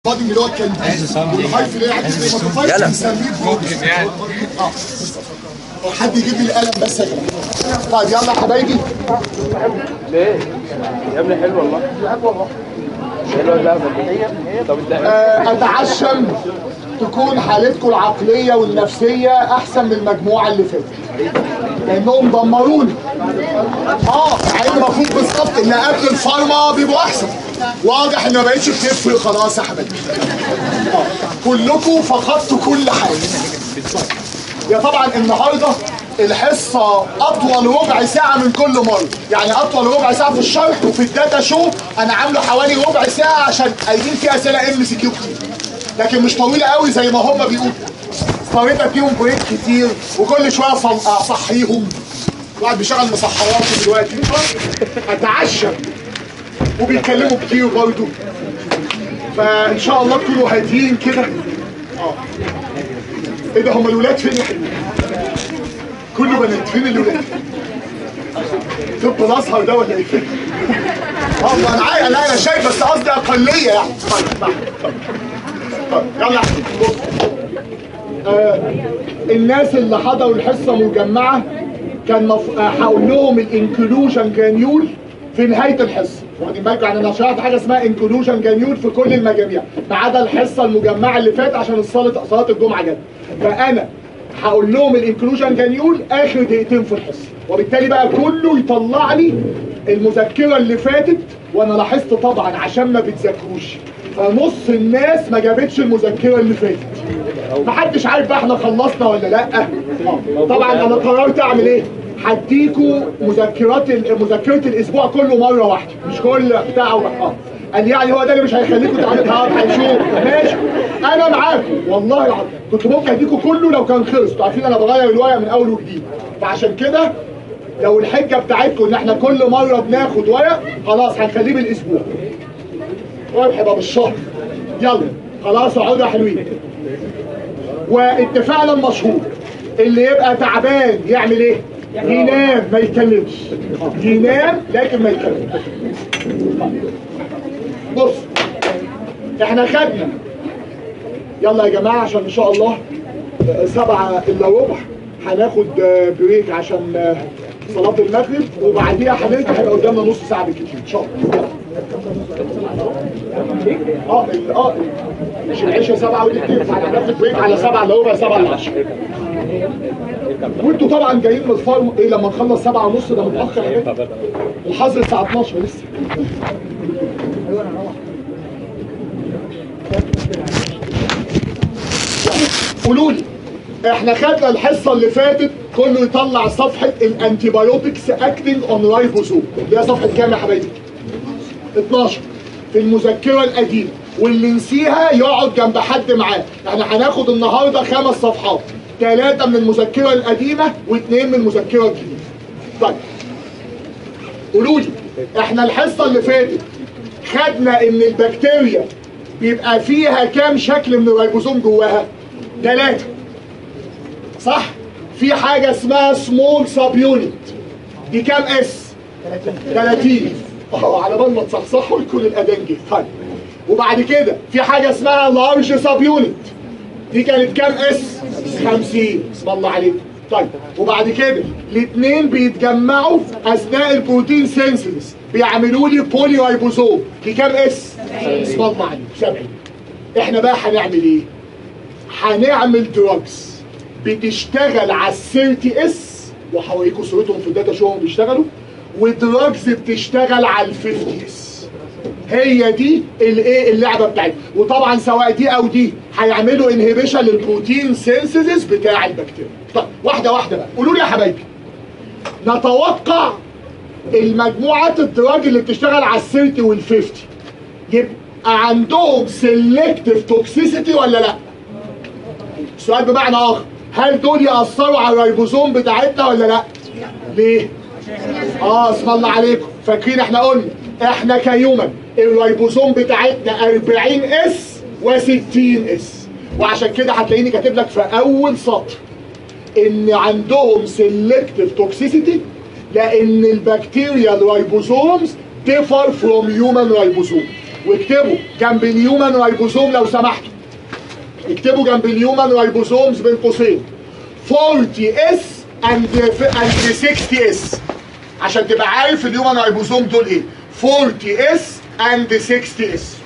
فاضي اللي هو الكانتين والهايف اللي هي عكس الموتوفايت يلا. بنسميه ممكن يعني اه حد يجيب لي القلم بس يا جماعه طيب يلا يا حبايبي ليه؟ يا ابني حلو والله حلوه اللعبه دي طب انت آه، اتعشم تكون حالتكم العقليه والنفسيه احسن من المجموعه اللي فاتت لانهم دمروني اه مع ان المفروض بالظبط اللي قبل الفارما بيبقوا احسن واضح ان ما بقتش بتفرق خلاص يا حبايبي اه كلكم فقدتوا كل حاجه يا طبعا النهارده الحصه اطول ربع ساعه من كل مره يعني اطول ربع ساعه في الشرح وفي الداتا شو انا عامله حوالي ربع ساعه عشان قايلين فيها اسئله ام سي كيو كتير لكن مش طويله قوي زي ما هم بيقولوا اضطريت اديهم بريك كتير وكل شويه أصل- اصحيهم واحد بيشغل مصحراته دلوقتي اتعشى وبيتكلموا كتير برضه فان شاء الله تكونوا هاديين كده اه ايه ده هم الولاد فين يا حبيبي؟ كله بنات فين الولاد؟ طب الازهر ده ولا ايه؟ اه ما انا عارف لا انا شايف بس قصدي اقليه يعني طيب طيب طيب. طيب يلا يا حبيبي بص آه الناس اللي حضروا الحصه مجمعه كان مف... آه، هقول لهم الانكلوجن جرانيول في نهايه الحصه واخدين بالكم يعني انا شرحت حاجه اسمها انكلوجن جرانيول في كل المجاميع ما عدا الحصه المجمعه اللي فاتت عشان الصلاه صلاه الجمعه جت فانا هقول لهم الانكلوجن جرانيول اخر دقيقتين في الحصه وبالتالي بقى كله يطلع لي المذكره اللي فاتت وانا لاحظت طبعا عشان ما بتذاكروش فنص الناس ما جابتش المذكره اللي فاتت محدش عارف بقى احنا خلصنا ولا لا آه. طبعا انا قررت اعمل ايه هديكوا مذكرات ال- مذكره الاسبوع كله مره واحده مش كل بتاع اه قال يعني هو ده اللي مش هيخليكم تعملوا تعب هنشوف ماشي انا معاكم والله العظيم كنت ممكن اديكوا كله لو كان خلص انتوا عارفين انا بغير الورقه من اول وجديد فعشان كده لو الحجه بتاعتكم ان احنا كل مره بناخد ورق خلاص هنخليه بالاسبوع ربح بقى بالشهر يلا خلاص اقعدوا يا حلوين واتفاقنا المشهور اللي يبقى تعبان يعمل ايه؟ ينام ما يتكلمش ينام لكن ما يتكلمش بص احنا خدنا يلا يا جماعه عشان ان شاء الله آه، سبعة الا ربع هناخد آه، بريك عشان آه، صلاة المغرب وبعديها هنرجع هيبقى قدامنا نص ساعة بالكتير ان شاء الله اه ال- اه مش العشاء سبعة ودقيقتين فاحنا هناخد بريك على سبعة الا ربع سبعة الا عشرة وانتوا طبعا جايين من الفارم ايه لما نخلص سبعة ونص ده متأخر يا جماعة الحظر الساعة 12 لسه قولوا لي احنا خدنا الحصه اللي فاتت كله يطلع صفحه الانتيبيوتكس اكتنج اون رايبوزوم دي صفحه كام يا حبايبي 12 في المذكره القديمه واللي نسيها يقعد جنب حد معاه يعني هناخد النهارده خمس صفحات ثلاثه من المذكره القديمه واثنين من المذكره الجديده طيب قولوا لي احنا الحصه اللي فاتت خدنا ان البكتيريا بيبقى فيها كام شكل من الريبوزوم جواها ثلاثه صح في حاجه اسمها سمول سب يونت دي كام اس 30 اه على بال ما تصحصحوا يكون الاذان جه طيب وبعد كده في حاجه اسمها لارج سب يونت دي كانت كام اس 50 اسم الله عليكم طيب وبعد كده الاثنين بيتجمعوا اثناء البروتين سينسز بيعملوا لي بولي رايبوزوم دي كام اس اسم الله عليكم 70 احنا بقى هنعمل ايه هنعمل دراجز بتشتغل على السيرتي اس وهوريكم صورتهم في الداتا شو هم بيشتغلوا ودراجز بتشتغل على الفيفتي اس هي دي الايه اللعبه بتاعتنا وطبعا سواء دي او دي هيعملوا انهبيشن للبروتين سينسيس بتاع البكتيريا طيب واحده واحده بقى قولوا لي يا حبايبي نتوقع المجموعات الدراج اللي بتشتغل على السيرتي والفيفتي يبقى عندهم سيلكتيف توكسيسيتي ولا لا؟ سؤال بمعنى اخر هل دول ياثروا على الريبوزوم بتاعتنا ولا لا؟ ليه؟ اه اسم الله عليكم فاكرين احنا قلنا احنا كيومن الريبوزوم بتاعتنا 40 اس و60 اس وعشان كده هتلاقيني كاتب لك في اول سطر ان عندهم سيلكتيف توكسيسيتي لان البكتيريا الريبوزومز differ from human ribosome واكتبوا جنب الهيومن رايبوزوم لو سمحتوا اكتبوا جنب الهيومن رايبوزومز بين قوسين 40 اس اند اند 60 اس عشان تبقى عارف الهيومن رايبوزوم دول ايه 40 اس اند 60 اس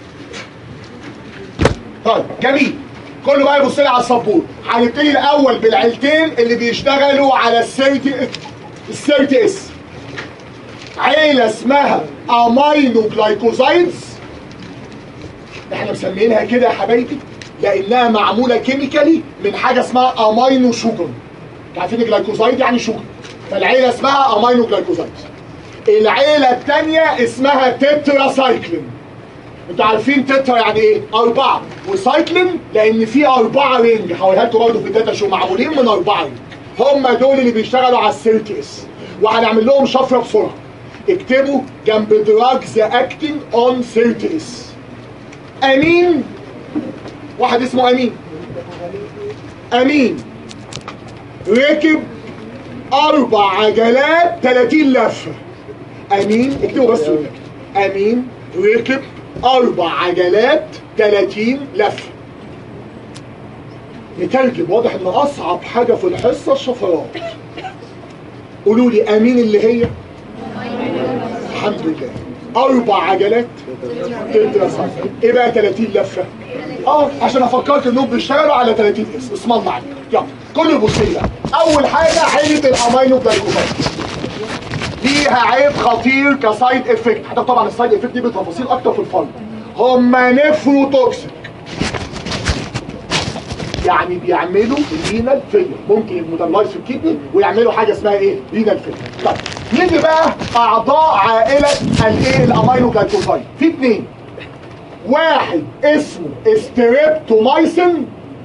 طيب جميل كله بقى يبص لي على السبورة هنبتدي الاول بالعيلتين اللي بيشتغلوا على السيرتي السيرتي اس عيلة اسمها امينو جلايكوزايدز احنا مسمينها كده يا حبايبي لانها معموله كيميكالي من حاجه اسمها امينو شوجر عارفين الجلايكوزايد يعني شوجر فالعيله اسمها امينو جلايكوزايد العيله الثانيه اسمها تترا سايكلين انتوا عارفين تترا يعني ايه؟ أربعة وسايكلين لأن في أربعة رينج هقولها لكم برضه في الداتا شو معمولين من أربعة رينج هم دول اللي بيشتغلوا على السيرتي اس وهنعمل لهم شفرة بسرعة اكتبوا جنب دراجز اكتنج اون سيرتي اس امين واحد اسمه امين امين ركب اربع عجلات 30 لفه امين اكتبوا بس ونكتب. امين ركب اربع عجلات 30 لفه نترجم واضح ان اصعب حاجه في الحصه الشفرات قولوا لي امين اللي هي الحمد لله اربع عجلات تترا سايكل ايه بقى 30 لفه اه عشان افكرك انهم بيشتغلوا على 30 اس اسم الله عليك يلا كله يبص لي بقى اول حاجه عيله الامينو جلايكوزايد ليها عيب خطير كسايد افكت حتى طبعا السايد افكت دي بتفاصيل اكتر في الفرد هما نفروتوكسيك يعني بيعملوا رينال فيلر ممكن يموتلايز في الكدني ويعملوا حاجه اسمها ايه رينال فيلر طيب نيجي بقى اعضاء عائله الايه الامينو جلايكوزايد في اثنين واحد اسمه استريبتومايسين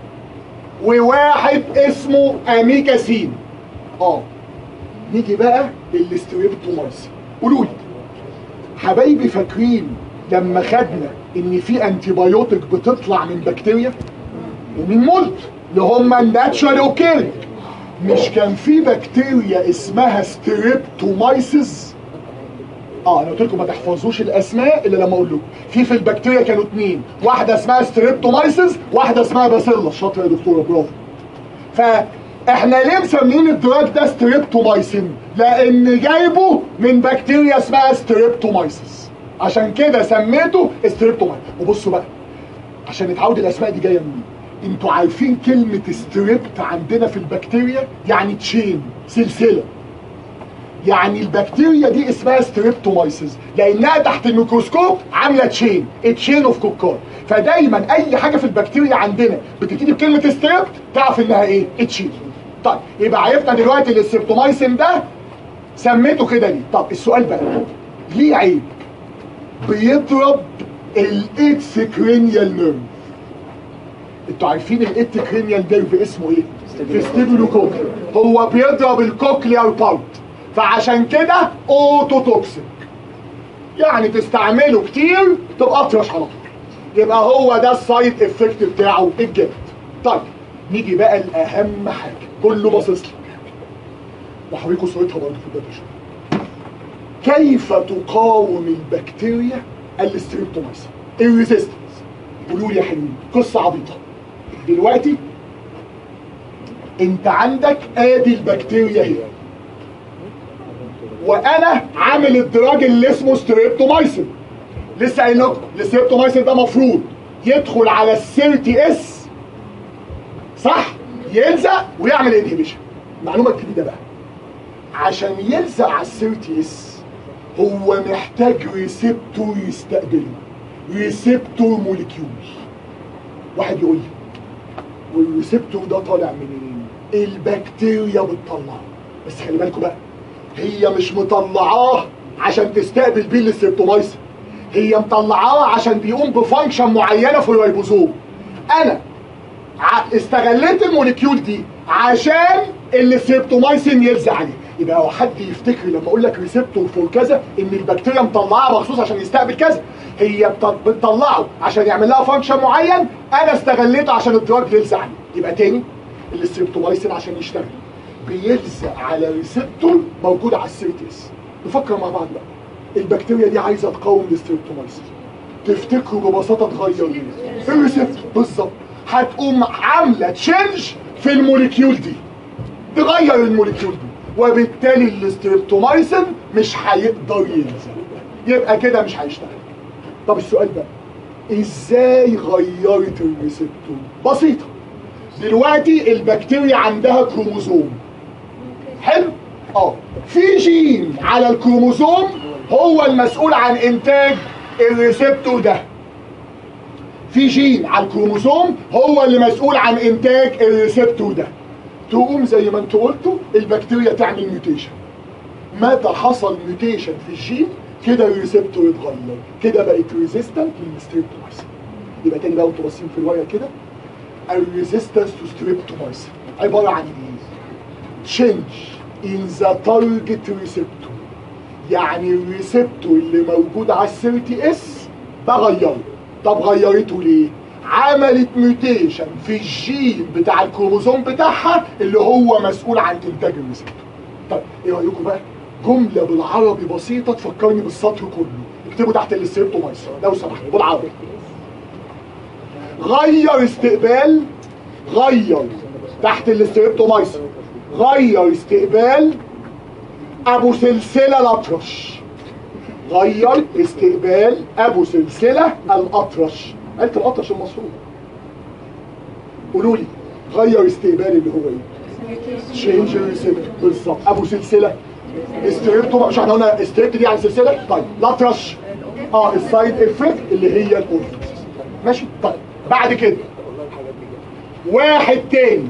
وواحد اسمه اميكاسين اه نيجي بقى للاستريبتومايسين قولوا لي حبايبي فاكرين لما خدنا ان في انتيبيوتيك بتطلع من بكتيريا ومن مولت اللي هم الناتشورال اوكيرنج مش كان في بكتيريا اسمها ستريبتومايسيس اه انا قلت لكم ما تحفظوش الاسماء الا لما اقول لكم في في البكتيريا كانوا اتنين واحده اسمها ستريبتومايسيس واحده اسمها باسيلا شاطره يا دكتوره برافو فاحنا ليه مسميين الدراج ده ستريبتومايسين لان جايبه من بكتيريا اسمها ستريبتومايسيس عشان كده سميته ستريبتومايسيس وبصوا بقى عشان نتعود الاسماء دي جايه منين انتوا عارفين كلمة ستريبت عندنا في البكتيريا يعني تشين سلسلة يعني البكتيريا دي اسمها ستريبتومايسيس لانها تحت الميكروسكوب عامله تشين تشين اوف كوكار فدايما اي حاجه في البكتيريا عندنا بتبتدي بكلمه ستريبت تعرف انها ايه تشين طيب يبقى عرفنا دلوقتي الستريبتومايسين ده سميته كده ليه طب السؤال بقى ليه عيب بيضرب الاكس كرينيال نيرف انتوا عارفين الايت كرينيال نيرف اسمه ايه؟ فيستيبولو كوكلي هو بيضرب الكوكليار بارت فعشان كده اوتو توكسيك يعني تستعمله كتير تبقى اطرش على طول يبقى هو ده السايد افكت بتاعه الجامد طيب نيجي بقى لاهم حاجه كله باصص لي وهوريكم صورتها برضه في الداتا كيف تقاوم البكتيريا الستريبتومايسين الريزيستنس قولوا لي يا حلوين قصه عبيطه دلوقتي انت عندك ادي البكتيريا هي وانا عامل الدراج اللي اسمه ستريبتومايسين لسه قايل لكم الستريبتومايسين ده مفروض يدخل على السيرتي اس صح يلزق ويعمل انهبيشن معلومه جديده بقى عشان يلزق على السيرتي اس هو محتاج ريسبتور يستقبله ريسبتور موليكيول واحد يقول لي والريسبتور ده طالع منين البكتيريا بتطلعه بس خلي بالكم بقى هي مش مطلعاه عشان تستقبل بيه السيبتومايسين هي مطلعاه عشان بيقوم بفانكشن معينه في الريبوزوم انا ع- استغليت الموليكيول دي عشان السيبتومايسين يلزق عليه يبقى هو حد يفتكر لما اقول لك ريسبتور فور كذا ان البكتيريا مطلعاه مخصوص عشان يستقبل كذا هي بت- بتطلعه عشان يعمل لها فانكشن معين انا استغليته عشان الدراج يلزق عليه يبقى تاني الستريبتومايسين عشان يشتغل بيلزق على ريسبتور موجود على السيرتيس نفكر مع بعض بقى البكتيريا دي عايزه تقاوم الستريبتومايسين تفتكروا ببساطه تغير ايه؟ الريسبتور بالظبط هتقوم عامله تشينج في الموليكيول دي تغير الموليكيول دي وبالتالي الاستريبتومايسين مش هيقدر ينزل يبقى كده مش هيشتغل طب السؤال بقى ازاي غيرت الريسبتور بسيطه دلوقتي البكتيريا عندها كروموزوم حلو اه في جين على الكروموزوم هو المسؤول عن انتاج الريسبتور ده في جين على الكروموزوم هو اللي مسؤول عن انتاج الريسبتور ده تقوم زي ما انتوا قلتوا البكتيريا تعمل ميوتيشن متى حصل ميوتيشن في الجين كده الريسبتور اتغير كده بقت ريزيستنت للستريبتومايسين يبقى تاني بقى وانتوا باصين في الورقه كده الريزيستنس تو ستريبتومايسين عباره عن ايه؟ change in the target receptor يعني الريسبتور اللي موجود على السيرتي اس بغيره طب غيرته ليه؟ عملت ميوتيشن في الجين بتاع الكروموزوم بتاعها اللي هو مسؤول عن انتاج الريسبتور طب ايه رايكم بقى؟ جمله بالعربي بسيطه تفكرني بالسطر كله اكتبوا تحت الستريبتومايسين لو سمحتوا بالعربي غير استقبال غير تحت الاستريبتومايسين غير استقبال ابو سلسله الاطرش غير استقبال ابو سلسله الاطرش قالت الاطرش المصروف قولوا لي غير استقبال اللي هو ايه تشينج ريسيبتور بالظبط ابو سلسله استريبتو مش احنا قلنا استريبت دي عن سلسله طيب الاطرش اه السايد افكت اللي هي الاورثوس ماشي طيب بعد كده واحد تاني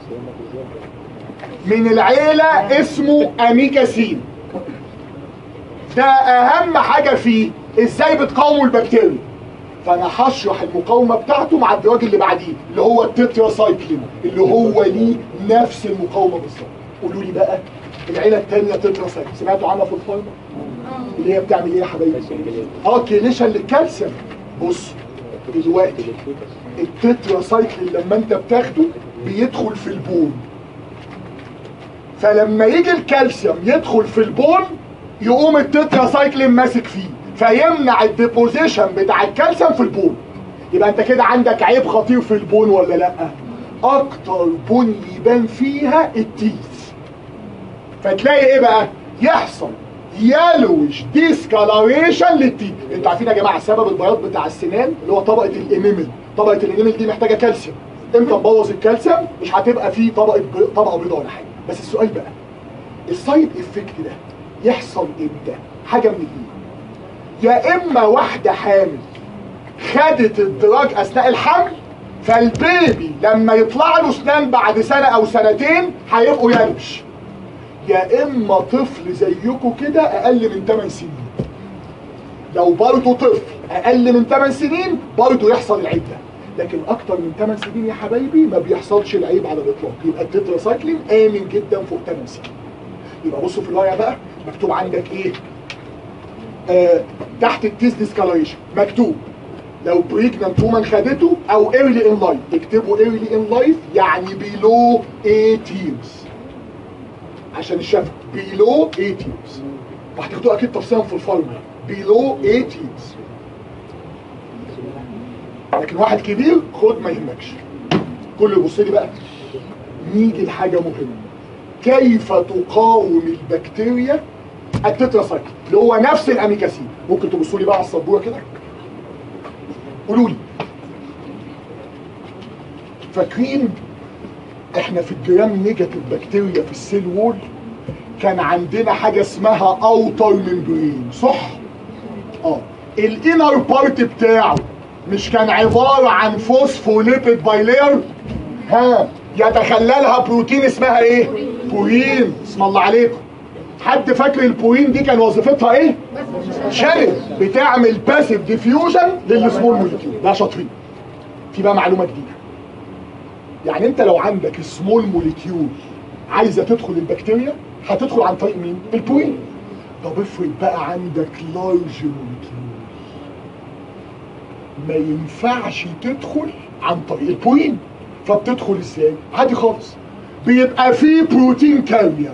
من العيلة اسمه أميكاسين ده أهم حاجة فيه إزاي بتقاوموا البكتيريا فأنا هشرح المقاومة بتاعته مع الدراج اللي بعديه اللي هو التتراسايكلين اللي هو ليه نفس المقاومة بالظبط قولوا لي بقى العيلة التانية تتراسايكلين سمعتوا عنها في الفارما؟ اللي هي بتعمل ايه يا حبايبي؟ اه كيليشن للكالسيوم بص دلوقتي التتراسايكلين لما انت بتاخده بيدخل في البون فلما يجي الكالسيوم يدخل في البون يقوم التتراسايكلين ماسك فيه فيمنع الديبوزيشن بتاع الكالسيوم في البون يبقى انت كده عندك عيب خطير في البون ولا لا اكتر بون يبان فيها التيث فتلاقي ايه بقى يحصل يلوش ديسكالاريشن للتيث انتوا عارفين يا جماعه سبب البياض بتاع السنان اللي هو طبقه الانيمل طبقه الانيمل دي محتاجه كالسيوم امتى نبوظ الكالسيوم مش هتبقى فيه طبقه بي... طبقه بيضاء ولا حاجه بس السؤال بقى السايد افكت ده يحصل امتى حاجه من الاثنين يا اما واحده حامل خدت الدراج اثناء الحمل فالبيبي لما يطلع له اسنان بعد سنه او سنتين هيبقوا ينش يا اما طفل زيكم كده اقل من 8 سنين لو برضه طفل اقل من 8 سنين برضه يحصل العيب ده لكن اكتر من 8 سنين يا حبايبي ما بيحصلش العيب على الاطلاق يبقى التتراسايكلين امن جدا فوق 8 سنين يبقى بصوا في الورقه بقى مكتوب عندك ايه آه تحت التيس ديسكالريشن مكتوب لو بريجنانت وومن خدته او ايرلي ان لايف اكتبوا ايرلي ان لايف يعني بيلو 8 years عشان الشفق بيلو 8 years وهتاخدوها اكيد تفصيلا في الفارما بيلو 8 years لكن واحد كبير خد ما يهمكش كل يبص لي بقى نيجي لحاجه مهمه كيف تقاوم البكتيريا التتراسايكل اللي هو نفس الاميكاسين ممكن تبصوا لي بقى على السبوره كده قولوا لي فاكرين احنا في الجرام نيجاتيف بكتيريا في السيل وول كان عندنا حاجه اسمها اوتر ممبرين صح اه الانر بارت بتاعه مش كان عباره عن فوسفوليبيد بايلير ها يتخللها بروتين اسمها ايه بورين اسم الله عليكم حد فاكر البورين دي كان وظيفتها ايه شانل بتعمل باسيف ديفيوجن للسمول موليكيول ده شاطرين في بقى معلومه جديده يعني انت لو عندك سمول موليكيول عايزه تدخل البكتيريا هتدخل عن طريق مين البورين طب افرض بقى عندك لارج موليكيول ما ينفعش تدخل عن طريق البورين فبتدخل ازاي عادي خالص بيبقى في بروتين كارير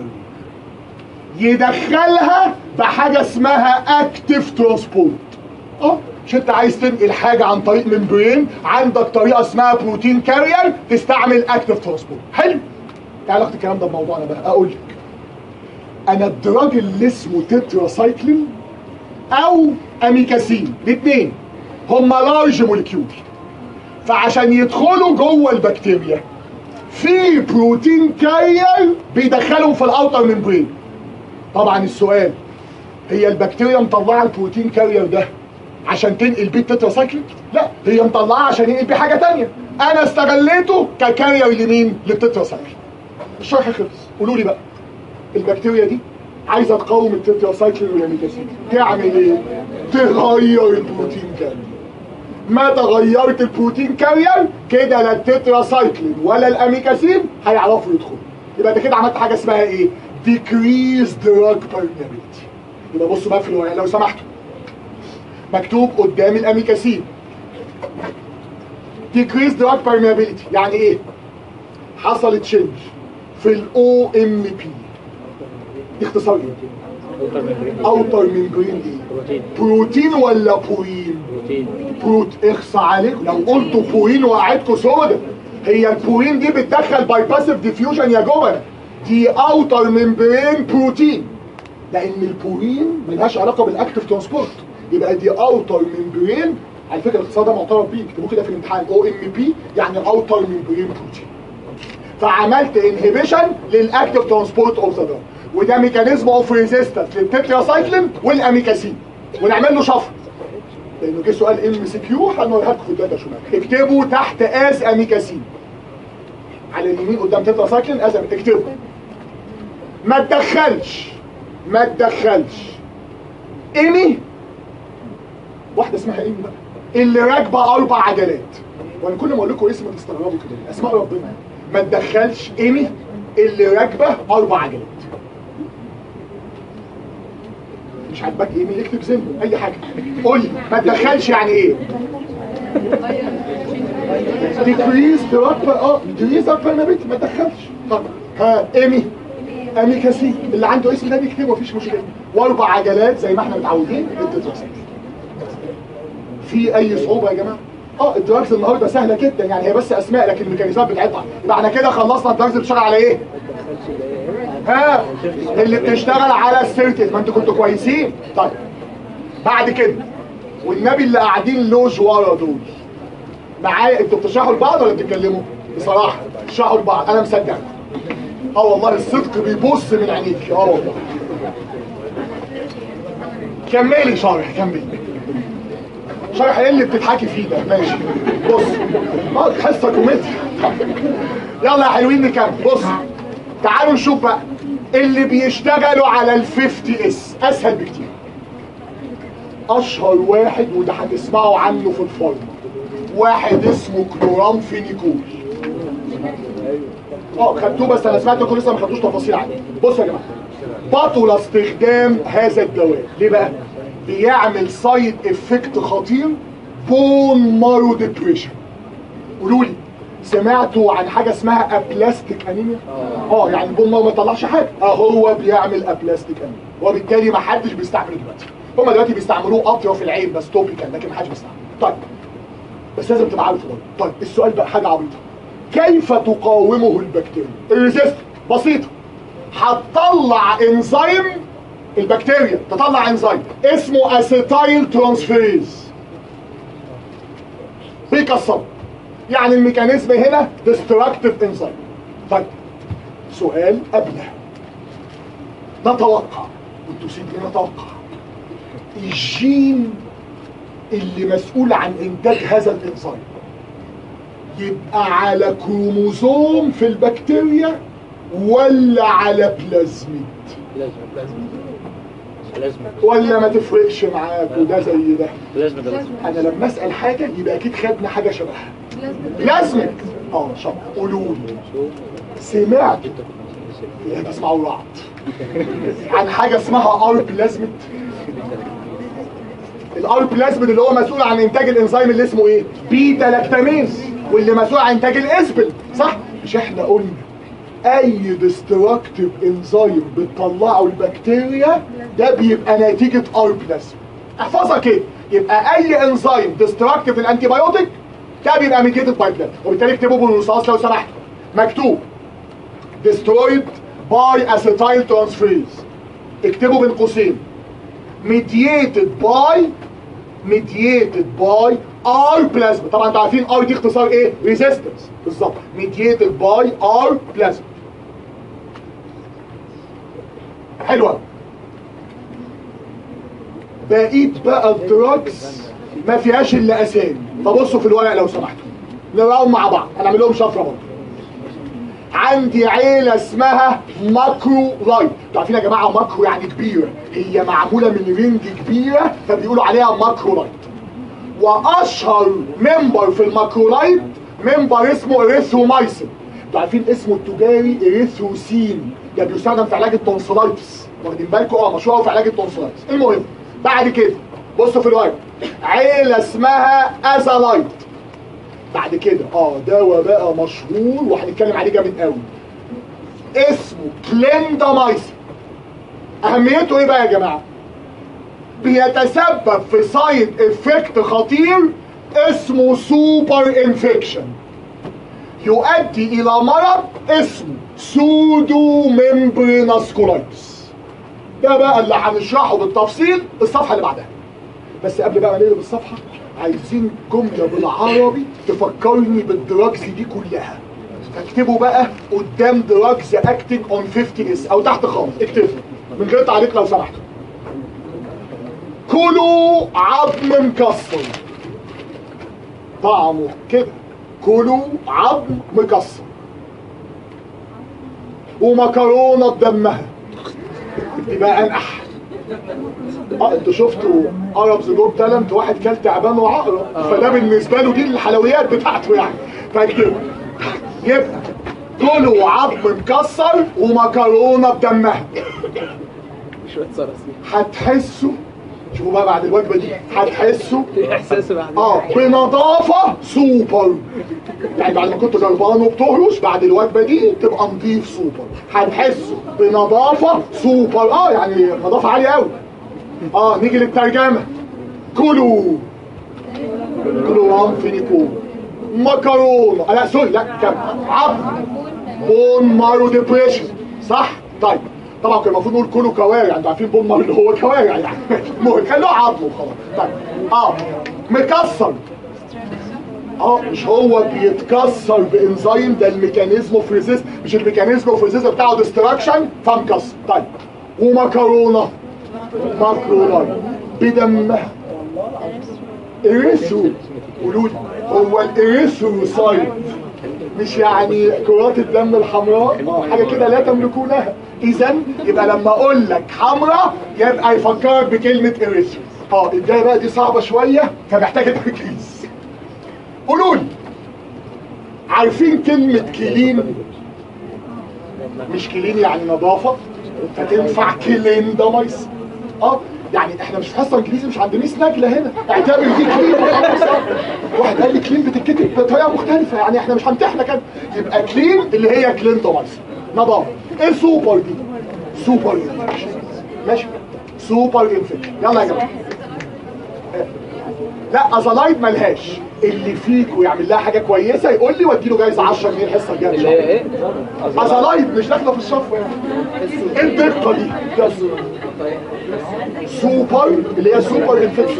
يدخلها بحاجه اسمها اكتيف ترانسبورت اه مش انت عايز تنقل حاجه عن طريق ممبرين عندك طريقه اسمها بروتين كارير تستعمل اكتف ترانسبورت حلو ايه علاقه الكلام ده بموضوعنا بقى اقول لك انا الدراج اللي اسمه تتراسايكلين او اميكاسين الاثنين هما لارج موليكيول فعشان يدخلوا جوه البكتيريا في بروتين كارير بيدخلهم في الاوتر ممبرين طبعا السؤال هي البكتيريا مطلعه البروتين كارير ده عشان تنقل بيه التتراسايكلين لا هي مطلعه عشان ينقل بيه حاجه تانية انا استغليته ككارير لمين للتتراسايكلين الشرح خلص قولوا لي بقى البكتيريا دي عايزه تقاوم التتراسايكلين والاميكاسين تعمل ايه تغير البروتين كارير ما تغيرت البروتين كارير كده لا التتراسايكلين ولا الاميكاسين هيعرفوا يدخلوا يبقى انت كده عملت حاجه اسمها ايه decreased drug permeability يبقى بصوا بقى في الورقه لو سمحتوا مكتوب قدام الاميكاسين decreased drug permeability يعني ايه حصل تشنج في الاو ام بي دي اختصار ايه اوتر ممبرين ايه بروتين ولا بورين بروت اخصى عليكم لو قلتوا بورين وقعدكم سودا هي البورين دي بتدخل بايباسيف ديفيوجن يا جمل دي اوتر ممبرين بروتين لان البورين ملهاش علاقه بالاكتف ترانسبورت يبقى دي اوتر ممبرين على فكره الاختصار ده معترف بيه اكتبوه كده في الامتحان او ام بي يعني اوتر ممبرين بروتين فعملت انهبيشن للاكتف ترانسبورت اوف ذا دراج وده ميكانيزم اوف ريزيستنس للتتراسايكلين والاميكاسين ونعمل له شفر لانه جه سؤال ام سي كيو هنوريها لكم في الداتا شمال اكتبوا تحت از اميكاسين على اليمين قدام تتراسايكلين از اكتبوا ما تدخلش ما تدخلش ايمي واحده اسمها ايمي بقى اللي راكبه اربع عجلات وانا كل ما اقول لكم اسم تستغربوا كده اسماء ربنا ما تدخلش ايمي اللي راكبه اربع عجلات مش عاجباك ايمي اكتب زنه اي حاجه قول لي ما تدخلش يعني ايه ديكريز دراج اه ديكريز دراج ما تدخلش طب ها ايمي امي كاسي اللي عنده اسم ده بيكتبه مفيش مشكله واربع عجلات زي ما احنا متعودين التتراسايكل في اي صعوبه يا جماعه اه الدراجز النهارده سهله جدا يعني هي بس اسماء لكن الميكانيزمات بتاعتها يبقى احنا كده خلصنا الدراجز اللي بتشتغل على ايه ها اللي بتشتغل على السيركت ما انتوا كنتوا كويسين طيب بعد كده والنبي اللي قاعدين لوج ورا دول معايا انتوا بتشرحوا لبعض ولا بتتكلموا بصراحه بتشرحوا لبعض انا مصدقكم اه والله الصدق بيبص من عينيك اه والله كملي شرح كملي شرح ايه اللي بتضحكي فيه ده ماشي بص اه حصه كوميديا يلا يا حلوين نكمل بص تعالوا نشوف بقى اللي بيشتغلوا على ال 50 اس اسهل بكتير اشهر واحد وده هتسمعوا عنه في الفارما واحد اسمه كلورامفينيكول اه خدتوه بس انا سمعت انكم لسه ما خدتوش تفاصيل عنه بصوا يا جماعه بطل استخدام هذا الدواء ليه بقى بيعمل سايد افكت خطير بون مارو ديبريشن قولوا لي سمعتوا عن حاجه اسمها ابلاستيك انيميا اه يعني البون مارو ما يطلعش حاجه اه هو بيعمل ابلاستيك انيميا وبالتالي ما حدش بيستعمله دلوقتي هم دلوقتي بيستعملوه قطره في العين بس توبيكال لكن ما حدش بيستعمله طيب بس لازم تبقى عارف برضه طيب السؤال بقى حاجه عبيطه كيف تقاومه البكتيريا الريزيست بسيطه هتطلع انزيم البكتيريا تطلع انزيم اسمه اسيتايل ترانسفيريز بيكسر يعني الميكانيزم هنا ديستراكتيف انزيم طيب سؤال قبله نتوقع وانتوا سيبني نتوقع الجين اللي مسؤول عن انتاج هذا الانزيم يبقى على كروموزوم في البكتيريا ولا على بلازميد لازم لازم لازم ولا ما تفرقش معاك وده زي ده لازم ده لازم انا لما اسال حاجه يبقى اكيد خدنا حاجه شبهها بلازميد اه شب قولوا لي سمعت يا تسمعوا بعض عن حاجه اسمها ار بلازميد الار بلازميد اللي هو مسؤول عن انتاج الانزيم اللي اسمه ايه بيتا لاكتاميز واللي مسؤول عن انتاج الاسبل صح مش احنا قلنا اي ديستراكتيف انزيم بتطلعه البكتيريا ده بيبقى نتيجه ار بلازميد احفظها كده يبقى اي انزيم ديستراكتيف للانتي بايوتيك ده بيبقى ميديتد باي بلاد وبالتالي اكتبوا بالرصاص لو سمحتوا مكتوب destroyed by acetyl transferase اكتبوا بين قوسين mediated by mediated by R plasma طبعا انتوا عارفين R دي اختصار ايه resistance بالظبط mediated by R plasma حلوة بقيت بقى الدراجز ما فيهاش الا اسامي فبصوا في الورق لو سمحتوا نقراهم مع بعض هنعمل لهم شفره برضه عندي عيله اسمها ماكرو لايت انتوا عارفين يا جماعه ماكرو يعني كبيره هي معموله من رينج كبيره فبيقولوا عليها ماكرو لايت واشهر ممبر في الماكرولايت ممبر اسمه اريثرومايسين انتوا عارفين اسمه التجاري اريثروسين ده بيستخدم في علاج التونسلايتس واخدين بالكم اه مشهور في علاج التونسلايتس المهم بعد كده بصوا في الورق عيله اسمها ازالايت بعد كده اه دواء بقى مشهور وهنتكلم عليه جامد قوي اسمه كليندامايسين اهميته ايه بقى يا جماعه بيتسبب في سايد افكت خطير اسمه سوبر انفكشن يؤدي الى مرض اسمه سودو ممبرينس كولايتس ده بقى اللي هنشرحه بالتفصيل الصفحه اللي بعدها بس قبل بقى ما نقلب الصفحه عايزين جمله بالعربي تفكرني بالدراجز دي كلها فاكتبوا بقى قدام دراجز اكتنج اون 50 اس او تحت خالص اكتبوا من غير تعليق لو سمحتوا كلوا عظم مكسر طعمه كده كلوا عظم مكسر ومكرونه بدمها يبقى انقح اه انتوا شفتوا اربز جوب تالنت واحد كل تعبان وعقرب فده بالنسبه له دي الحلويات بتاعته يعني فاكتب يبقى كلوا عظم مكسر ومكرونه بدمها شويه صراصير هتحسوا شوفوا بقى بعد الوجبه دي هتحسوا احساس بعد اه بنظافه سوبر يعني بعد ما كنت جربان وبتهرش بعد الوجبه دي تبقى نضيف سوبر هتحسوا بنظافه سوبر اه يعني نظافه عاليه قوي اه نيجي للترجمه كلوا كلوا رام فينيكو مكرونه آه، لا سوري لا كم عظم بون مارو ديبريشن صح طيب طبعا كان المفروض نقول كله كوارع انتوا عارفين بون مارو اللي هو كوارع يعني المهم خلوه عظم وخلاص طيب اه مكسر اه مش هو بيتكسر بانزيم ده الميكانيزم اوف ريزيست مش الميكانيزم اوف ريزيست بتاعه ديستراكشن فمكسر طيب ومكرونه مكرونه بدمها اريثرو قولوا لي هو الاريثروسايت مش يعني كرات الدم الحمراء آه، حاجه كده لا تملكونها اذا يبقى لما اقول لك حمراء يبقى يفكرك بكلمه اريثرو اه الجايه بقى دي صعبه شويه فمحتاجه تركيز قولوا لي عارفين كلمه كلين مش كلين يعني نظافه فتنفع كليندامايس اه يعني احنا مش في حصه انجليزي مش عند ميس نجله هنا اعتبر دي كلين واحد قال لي كلين بتتكتب بطريقه مختلفه يعني احنا مش همتحنا كده يبقى كلين اللي هي كليندامايس نظافه ايه سوبر دي سوبر انفكشن ماشي سوبر انفكشن يلا يا جماعه لا ازالايد ملهاش اللي فيكوا يعمل لها حاجه كويسه يقول لي وادي له جايزه 10 جنيه الحصه الجايه إن اللي شاء هي الله. ايه؟ ازالايد مش داخله في الصفوه يعني ايه الدقه دي يلا. سوبر اللي هي سوبر انفكشن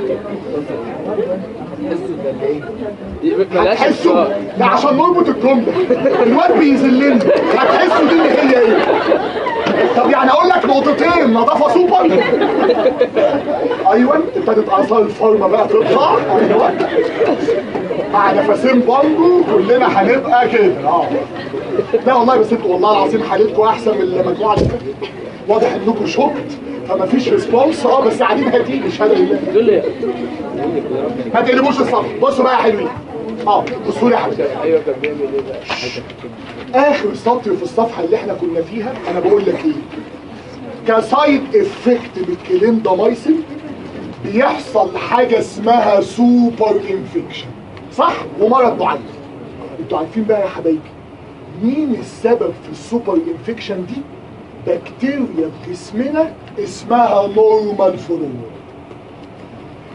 دي ملهاش هتحسوا اختيار. ده عشان نربط الجمله الواد بيذلني هتحسوا دي اللي هي ايه طب يعني اقول لك نقطتين نظافه سوبر ايوه ابتدت اثار الفارما بقى تطلع ايوه مع نفسين برضه كلنا هنبقى كده اه لا والله بس انتوا والله العظيم حالتكم احسن من المجموعه اللي فاتت واضح انكم شوكت فما فيش ريسبونس اه بس قاعدين هتيجي شهاده لله دول ليه؟ ما تقلبوش الصف بصوا بقى يا حلوين اه بصوا لي يا حبيبي ايوه كان بيعمل ايه بقى؟ اخر سطر في الصفحه اللي احنا كنا فيها انا بقول لك ايه كسايد افكت بالكليندامايسين بيحصل حاجه اسمها سوبر انفكشن صح ومرض معين انتوا عارفين بقى يا حبايبي مين السبب في السوبر انفكشن دي بكتيريا في جسمنا اسمها نورمال فلورا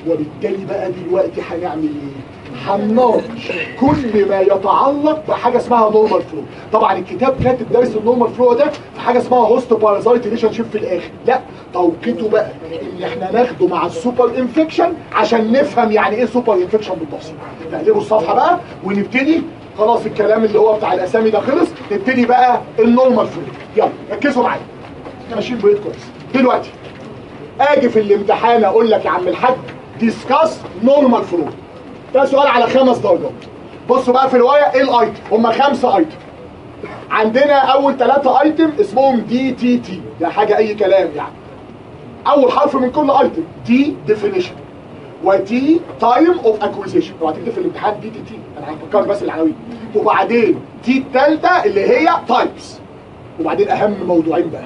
وبالتالي بقى دلوقتي هنعمل ايه هنناقش كل ما يتعلق بحاجه اسمها نورمال فلو طبعا الكتاب كاتب درس النورمال فلو ده في حاجه اسمها هوست بارازايت ريليشن شيب في الاخر لا توقيته بقى ان احنا ناخده مع السوبر انفكشن عشان نفهم يعني ايه سوبر انفكشن بالتفصيل نقلبوا الصفحه بقى ونبتدي خلاص الكلام اللي هو بتاع الاسامي ده خلص نبتدي بقى النورمال فلو يلا ركزوا معايا احنا ماشيين بريد كويس دلوقتي اجي في الامتحان اقول لك يا عم الحاج ديسكاس نورمال فلو ده سؤال على خمس درجات بصوا بقى في الورقه ايه الايتم هم خمسه ايتم عندنا اول ثلاثه ايتم اسمهم دي تي تي ده حاجه اي كلام يعني اول حرف من كل ايتم دي ديفينيشن ودي تايم اوف اكوزيشن اوعى تكتب في الامتحان دي تي تي انا هفكرك بس العناوين وبعدين دي الثالثه اللي هي تايبس وبعدين اهم موضوعين بقى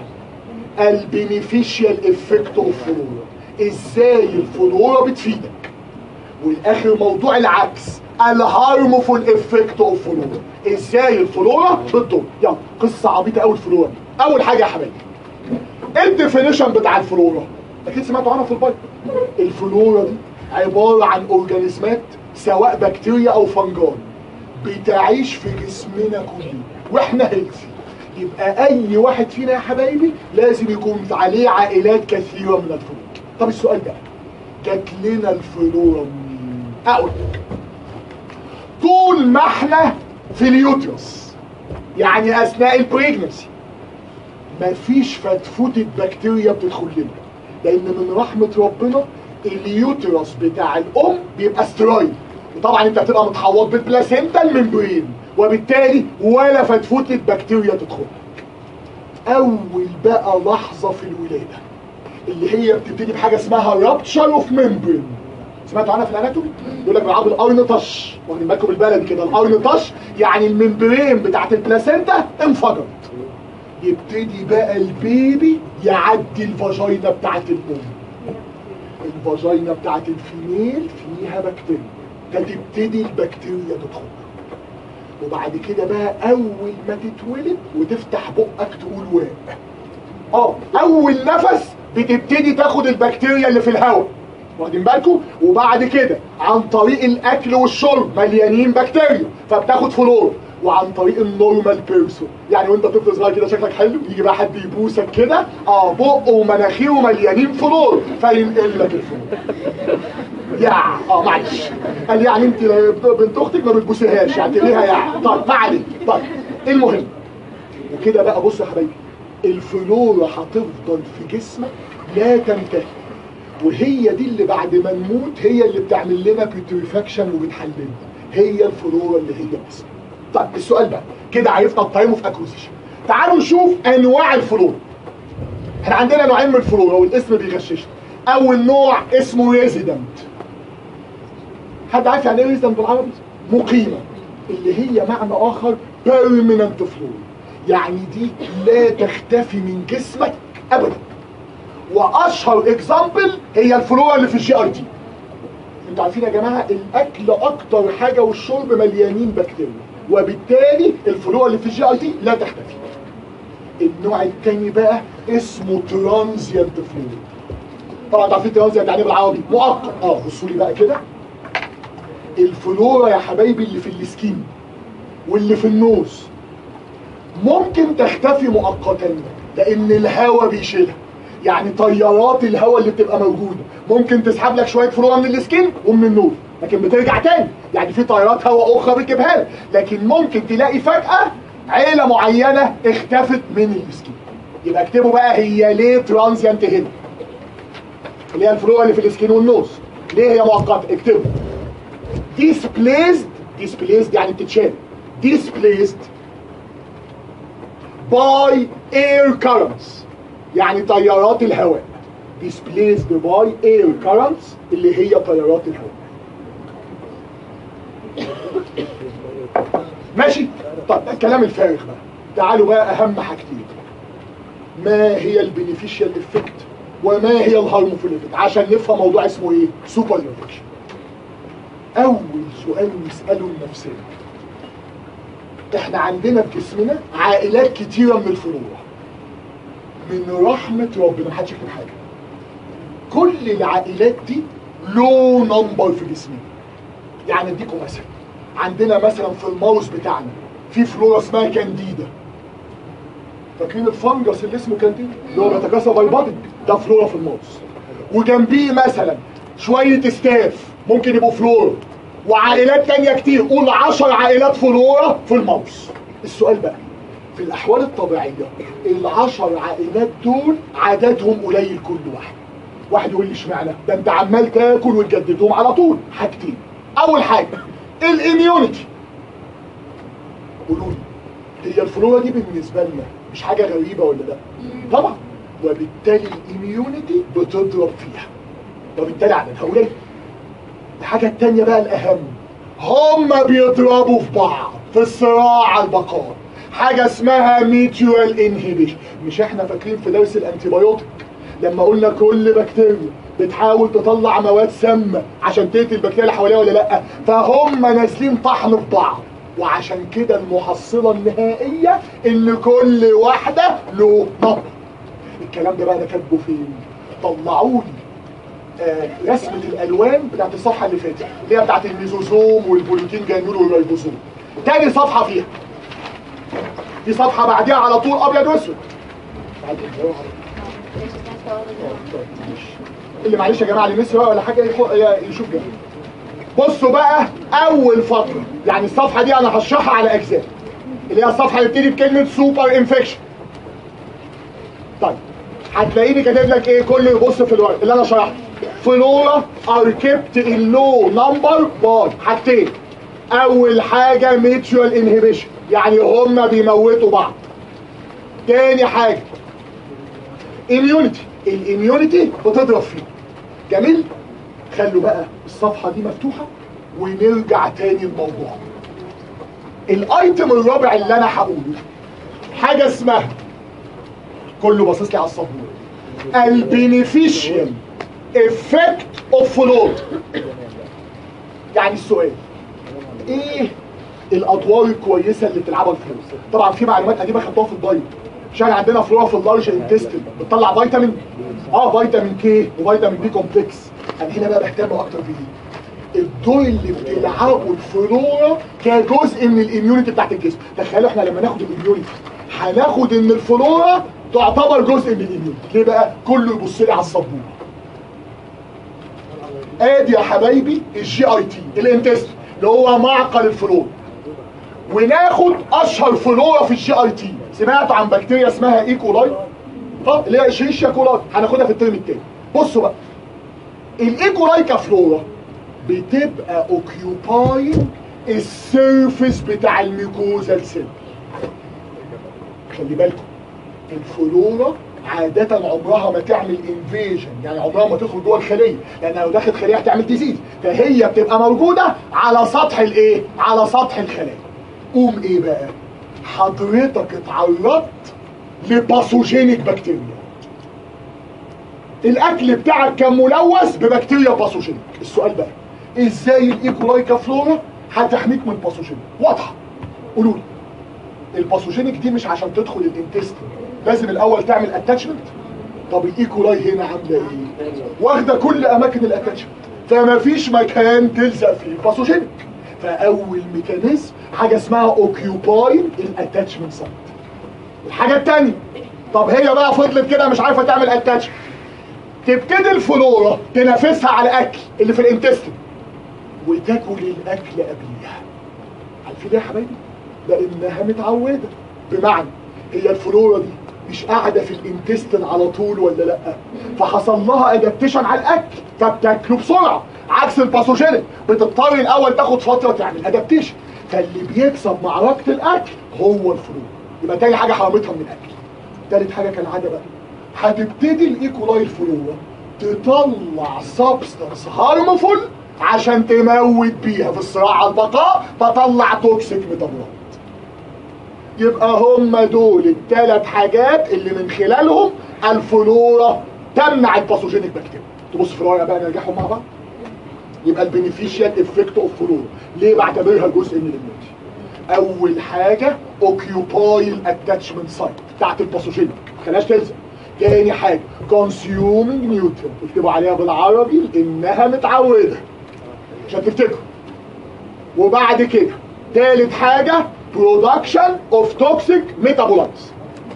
البينيفيشال افكت اوف فلورا ازاي الفلورا بتفيدك والاخر موضوع العكس الهارمفول افكت اوف فلورا ازاي الفلورا بتضر يلا قصه عبيطه قوي الفلورا دي اول حاجه يا حبايبي ايه الديفينيشن بتاع الفلورا اكيد سمعتوا عنها في البايبل الفلورا دي عباره عن اورجانيزمات سواء بكتيريا او فنجان بتعيش في جسمنا كلنا واحنا هيلثي يبقى اي واحد فينا يا حبايبي لازم يكون عليه عائلات كثيره من الفلورا طب السؤال ده جات لنا الفلورا منين اقول لك طول ما احنا في اليوترس يعني اثناء البريجنسي مفيش فتفوتة بكتيريا بتدخل لنا لان من رحمة ربنا اليوترس بتاع الام بيبقى سترايل وطبعا انت هتبقى متحوط بالبلاسينتا الممبرين وبالتالي ولا فتفوتة بكتيريا تدخل اول بقى لحظة في الولادة اللي هي بتبتدي بحاجة اسمها رابتشر اوف ممبرين سمعتوا عنها في الاناتومي يقول لك بيلعبوا القرن طش واخدين بالكم بالبلدي كده القرن طش يعني الممبرين بتاعت البلاسينتا انفجرت يبتدي بقى البيبي يعدي الفاجينا بتاعت الام الفاجينا بتاعت الفيميل فيها بكتيريا فتبتدي البكتيريا تدخل وبعد كده بقى اول ما تتولد وتفتح بقك تقول واء اه اول نفس بتبتدي تاخد البكتيريا اللي في الهواء واخدين بالكم وبعد كده عن طريق الاكل والشرب مليانين بكتيريا فبتاخد فلور وعن طريق النورمال بيرسون يعني وانت طفل صغير كده شكلك حلو يجي بقى حد يبوسك كده اه بقه ومناخيره مليانين فلور فينقل لك الفلور يا اه معلش قال يعني انت بنت اختك ما بتبوسيهاش يعني ليها يا طيب ما عليك طيب المهم وكده بقى بص يا حبايبي الفلورا هتفضل في جسمك لا تنتهي وهي دي اللي بعد ما نموت هي اللي بتعمل لنا بيوتريفاكشن وبتحللنا هي الفلورا اللي هي جسم طيب السؤال بقى كده عرفنا التايم اوف اكوزيشن تعالوا نشوف انواع الفلورا احنا عندنا نوعين من الفلورا والاسم بيغششنا اول نوع اسمه ريزيدنت حد عارف يعني ايه ريزيدنت بالعربي مقيمه اللي هي معنى اخر بيرمننت فلورا يعني دي لا تختفي من جسمك ابدا واشهر اكزامبل هي الفلورا اللي في الجي اي تي انتوا عارفين يا جماعه الاكل اكتر حاجه والشرب مليانين بكتيريا وبالتالي الفلورا اللي في الجي اي تي لا تختفي النوع الثاني بقى اسمه ترانزيانت فلورا طبعا انتوا عارفين ترانزيانت يعني بالعربي مؤقت اه بصوا لي بقى كده الفلورا يا حبايبي اللي في السكين واللي في النوز ممكن تختفي مؤقتا لان الهواء بيشيلها يعني تيارات الهواء اللي بتبقى موجوده ممكن تسحب لك شويه فلورا من السكين ومن النور لكن بترجع تاني يعني في تيارات هواء اخرى بتجيبها لك لكن ممكن تلاقي فجاه عيله معينه اختفت من السكين يبقى اكتبوا بقى هي ليه ترانزيانت هنا اللي هي الفلورا اللي في السكين والنوز ليه هي مؤقته اكتبوا displaced displaced يعني بتتشال displaced by air currents يعني تيارات الهواء displaced by air currents اللي هي تيارات الهواء ماشي طب ده الكلام الفارغ بقى تعالوا بقى اهم حاجتين ما هي البينيفيشال افكت وما هي الهارمفول افكت عشان نفهم موضوع اسمه ايه سوبر انفكشن اول سؤال نساله لنفسنا احنا عندنا في جسمنا عائلات كتيره من الفروع من رحمه ربنا محدش يكتب حاجه كل العائلات دي لو نمبر في جسمنا يعني اديكم مثلا عندنا مثلا في الماوس بتاعنا في فلورا اسمها كانديدا فاكرين الفنجس اللي اسمه كانديدا اللي هو بيتكاثر بايباتيك ده فلورا في الماوس وجنبيه مثلا شويه استاف ممكن يبقوا فلورا وعائلات تانية كتير قول 10 عائلات فلورا في الماوس السؤال بقى في الاحوال الطبيعيه العشر عائلات دول عددهم قليل كل واحد واحد يقول لي اشمعنى ده انت عمال تاكل وتجددهم على طول حاجتين اول حاجه الاميونيتي قولوا لي هي الفلورا دي بالنسبه لنا مش حاجه غريبه ولا لا طبعا وبالتالي الاميونيتي بتضرب فيها وبالتالي عددها قليل الحاجه التانيه بقى الاهم هما بيضربوا في بعض في الصراع على البقاء حاجه اسمها ميتيوال انهيبيشن مش احنا فاكرين في درس الانتيبيوتيك لما قلنا كل بكتيريا بتحاول تطلع مواد سامه عشان تقتل البكتيريا اللي حواليها ولا لا فهم نازلين طحن في بعض وعشان كده المحصله النهائيه ان كل واحده له نبض الكلام ده بقى انا كاتبه فين طلعوا لي آه، رسمه الالوان بتاعت الصفحه اللي فاتت اللي هي بتاعت الميزوزوم والبروتين جانول والريبوزوم تاني صفحه فيها في صفحه بعديها على طول ابيض واسود اللي معلش يا جماعه اللي نسي بقى ولا حاجه يخ- ي- يشوف جنبي بصوا بقى اول فقره يعني الصفحه دي انا هشرحها على اجزاء اللي هي الصفحه اللي بتبتدي بكلمه سوبر انفكشن طيب هتلاقيني كاتب لك ايه كل يبص في الورق اللي انا شرحته فلورا ار كيبت ان لو نمبر باي حاجتين اول حاجه ميتشوال انهبيشن يعني هما بيموتوا بعض تاني حاجه اميونيتي الاميونيتي بتضرب فيه جميل خلوا بقى الصفحه دي مفتوحه ونرجع تاني الموضوع الايتم الرابع اللي انا هقوله حاجه اسمها كله باصص لي على السبوره البينيفيشال افكت اوف فلور يعني السؤال ايه الادوار الكويسه اللي بتلعبها الفلور طبعا في معلومات قديمه خدتوها في الدايت مش احنا عندنا فلورا في اللارج انتستين بتطلع فيتامين اه فيتامين كي وفيتامين بي كومبلكس انا هنا بقى بهتم اكتر بايه الدور اللي بتلعبه الفلورا كجزء من الاميونيتي بتاعت الجسم تخيلوا احنا لما ناخد الاميونيتي هناخد ان الفلورا تعتبر جزء من الاميونيتي ليه بقى كله يبص لي على السبوره ادي يا حبايبي الجي اي تي الانتست اللي هو معقل الفلورا وناخد اشهر فلورا في الجي اي تي سمعتوا عن بكتيريا اسمها ايكولاي طب اللي هي اشيريشيا كولاي هناخدها في الترم التاني بصوا بقى الايكولاي كفلورا بتبقى اوكيوباين السيرفيس بتاع الميكوزال سيل خلي بالكم الفلورا عادة عمرها ما تعمل انفيجن يعني عمرها ما تدخل جوه الخلية لان لو دخلت خلية هتعمل ديزيز فهي بتبقى موجودة على سطح الايه على سطح الخلايا قوم ايه بقى حضرتك اتعرضت لباثوجينيك بكتيريا الاكل بتاعك كان ملوث ببكتيريا باثوجينيك السؤال بقى ازاي الايكولاي كفلورا هتحميك من الباثوجينيك واضحه قولوا لي الباثوجينيك دي مش عشان تدخل الانتستين لازم الاول تعمل اتاتشمنت طب الايكولاي هنا عامله ايه واخده كل اماكن الاتاتشمنت فما فيش مكان تلزق فيه الباثوجينيك فاول ميكانيزم حاجه اسمها اوكيوباين الاتاتشمنت سايت الحاجه الثانيه طب هي بقى فضلت كده مش عارفه تعمل اتاتشمنت تبتدي الفلورا تنافسها على الاكل اللي في الانتستين وتاكل الاكل قبليها عارفين ليه يا حبايبي لانها متعوده بمعنى هي الفلورا دي مش قاعده في الانتستين على طول ولا لا فحصل لها ادابتيشن على الاكل فبتاكله بسرعه عكس الباثوجينيك بتضطر الاول تاخد فتره تعمل ادابتيشن فاللي بيكسب معركه الاكل هو الفلورا يبقى تاني حاجه حرمتها من الاكل تالت حاجه كالعاده بقى هتبتدي الايكولاي الفلورا تطلع سبستانس هارمفول عشان تموت بيها في الصراع على البقاء تطلع توكسيك ميتابولايت يبقى هم دول الثلاث حاجات اللي من خلالهم الفلورا تمنع الباثوجينيك بكتيريا تبص في الورقه بقى نرجعهم مع بعض يبقى البينيفيشال افكت اوف فلورا ليه بعتبرها جزء من الاميونيتي اول حاجه اوكيوباي الاتاتشمنت سايت بتاعت الباثوجينيك ما خلاش تلزق تاني حاجه consuming nutrient اكتبوا عليها بالعربي انها متعوده عشان تفتكروا وبعد كده تالت حاجه production of toxic metabolites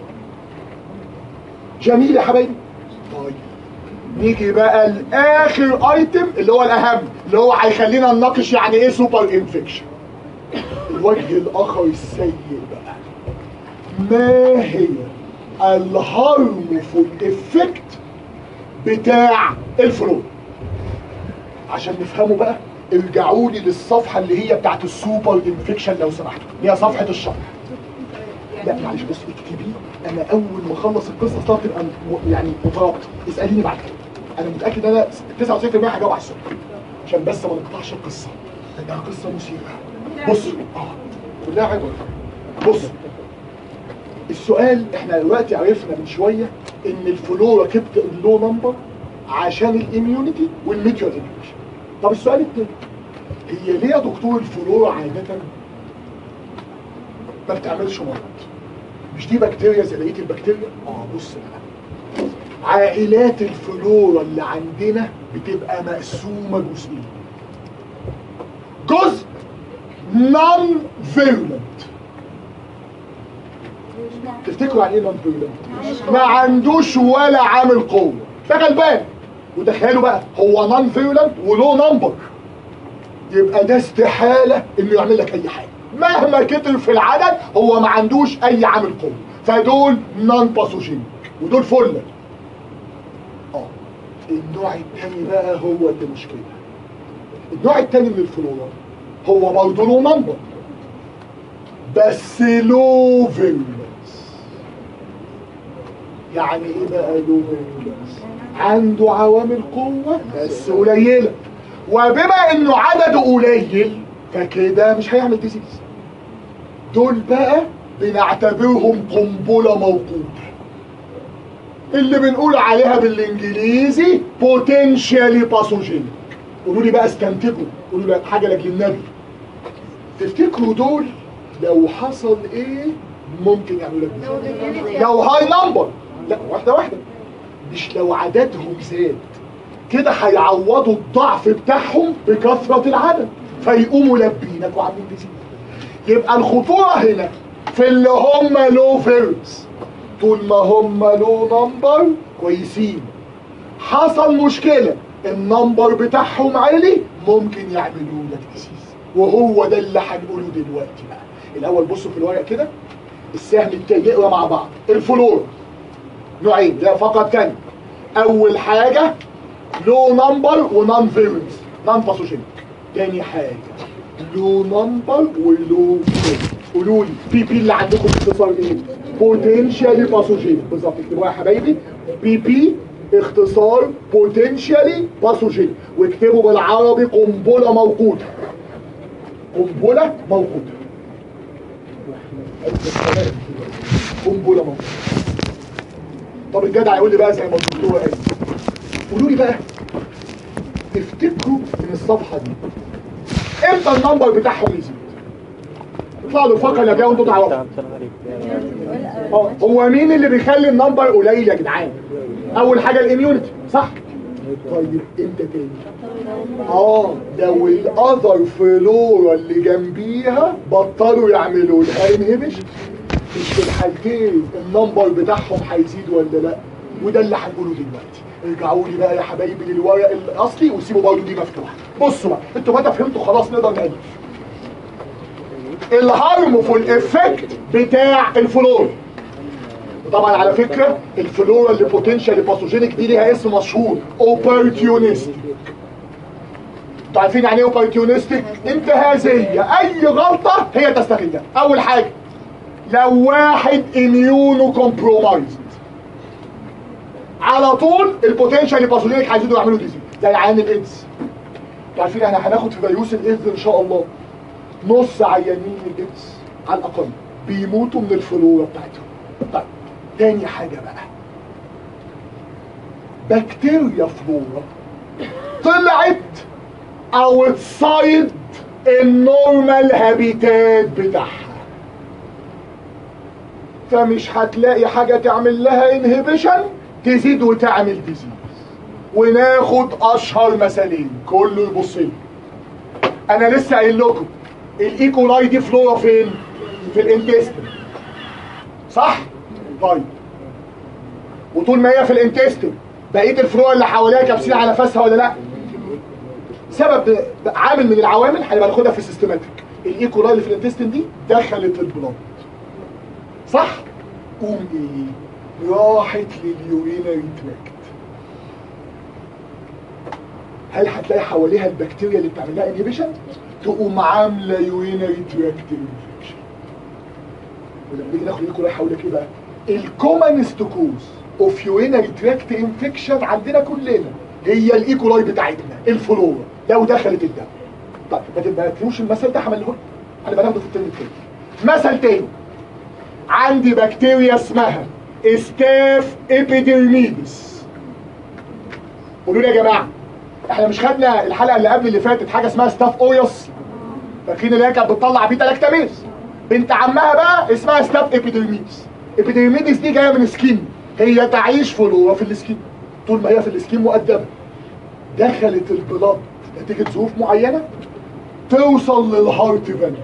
جميل يا حبايبي طيب نيجي بقى لاخر ايتم اللي هو الاهم اللي هو هيخلينا نناقش يعني ايه سوبر انفكشن الوجه الاخر السيء بقى ما هي الهارمفول افكت بتاع الفلور عشان نفهمه بقى ارجعوا لي للصفحه اللي هي بتاعت السوبر انفكشن لو سمحتوا هي صفحه الشرح لا معلش بس اكتبيه انا اول ما اخلص القصه اصلا تبقى م- يعني مترابطه اساليني بعد كده انا متاكد ان انا 99% هجاوب على السؤال عشان بس ما نقطعش القصه لانها قصه مثيره بصوا اه كلها عبر بصوا السؤال احنا دلوقتي عرفنا من شويه ان الفلورا كبت اللو نمبر عشان الاميونيتي والميتيور انفكشن طب السؤال التاني هي ليه يا دكتور الفلورا عاده ما بتعملش مرض مش دي بكتيريا زي بقيه البكتيريا اه بص بقى عائلات الفلورا اللي عندنا بتبقى مقسومه جزئين جزء نون فيرولنت تفتكروا يعني ايه نون فيرولنت ما عندوش ولا عامل قوه ده غلبان وتخيلوا بقى هو نون فيرولنت ولو نمبر يبقى ده استحاله انه يعمل لك اي حاجه مهما كتر في العدد هو ما عندوش اي عامل قوه فدول نون باثوجينيك ودول فله اه النوع الثاني بقى هو اللي مشكله النوع الثاني من الفلورا هو برضه له نمبر بس لو فيرولنس يعني ايه بقى لو فيرولنس عنده عوامل قوه بس قليله وبما انه عدده قليل فكده مش هيعمل ديزيز دول بقى بنعتبرهم قنبله موقوته اللي بنقول عليها بالانجليزي بوتنشالي باثوجينيك قولوا لي بقى استنتجوا قولوا لي حاجه لاجل النبي تفتكروا دول لو حصل ايه ممكن يعملوا لك ديزيز لو هاي نمبر لا واحده واحده مش لو عددهم زاد كده هيعوضوا الضعف بتاعهم بكثرة العدد فيقوموا لبينك وعاملين ديزيز يبقى الخطورة هنا في اللي هم لو فيرز طول ما هم لو نمبر كويسين حصل مشكلة النمبر بتاعهم عالي ممكن يعملوا لك ديزيز وهو ده اللي هنقوله دلوقتي بقى الاول بصوا في الورق كده السهم التاني نقرا مع بعض الفلور نوعين لا فقط كان اول حاجه لو نمبر ونون فيرنس نون باثوجينيك تاني حاجه لو نمبر ولو فيرنس قولوا لي بي بي اللي عندكم اختصار ايه بوتنشالي باثوجينيك بالظبط اكتبوها يا حبايبي بي بي اختصار بوتنشالي باثوجينيك واكتبوا بالعربي قنبله موقوته قنبله موقوته قنبله موقوته طب الجدع يقول لي بقى زي ما الدكتور قال قولوا لي بقى تفتكروا من الصفحه دي امتى النمبر بتاعهم يزيد اطلعوا له الفقره اللي جايه وانتوا تعرفوا اه هو مين اللي بيخلي النمبر قليل يا جدعان اول حاجه الاميونيتي صح طيب امتى تاني اه لو الاذر فلورا اللي جنبيها بطلوا يعملوا لها انهبيشن مش في الحالتين النمبر بتاعهم هيزيد ولا لا وده اللي هنقوله دلوقتي ارجعوا لي بقى يا حبايبي للورق الاصلي وسيبوا برضه دي مفتوحه بصوا بقى انتوا بقى فهمتوا خلاص نقدر نألف الهارمفول افكت بتاع الفلور طبعا على فكره الفلورا اللي بوتنشال باثوجينيك دي ليها اسم مشهور اوبورتيونستيك انتوا عارفين يعني ايه اوبورتيونستيك انتهازيه اي غلطه هي تستغلها اول حاجه لو واحد اميونو كومبرومايزد على طول البوتنشال باثوجينيك هيزيدوا يعملوا ديزيز زي عيان الايدز انتوا عارفين احنا هناخد في فيروس الايدز ان شاء الله نص عيانين الايدز على الاقل بيموتوا من الفلورا بتاعتهم طيب تاني حاجه بقى بكتيريا فلورا طلعت اوتسايد النورمال هابيتات بتاعها فمش هتلاقي حاجة تعمل لها انهبيشن تزيد وتعمل ديزيز وناخد اشهر مثالين كله يبص لي انا لسه قايل لكم الايكولاي دي فلورا فين في الانتستين صح طيب وطول ما هي في الانتستين بقيه الفلورا اللي حواليها كابسين على نفسها ولا لا سبب عامل من العوامل هنبقى ناخدها في السيستماتيك الايكولاي اللي في الانتستين دي دخلت البلاد صح قوم ايه راحت لليورينري تراكت هل هتلاقي حواليها البكتيريا اللي بتعمل لها انهبيشن تقوم عامله يورينري تراكت انفكشن ولما نيجي ناخد الايكولاي هقول لك ايه بقى الكومنست كوز اوف يورينري تراكت انفكشن عندنا كلنا هي الايكولاي بتاعتنا الفلورا لو دخلت الدم طيب ما تبقاش المثل ده هعمله لكم هنبقى ناخده في الترم التاني مثل تاني عندي بكتيريا اسمها استاف ابيديرميدس قولوا لي يا جماعه احنا مش خدنا الحلقه اللي قبل اللي فاتت حاجه اسمها ستاف اويوس فاكرين اللي هي كانت بتطلع بيتا لاكتاميز بنت عمها بقى اسمها ستاف ابيديرميدس ابيديرميدس دي جايه من سكين هي تعيش فلورا في السكين طول ما هي في السكين مؤدبه دخلت البلاد نتيجه ظروف معينه توصل للهارت فالف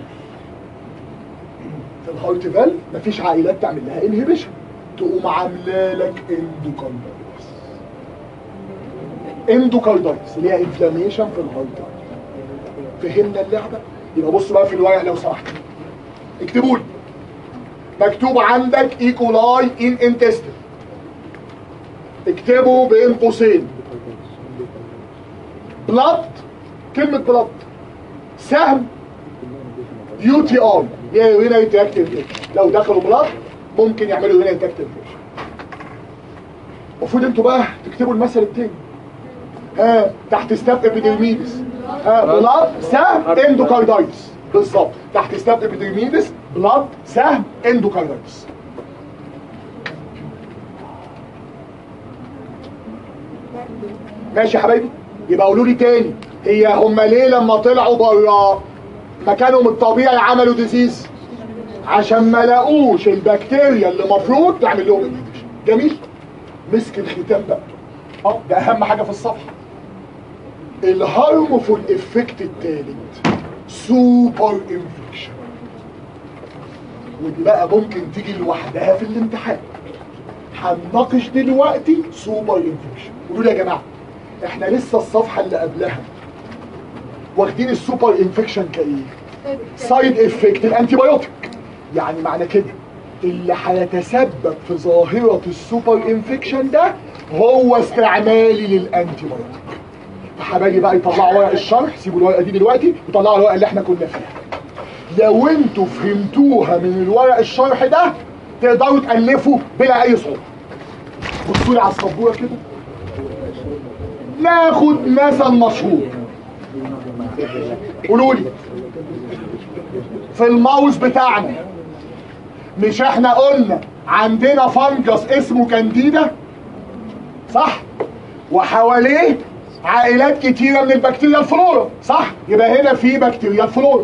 في الهارت فالف مفيش عائلات تعمل لها انهبيشن تقوم عامله لك اندوكاردايتس اندوكاردايتس اللي هي انفلاميشن في الهارت فهمنا اللعبه يبقى بص بقى في الورق لو سمحت اكتبوا لي مكتوب عندك ايكولاي ان انتستين اكتبوا بين قوسين بلاد كلمة بلاد سهم يو تي اي يعني يورينري تراكت انفكشن لو دخلوا بلاد ممكن يعملوا يورينري تراكت انفكشن المفروض انتوا بقى تكتبوا المثل التاني ها تحت ستاب ابيديرميدس ها بلاد سهم اندوكاردايتس بالظبط تحت ستاب ابيديرميدس بلاد سهم اندوكاردايتس ماشي يا حبايبي يبقى قولوا لي تاني هي هم ليه لما طلعوا بره مكانهم الطبيعي عملوا ديزيز عشان ما لاقوش البكتيريا اللي المفروض تعمل لهم انفكشن جميل مسك الختام بقى اه ده اهم حاجه في الصفحه الهارمفول افكت التالت سوبر انفكشن ودي بقى ممكن تيجي لوحدها في الامتحان هنناقش دلوقتي سوبر انفكشن قولوا لي يا جماعه احنا لسه الصفحه اللي قبلها واخدين السوبر انفكشن كايه سايد افكت الانتي بايوتيك يعني معنى كده اللي هيتسبب في ظاهره السوبر انفكشن ده هو استعمالي للانتي بايوتيك فحبايبي بقى يطلعوا ورق الشرح سيبوا الورقه دي دلوقتي وطلعوا الورقه اللي احنا كنا فيها لو انتوا فهمتوها من الورق الشرح ده تقدروا تالفوا بلا اي صعوبه بصوا لي على السبوره كده ناخد مثل مشهور قولوا لي في الماوس بتاعنا مش احنا قلنا عندنا فنجس اسمه كانديدا صح وحواليه عائلات كتيرة من البكتيريا الفلورا صح يبقى هنا في بكتيريا الفلورا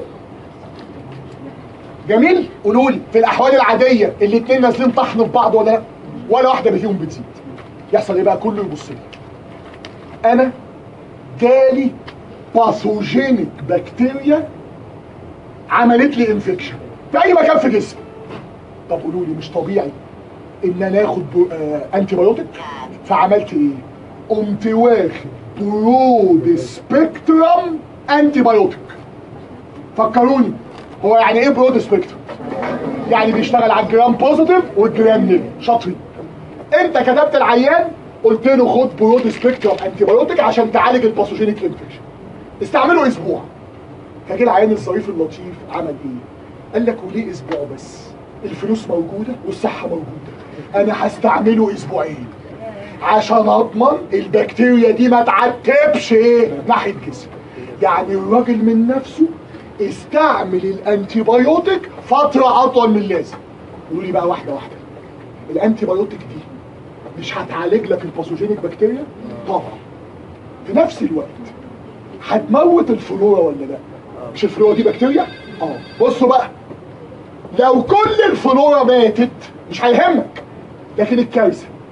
جميل قولوا لي في الاحوال العاديه الاثنين نازلين طحن في بعض ولا لا ولا واحده فيهم بتزيد يحصل ايه بقى كله يبص لي انا جالي باثوجينيك بكتيريا عملت لي انفكشن في اي مكان في جسمي طب قولوا لي مش طبيعي ان انا اخد بو- آه انتي بايوتيك فعملت ايه قمت واخد برود سبيكترم انتي بايوتيك فكروني هو يعني ايه برود سبيكترم يعني بيشتغل على الجرام بوزيتيف والجرام نيجاتيف شاطرين انت كتبت العيان قلت له خد برود سبيكترم انتي بايوتيك عشان تعالج الباثوجينيك انفكشن استعمله اسبوع فجه العيان الظريف اللطيف عمل ايه قال لك وليه اسبوع بس الفلوس موجوده والصحه موجوده انا هستعمله اسبوعين عشان اضمن البكتيريا دي ما تعتبش ايه ناحيه جسمي يعني الراجل من نفسه استعمل الانتي بايوتيك فتره اطول من اللازم قولوا لي بقى واحده واحده الانتي بايوتيك دي مش هتعالج لك الباثوجينيك بكتيريا طبعا في نفس الوقت هتموت الفلورا ولا لا مش الفلورا دي بكتيريا اه بصوا بقى لو كل الفلورا ماتت مش هيهمك لكن الكارثه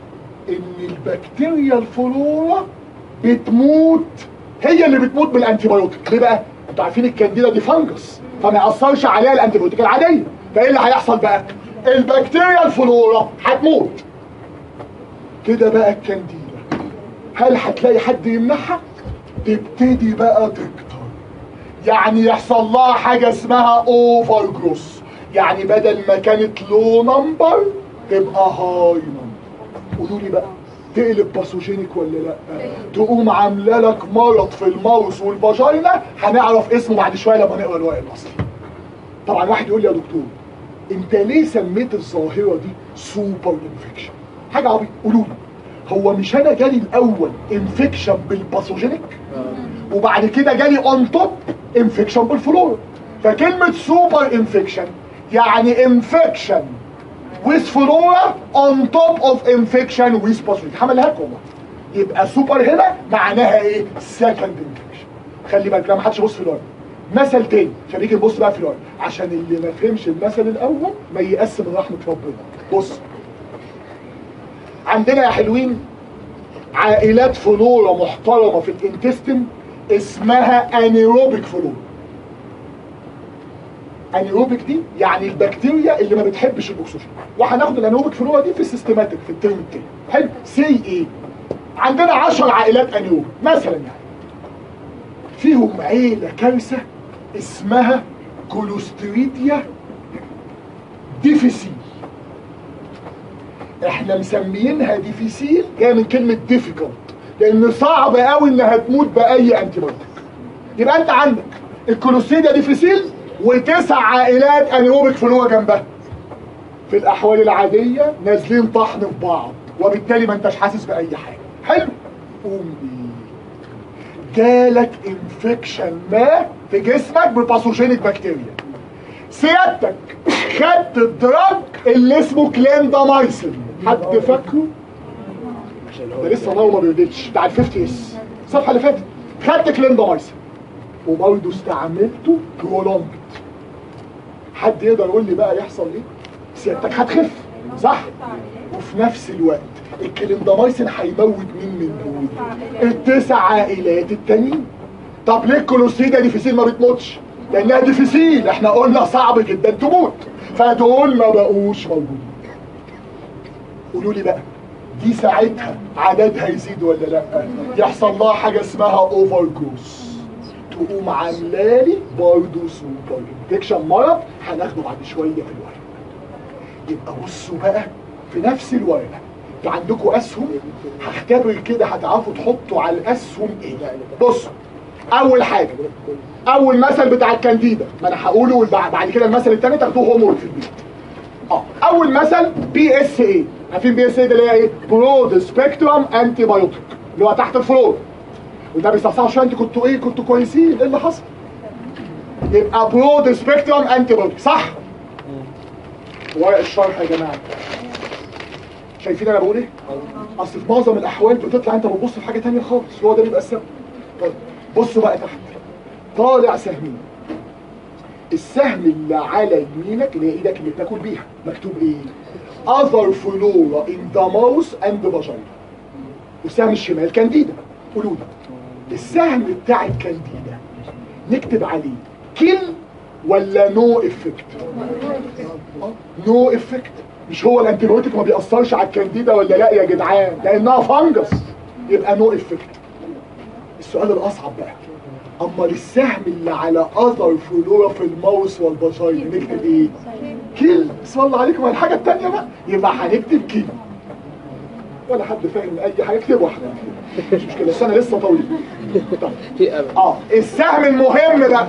ان البكتيريا الفلورا بتموت هي اللي بتموت بالانتيبيوتيك ليه بقى انتوا عارفين الكانديدا دي فانجس فما ياثرش عليها الانتيبيوتيك العاديه فايه اللي هيحصل بقى البكتيريا الفلورا هتموت كده بقى الكانديدا هل هتلاقي حد يمنعها تبتدي بقى تكتر يعني يحصل لها حاجه اسمها اوفر جروس يعني بدل ما كانت لو نمبر تبقى هاي نمبر قولوا لي بقى تقلب باثوجينيك ولا لا تقوم عامله لك مرض في الماوس والفاجينا هنعرف اسمه بعد شويه لما نقرا الورق الاصلي طبعا واحد يقول لي يا دكتور انت ليه سميت الظاهره دي سوبر انفكشن حاجه عبيط قولوا لي هو مش انا جالي الاول انفكشن بالباثوجينيك وبعد كده جالي اون توب انفكشن بالفلورا فكلمه سوبر انفكشن يعني انفكشن with flora on top of infection with pathogen هعملها لكم والله يبقى سوبر هنا معناها ايه second infection خلي بالك لا ما حدش يبص في الورق مثل تاني عشان نيجي نبص بقى في الورق عشان اللي ما فهمش المثل الاول ما ييأس من رحمه ربنا بص عندنا يا حلوين عائلات فلورا محترمه في الانتستين اسمها انيروبيك فلورا انيروبيك دي يعني البكتيريا اللي ما بتحبش الاكسجين وهناخد الانيروبيك فلورا دي في السيستماتيك في الترم التاني حلو سي ايه عندنا 10 عائلات انيروبيك مثلا يعني فيهم عيله كارثه اسمها كولوستريديا ديفيسيل احنا مسميينها ديفيسيل جايه من كلمه ديفيكولت لان صعب قوي انها تموت باي انتيبيوتيك يبقى انت عندك الكولوستريديا ديفيسيل وتسع عائلات انيروبيك فلورا جنبها في الاحوال العاديه نازلين طحن في بعض وبالتالي ما انتش حاسس باي حاجه حلو قوم ايه جالك انفكشن ما في جسمك بباثوجينيك بكتيريا سيادتك خدت الدراج اللي اسمه كليندامايسين حد فاكره ده لسه ناو ما بيردتش بتاع ال 50 اس الصفحه اللي فاتت خدت كليندامايسين وبرضه استعملته برولونج حد يقدر يقول لي بقى يحصل ايه سيادتك هتخف صح وفي نفس الوقت الكليندامايسين هيموت مين من دول التسع عائلات التانيين طب ليه الكولوستيدا ديفيسيل ما بتموتش لانها ديفيسيل احنا قلنا صعب جدا تموت فدول ما بقوش موجودين قولوا لي بقى دي ساعتها عددها يزيد ولا لا يحصل لها حاجه اسمها اوفر جروس تقوم عاملالي برضه سوبر انفكشن مرض هناخده بعد شويه في الورق يبقى بصوا بقى في نفس الورقه انتوا عندكم اسهم هختبر كده هتعرفوا تحطوا على الاسهم ايه بصوا اول حاجه اول مثل بتاع الكانديدا ما انا هقوله والبع- بعد كده المثل الثاني تاخدوه هوم في البيت اه اول مثل بي اس اي عارفين بي اس اي ده اللي هي ايه برود سبيكترم انتي بايوتيك اللي هو تحت الفلور وده بيستفسروا شويه انتوا كنتوا ايه كنتوا كويسين ايه اللي حصل يبقى برود سبيكترم انتي بايوتيك صح ورق الشرح يا جماعه شايفين انا بقول ايه اصل في معظم الاحوال بتطلع انت بتبص في حاجه تانية خالص هو ده بيبقى السبب طيب بصوا بقى تحت طالع سهمين السهم اللي على يمينك اللي هي ايدك اللي بتاكل بيها مكتوب ايه other flora in the mouth and the vagina والسهم الشمال كانديدا قولوا لي السهم بتاع الكانديدا نكتب عليه كل ولا نو افكت نو افكت مش هو الانتيبيوتيك ما بيأثرش على الكانديدا ولا لا يا جدعان لانها فانجس يبقى نو افكت السؤال الاصعب بقى اما للسهم اللي على اثر فلورا في الماوس والبشاير نكتب ايه كيل بسم الله عليكم على الحاجه الثانيه بقى يبقى هنكتب كيل ولا حد فاهم اي حاجه اكتب واحده مش مشكله السنه لسه طويله طيب. في امل اه السهم المهم بقى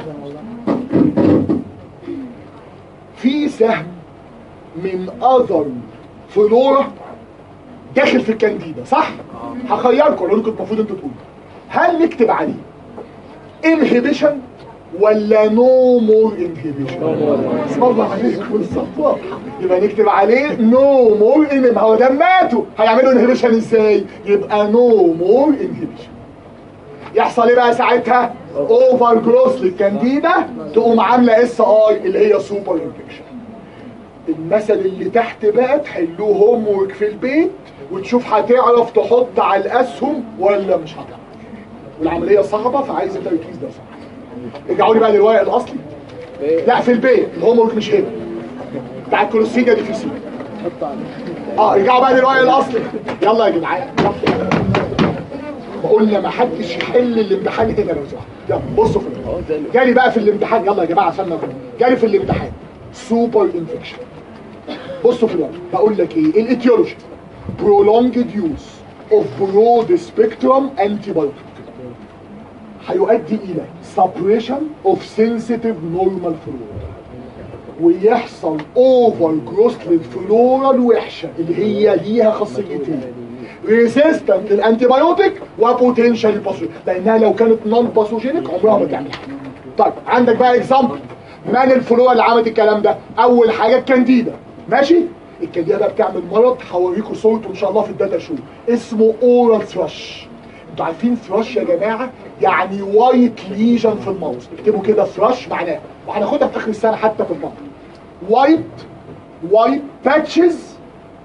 في سهم من اذر فلورا داخل في الكانديدا صح؟ هخيركم اقول لكم المفروض انتوا تقولوا هل نكتب عليه انهبيشن ولا نو مور انهبيشن؟ اسم الله عليكم بالظبط واضحه يبقى نكتب عليه نو مور انهبيشن هو ده ماتوا هيعملوا انهبيشن ازاي؟ يبقى نو مور انهبيشن يحصل ايه بقى ساعتها اوفر جروس للكانديدا تقوم عامله اس اي اللي هي سوبر انفكشن المثل اللي تحت بقى تحلوه هوم ورك في البيت وتشوف هتعرف تحط على الاسهم ولا مش هتعرف والعمليه صعبه فعايز التركيز ده صح ارجعوا لي بقى للورق الاصلي لا في البيت الهوم ورك مش هنا بتاع الكولوسيجا دي في سي اه ارجعوا بقى للورق الاصلي يلا يا جدعان يلا. قلنا ما حدش يحل الامتحان هنا لو سمحت يلا بصوا في الامتحان. جالي بقى في الامتحان يلا يا جماعه عشان نكون جالي في الامتحان سوبر انفكشن بصوا في الورق بقول لك ايه الاتيولوجي prolonged use of broad spectrum antibiotic هيؤدي الى suppression of sensitive normal flora ويحصل اوفر جروث للفلورا الوحشه اللي هي ليها خاصيتين ريزيستنت للانتيبيوتيك وبوتنشال باثوجينيك لانها لو كانت نون باثوجينيك عمرها ما تعمل حاجه طيب عندك بقى اكزامبل من الفلورا اللي عملت الكلام ده اول حاجه الكانديدا ماشي الكانديدا ده بتعمل مرض هوريكم صورته ان شاء الله في الداتا شو اسمه اورال ثراش انتوا عارفين ثراش يا جماعه يعني وايت ليجن في الماوس اكتبوا كده ثراش معناه وهناخدها في اخر السنه حتى في البطن وايت وايت باتشز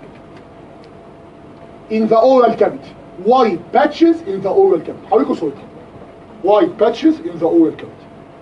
in the oral cavity white patches in the oral cavity هوريكم صورتها white patches in the oral cavity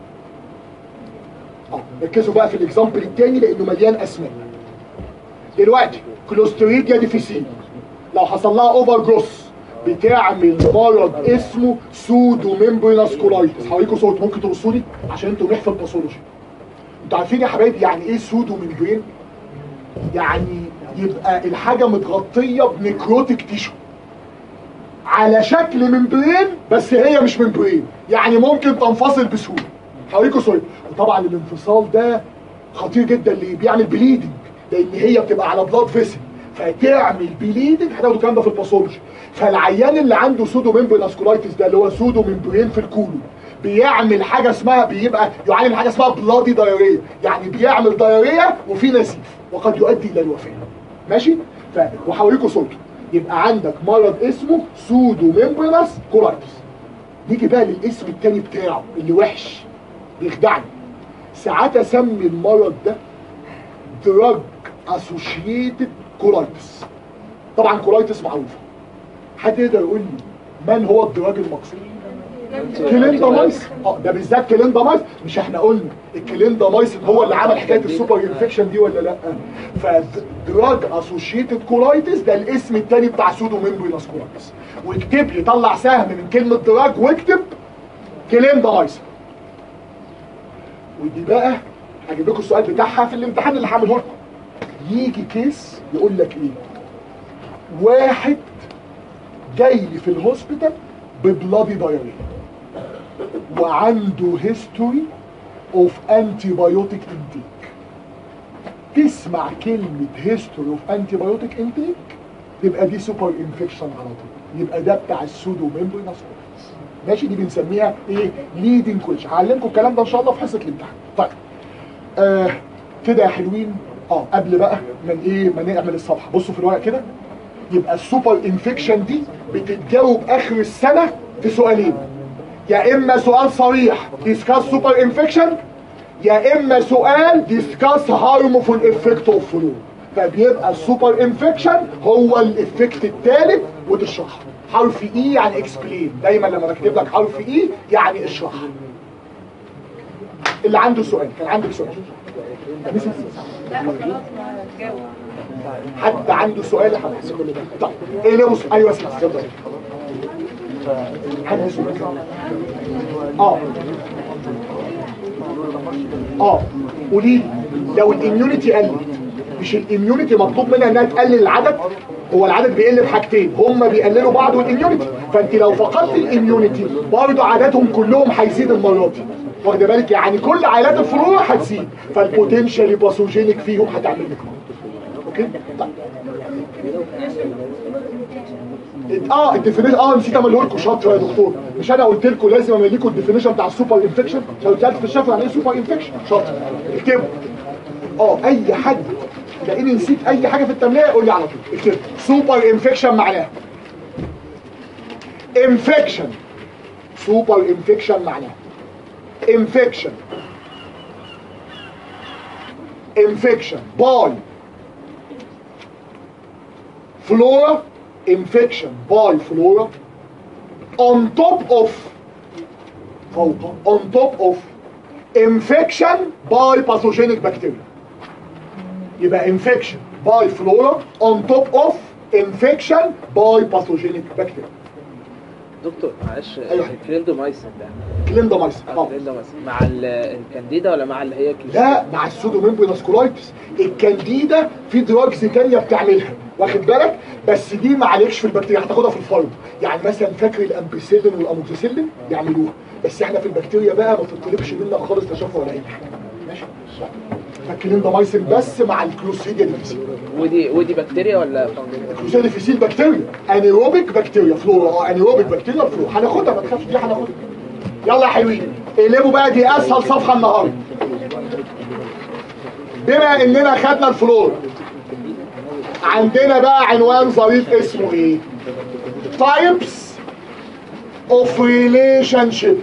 اه ركزوا بقى في الاكزامبل التاني لانه مليان اسماء دلوقتي كلوستريديا ديفيسيل لو حصل لها اوفر جروس بتعمل مرض اسمه سودو ميمبرينس كولايتس هوريكم صوت ممكن تبصوا لي عشان انتوا نحفظ الباثولوجي انتوا عارفين يا حبايبي يعني ايه سودو ميمبرين يعني يبقى الحاجه متغطيه بنكروتيك تيشو على شكل ممبرين بس هي مش ممبرين يعني ممكن تنفصل بسهوله هوريكم صوره وطبعا الانفصال ده خطير جدا ليه بيعمل بليدنج لان هي بتبقى على بلاد فيسل فتعمل بليدنج هتاخدوا الكلام ده في الباثولوجي فالعيان اللي عنده سودو ميمبرين اسكولايتس ده اللي هو سودو ميمبرين في الكولون بيعمل حاجه اسمها بيبقى يعلم حاجه اسمها بلادي دايريه يعني بيعمل دايريه وفي نزيف وقد يؤدي الى الوفاه ماشي ف... وهوريكم صورته يبقى عندك مرض اسمه سودو ميمبرينس كولايتس نيجي بقى للاسم التاني بتاعه اللي وحش بيخدعني ساعات اسمي المرض ده دراج اسوشيتد كولايتس طبعا كولايتس معروفه حد يقدر يقول لي من هو الدراج المقصود كليندامايسين اه ده بالذات كليندامايسين مش احنا قلنا الكليندامايسين هو اللي عمل حكايه السوبر انفكشن دي ولا لا فدراج اسوشيتد كولايتس ده الاسم الثاني بتاع سودو ميمبرينس كولايتس واكتب لي طلع سهم من كلمه دراج واكتب كليندامايسين ودي بقى هجيب لكم السؤال بتاعها في الامتحان اللي هعمله لكم يجي كيس يقول لك ايه واحد جاي لي في الهوسبيتال ببلادي دايريا وعنده هيستوري اوف انتي بايوتيك انتيك تسمع كلمة هيستوري اوف انتي بايوتيك انتيك تبقى دي سوبر انفكشن على طول يبقى ده بتاع السودو ميمبرينس ماشي دي بنسميها ايه ليدنج كويشن هعلمكم الكلام ده ان شاء الله في حصه الامتحان طيب آه كده يا حلوين اه قبل بقى من ايه ما نعمل الصفحه بصوا في الورق كده يبقى السوبر انفكشن دي بتتجاوب اخر السنه في سؤالين يا اما سؤال صريح ديسكاس سوبر انفكشن يا اما سؤال ديسكاس هارمفول افكت اوف فلو فبيبقى السوبر انفكشن هو الافكت الثالث وتشرحه حرف اي يعني اكسبلين دايما لما بكتب لك حرف اي يعني اشرح اللي عنده سؤال كان عندك سؤال لا خلاص ما تجاوب حد عنده سؤال يا حبيبي طيب ايه ليه بص ايوه اسمع اتفضل حد عنده سؤال اه اه قولي لي لو الاميونيتي قلت مش الاميونيتي مطلوب منها انها تقلل العدد هو العدد بيقل بحاجتين هم بيقللوا بعض والاميونيتي فانت لو فقدت الاميونيتي برضه عددهم كلهم هيزيد المره دي واخد بالك يعني كل عائلات الفروع هتزيد فالبوتنشال باثوجينيك فيهم هتعمل لك مرض. اوكي طيب اه الديفينيشن اه نسيت اعمله لكم شاطر يا دكتور مش انا قلت لكم لازم اعمل لكم الديفينيشن بتاع السوبر انفكشن لو سالت في الشفره يعني ايه سوبر انفكشن شاطر اكتبوا اه اي حد لاني نسيت اي حاجه في التمليه يقول لي على طول اكتب سوبر انفكشن معناه انفكشن سوبر انفكشن معناه انفكشن انفكشن باي فلورا infection by flora on top of فوق on top of infection by pathogenic bacteria يبقى infection by flora on top of infection by pathogenic bacteria دكتور معلش أيوة. الكليندومايسين ده كليندامايسين اه الكليندومايسين مع ال- الكانديدا ولا مع اللي هي كيس لا مع السودوميمبرينس كولايتس الكانديدا في دراجز تانية بتعملها واخد بالك بس دي ما عليكش في البكتيريا هتاخدها في الفرد يعني مثلا فاكر الامبيسيلين والاموكسيسيلين يعملوها بس احنا في البكتيريا بقى ما تطلبش منك خالص تشافه ولا اي حاجه ماشي فالكليندامايسين بس مع الكلوستريديا ديفيسيل ودي ودي بكتيريا ولا فانجل الكلوستريديا ديفيسيل بكتيريا انيروبيك بكتيريا فلورا اه انيروبيك بكتيريا فلورا هناخدها ما تخافش دي هناخدها يلا يا حلوين اقلبوا بقى دي اسهل صفحه النهارده بما اننا خدنا الفلور عندنا بقى عنوان ظريف اسمه ايه types of relationship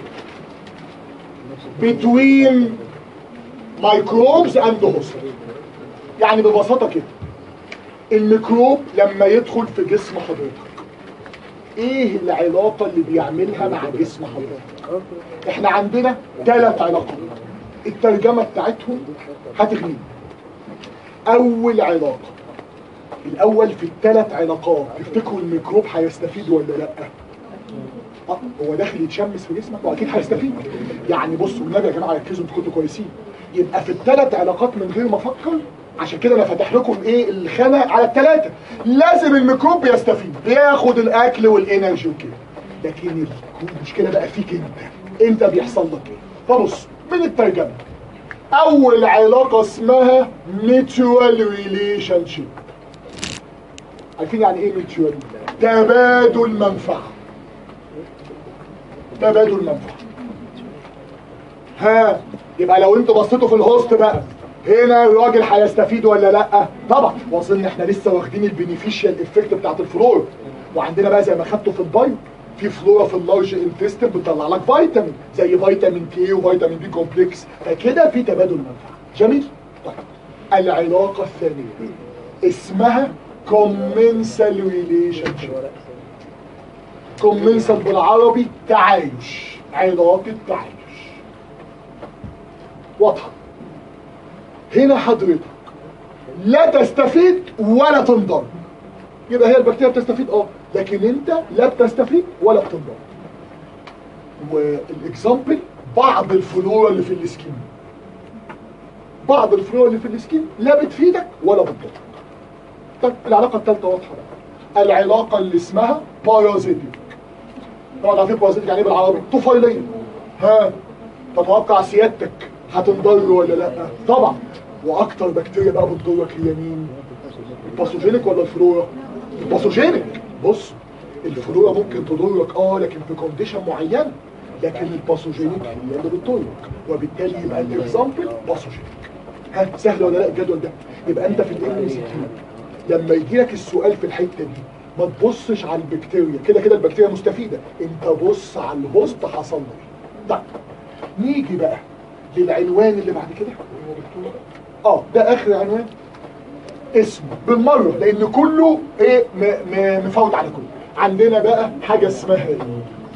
between microbes and host يعني ببساطة كده الميكروب لما يدخل في جسم حضرتك ايه العلاقة اللي بيعملها مع جسم حضرتك احنا عندنا ثلاث علاقات الترجمة بتاعتهم هتغنينا اول علاقة الاول في الثلاث علاقات تفتكروا الميكروب هيستفيد ولا لا اه هو داخل يتشمس في جسمك واكيد هيستفيد يعني بصوا النبي يا جماعه ركزوا انتوا كنتوا كويسين يبقى في الثلاث علاقات من غير ما افكر عشان كده انا فاتح لكم ايه الخانه على الثلاثه لازم الميكروب يستفيد بياخد الاكل والانرجي وكده لكن المشكله بقى فيك انت انت بيحصل لك ايه فبص من الترجمه اول علاقه اسمها mutual relationship عارفين يعني ايه mutual تبادل منفعه تبادل منفعه ها يبقى لو انتوا بصيتوا في الهوست بقى هنا الراجل هيستفيد ولا لا طبعا واظن احنا لسه واخدين البينيفيشال افكت بتاعت الفلور وعندنا بقى زي ما خدته في البايو في فلورا في اللارج انتستين بتطلع لك فيتامين زي فيتامين كي وفيتامين بي كومبلكس فكده في تبادل منفعه جميل طيب العلاقه الثانيه اسمها commensal relationship commensal بالعربي تعايش علاقه تعايش واضحه هنا حضرتك لا تستفيد ولا تنضر يبقى هي البكتيريا بتستفيد اه لكن انت لا بتستفيد ولا بتنضر والاكزامبل بعض الفلورا اللي في السكين بعض الفلورا اللي في السكين لا بتفيدك ولا بتضرك طيب العلاقه الثالثه واضحه بقى العلاقه اللي اسمها بارازيتيك طبعا عارفين بارازيتيك يعني ايه بالعربي طفيليه ها تتوقع سيادتك هتنضر ولا لا طبعا واكتر بكتيريا بقى بتضرك هي مين الباثوجينيك ولا الفلورا الباثوجينيك بص الفلورا ممكن تضرك اه لكن في كونديشن معينه لكن الباثوجينيك هي اللي بتضرك وبالتالي يبقى الاكزامبل باثوجينيك ها سهل ولا لا الجدول ده يبقى انت في الام سي كيو لما يجي لك السؤال في الحته دي ما تبصش على البكتيريا كده كده البكتيريا مستفيده انت بص على الهوست حصل له ايه طيب نيجي بقى للعنوان اللي بعد كده اه ده اخر عنوان اسمه بالمره لان كله ايه م- م- مفوت على كله عندنا بقى حاجه اسمها ايه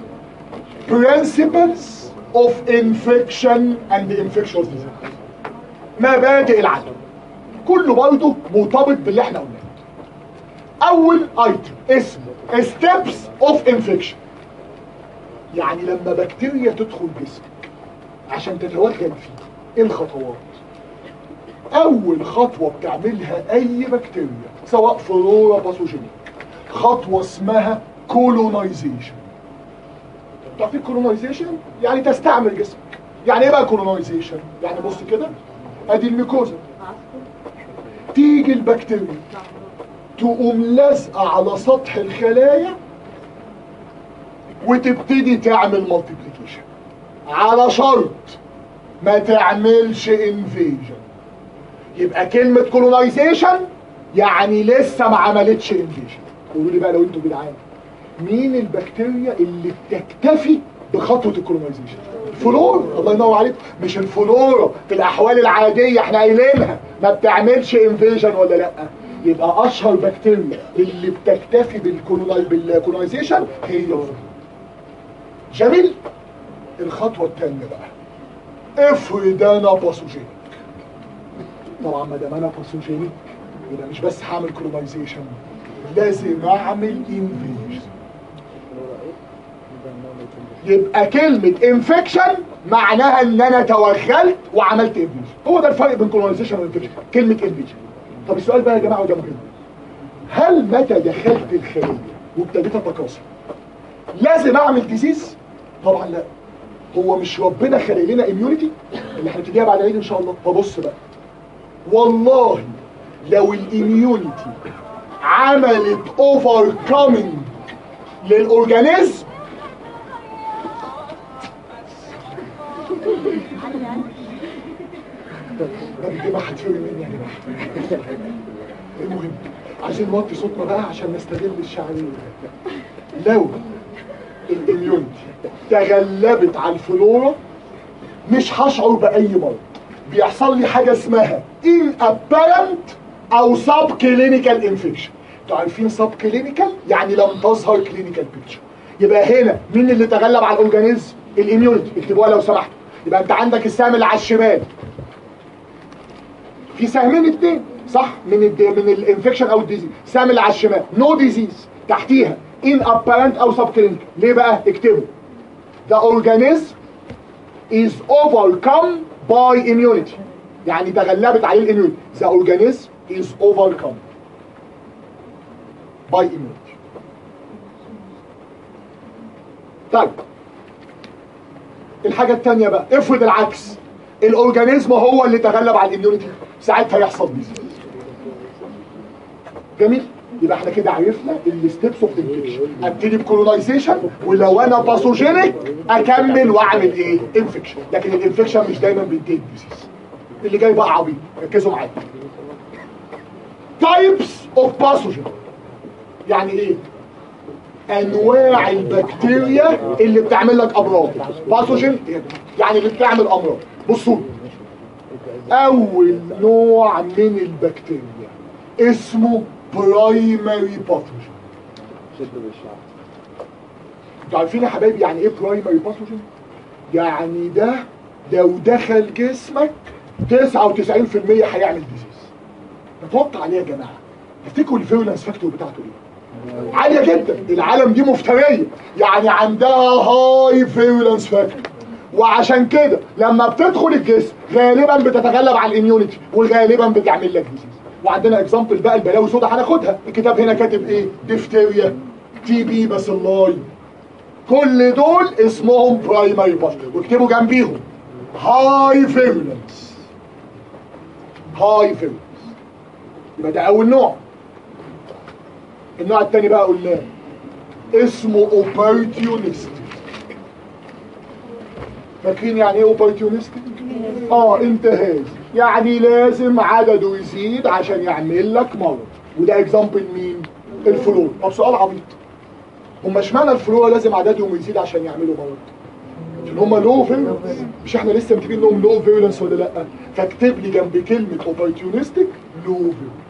principles of infection and infectious disease مبادئ العدوى كله برضه مرتبط باللي احنا قلناه اول ايتم اسمه steps of infection يعني لما بكتيريا تدخل جسمك عشان تتوغل فيه ايه الخطوات اول خطوة بتعملها اي بكتيريا سواء فلورا باثوجينيك خطوة اسمها كولونايزيشن تعرفين كولونايزيشن يعني تستعمل جسمك يعني ايه بقى كولونايزيشن يعني بص كده ادي الميكوزا تيجي البكتيريا تقوم لازقه على سطح الخلايا وتبتدي تعمل مالتيبليكيشن على شرط ما تعملش انفيجن يبقى كلمة كولونايزيشن يعني لسه ما عملتش انفيجن قولوا لي بقى لو انتوا جدعان مين البكتيريا اللي بتكتفي بخطوة الكولونايزيشن الفلور الله ينور عليك مش الفلورا في الاحوال العادية احنا قايلينها ما بتعملش انفيجن ولا لا يبقى اشهر بكتيريا اللي بتكتفي بالكولوناي بالكولونايزيشن هي الفلورا جميل الخطوه الثانيه بقى افرض انا باثوجينيك طبعا ما دام انا باثوجينيك يبقى مش بس هعمل كولونايزيشن لازم اعمل انفيجن يبقى كلمة انفكشن معناها ان انا توغلت وعملت انفيجن هو ده الفرق بين كولونايزيشن وانفكشن كلمة انفيجن طب السؤال بقى يا جماعة وده مهم هل متى دخلت الخلية وابتديت اتكاثر لازم اعمل ديزيز طبعا لا هو مش ربنا خلق لنا اميونيتي اللي هنبتديها بعد العيد ان شاء الله فبص بقى والله لو الاميونيتي عملت اوفر كامينج للاورجانيزم ده بيجيبها هتفرق مني يا جماعه المهم عايزين نوطي صوتنا بقى عشان نستغل الشعريه لو الاميونتي تغلبت على الفلورا مش هشعر باي مرض بيحصل لي حاجه اسمها ان ابارنت او سب كلينيكال انفكشن انتوا عارفين سب كلينيكال يعني لم تظهر كلينيكال بيكتشر يبقى هنا مين اللي تغلب على الاورجانيزم الاميونيتي اكتبوها لو سمحتوا يبقى انت عندك السهم اللي على الشمال في سهمين اتنين صح من الد... من الانفكشن او الديزيز سهم اللي على الشمال نو ديزيز تحتيها ان ابارنت او سب كلينيكال ليه بقى اكتبوا the organism is overcome by immunity يعني تغلبت عليه الاميونيتي the organism is overcome by immunity طيب الحاجة التانية بقى افرض العكس الاورجانيزم هو اللي تغلب على الاميونيتي ساعتها يحصل ديزيز جميل يبقى احنا كده عرفنا الستبس اوف انفكشن ابتدي بكولونايزيشن ولو انا باثوجينيك اكمل واعمل ايه انفكشن لكن الانفكشن مش دايما بينتهي بديزيز اللي جاي بقى عبيط ركزوا معايا تايبس اوف باثوجين يعني ايه انواع البكتيريا اللي بتعمل لك امراض باثوجين يعني اللي بتعمل امراض بصوا اول نوع من البكتيريا اسمه برايمري باثوجين انتوا عارفين يا حبايبي يعني ايه برايمري باثوجين يعني ده لو دخل جسمك 99% هيعمل ديزيز نتوقع عليه يا جماعه تفتكروا الفيرولانس فاكتور بتاعته ايه عاليه جدا العالم دي مفتريه يعني عندها هاي فيرولانس فاكتور وعشان كده لما بتدخل الجسم غالبا بتتغلب على الاميونيتي وغالبا بتعمل لك ديزيز وعندنا اكزامبل بقى البلاوي سودا هناخدها الكتاب هنا كاتب ايه ديفتيريا تي بي باسيلاي كل دول اسمهم برايمري باث واكتبوا جنبيهم هاي فيرولانس هاي فيرولانس يبقى ده اول نوع النوع الثاني بقى قلناه اسمه اوبورتيونست فاكرين يعني ايه اوبورتيونست اه انتهاز يعني لازم عدده يزيد عشان يعمل لك مرض وده اكزامبل مين الفلور طب سؤال عبيط هم اشمعنى الفلورا لازم عددهم يزيد عشان يعملوا مرض عشان هم لو فيرولنس مش احنا لسه متفقين انهم لو فيرولنس ولا لا فاكتب لي جنب كلمه اوبورتيونستيك لو فيرولنس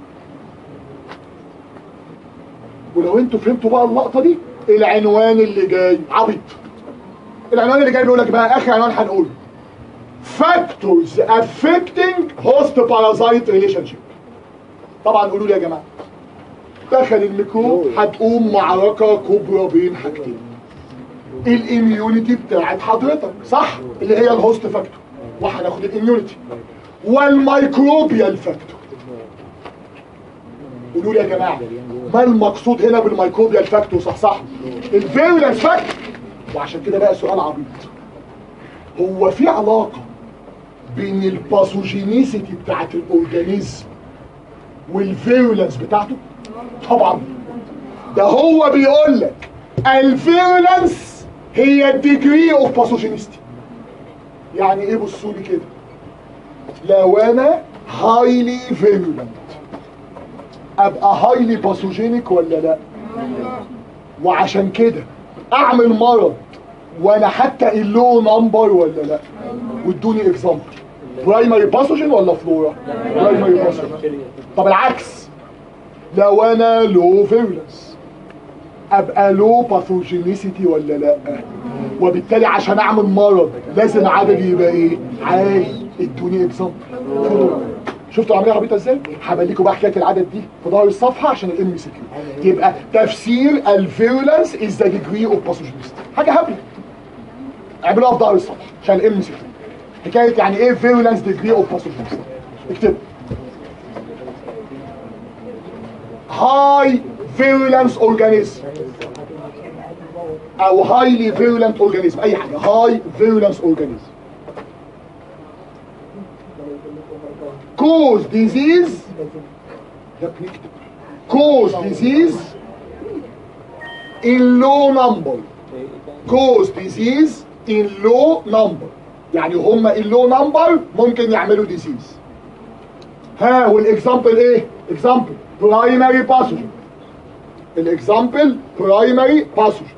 ولو انتوا فهمتوا بقى اللقطه دي العنوان اللي جاي عبيط العنوان اللي جاي بيقول لك بقى اخر عنوان هنقوله factors affecting host parasite relationship طبعا قولوا لي يا جماعه دخل الميكروب هتقوم معركه كبرى بين حاجتين الاميونيتي بتاعت حضرتك صح اللي هي الهوست فاكتور وهناخد الاميونيتي والميكروبيال فاكتور قولوا لي يا جماعه ما المقصود هنا بالميكروبيال فاكتور صح صح الفيرولنس فاكتور وعشان كده بقى سؤال عبيط هو في علاقه بين الباثوجينيسيتي بتاعت الاورجانيزم والفيرولنس بتاعته طبعا ده هو بيقول لك الفيرولنس هي الديجري اوف باثوجينيستي يعني ايه بصوا لي كده لو انا هايلي فيرولنت ابقى هايلي باثوجينيك ولا لا وعشان كده اعمل مرض وانا حتى اللو نمبر ولا لا وادوني اكزامبل برايمري باثوجين ولا فلورا برايمري باثوجين طب العكس لو انا لو فيرولنس ابقى لو باثوجينيسيتي ولا لا وبالتالي عشان اعمل مرض لازم عددي يبقى ايه عالي ادوني اكزامبل شفتوا عمليه عبيطه ازاي هبليكوا بقى حكايه العدد دي في ظهر الصفحه عشان الام سي كيو يبقى تفسير الفيرولنس از ذا ديجري اوف باثوجينيسيتي حاجه هبله اعملوها في ظهر الصفحه عشان الام سي كيو حكايه يعني ايه فيرولنس ديجري اوف باثوجينيسيتي اكتب هاي فيرولنس اورجانيزم او هايلي فيرولنت اورجانيزم اي حاجه هاي فيرولنس اورجانيزم cause disease ده بنكتب cause disease in low number cause disease in low number يعني هم in low number ممكن يعملوا disease ها والاكزامبل ايه اكزامبل primary pathogen الاكزامبل primary pathogen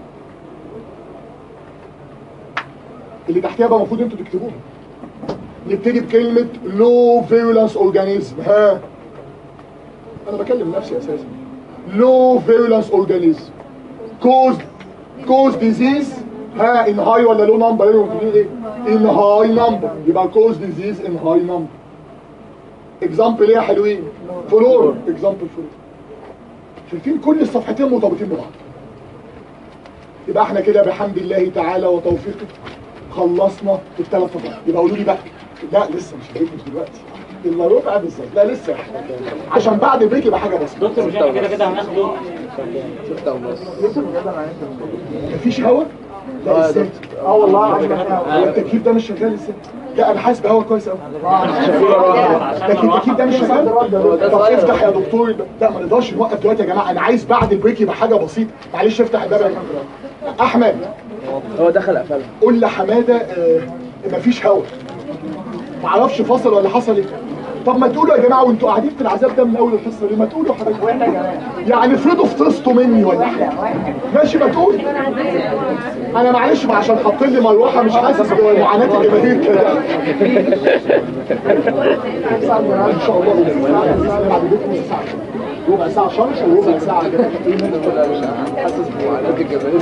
اللي تحتها بقى المفروض انتوا تكتبوها نبتدي بكلمة low virulence organism ها انا بكلم نفسي اساسا low virulence organism cause cause disease ها in high ولا low number ايه موجودين ايه in high number يبقى cause disease in high number example ايه يا حلوين فلور example فلور شايفين كل الصفحتين مرتبطين ببعض يبقى احنا كده بحمد الله تعالى وتوفيقه خلصنا الثلاث صفحات يبقى قولوا لي بقى لا لسه مش هجيب مش دلوقتي الا ربع بالظبط لا لسه عشان بعد البريك يبقى حاجه بسيطه دكتور مش احنا كده كده هناخده ستة ونص مفيش هوا لا ازاي اه والله هو التكييف ده مش شغال ازاي لا انا حاسس بهوا كويس قوي لكن التكييف ده مش شغال طب افتح يا دكتور لا ما نقدرش نوقف دلوقتي يا جماعه انا عايز بعد البريك يبقى حاجه بسيطه معلش افتح الباب يا جماعة. احمد هو دخل قفلها قول لحماده آه مفيش هوا معرفش فصل ولا حصل ايه طب ما تقولوا يا جماعه وانتوا قاعدين في العذاب ده من اول الحصه ليه ما تقولوا حضرتك يعني افرضوا فطستوا مني ولا حاجه ماشي ما تقول انا معلش ما عشان حاطين لي مروحه مش حاسس بمعاناه الجماهير كده ان شاء الله بعد بيتكم نص ساعه ربع ساعه شرح وربع ساعه كده حاسس بمعاناة الجماهير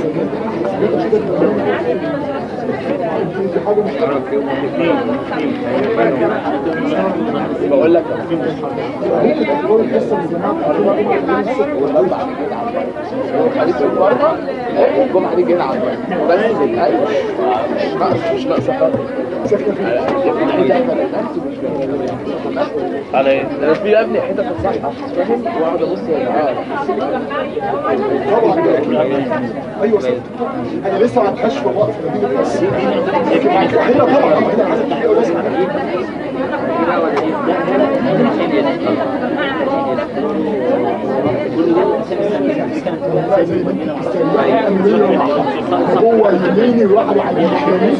بقول لك حديث النهارده الجمعه دي جينا على بس للقلب مش ناقص مش ناقص على ايه؟ انا في يا ابني حتت الصحة فاهم واقعد ابص يا جماعه طبعا ايوه صح انا لسه ما عندهاش في وقت مدينه بس هنا طبعا هنا عايز التحقيق ولازم زي ما انت بتستنى هو يميني الواحد على الخميس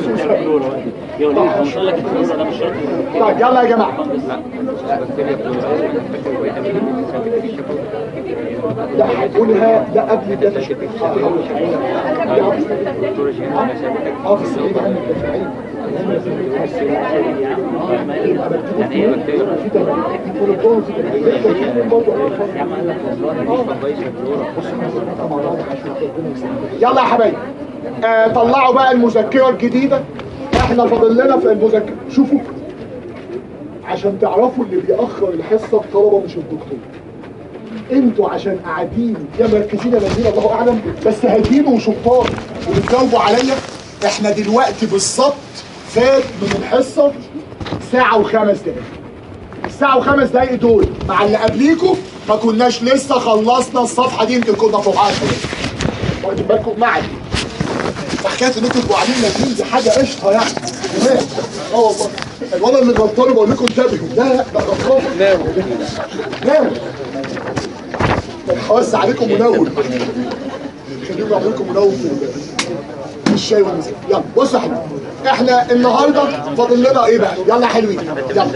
طيب يلا يا جماعه لا هتقولها لا قبل ده اه في السعيد عنك الدفاعين يبقى بكتبه في تمارين في بروتون في تمارين برضه يلا يا حبايبي آه طلعوا بقى المذكره الجديده احنا فاضل لنا في المذكره شوفوا عشان تعرفوا اللي بيأخر الحصه الطلبه مش الدكتور انتوا عشان قاعدين يا مركزين يا نازلين الله اعلم بس هادين وشطار وبتجاوبوا عليا احنا دلوقتي بالظبط فات من الحصه ساعه وخمس دقايق الساعه وخمس دقايق دول مع اللي قبليكوا ما كناش لسه خلصنا الصفحه دي يمكن كنا فوقها شويه واخدين بالكم معي فحكايه ان انتوا تبقوا قاعدين نازلين دي حاجه قشطه يعني تمام اه والله الوضع اللي غلطان بقول لكم انتبهوا لا لا ده غلطان ناموا ناموا خلاص عليكم منور خليهم يعملوا لكم منور في ال- في الشاي والمزاج يلا بصوا يا حبيبي احنا النهارده فاضل لنا ايه بقى يلا يا حلوين يلا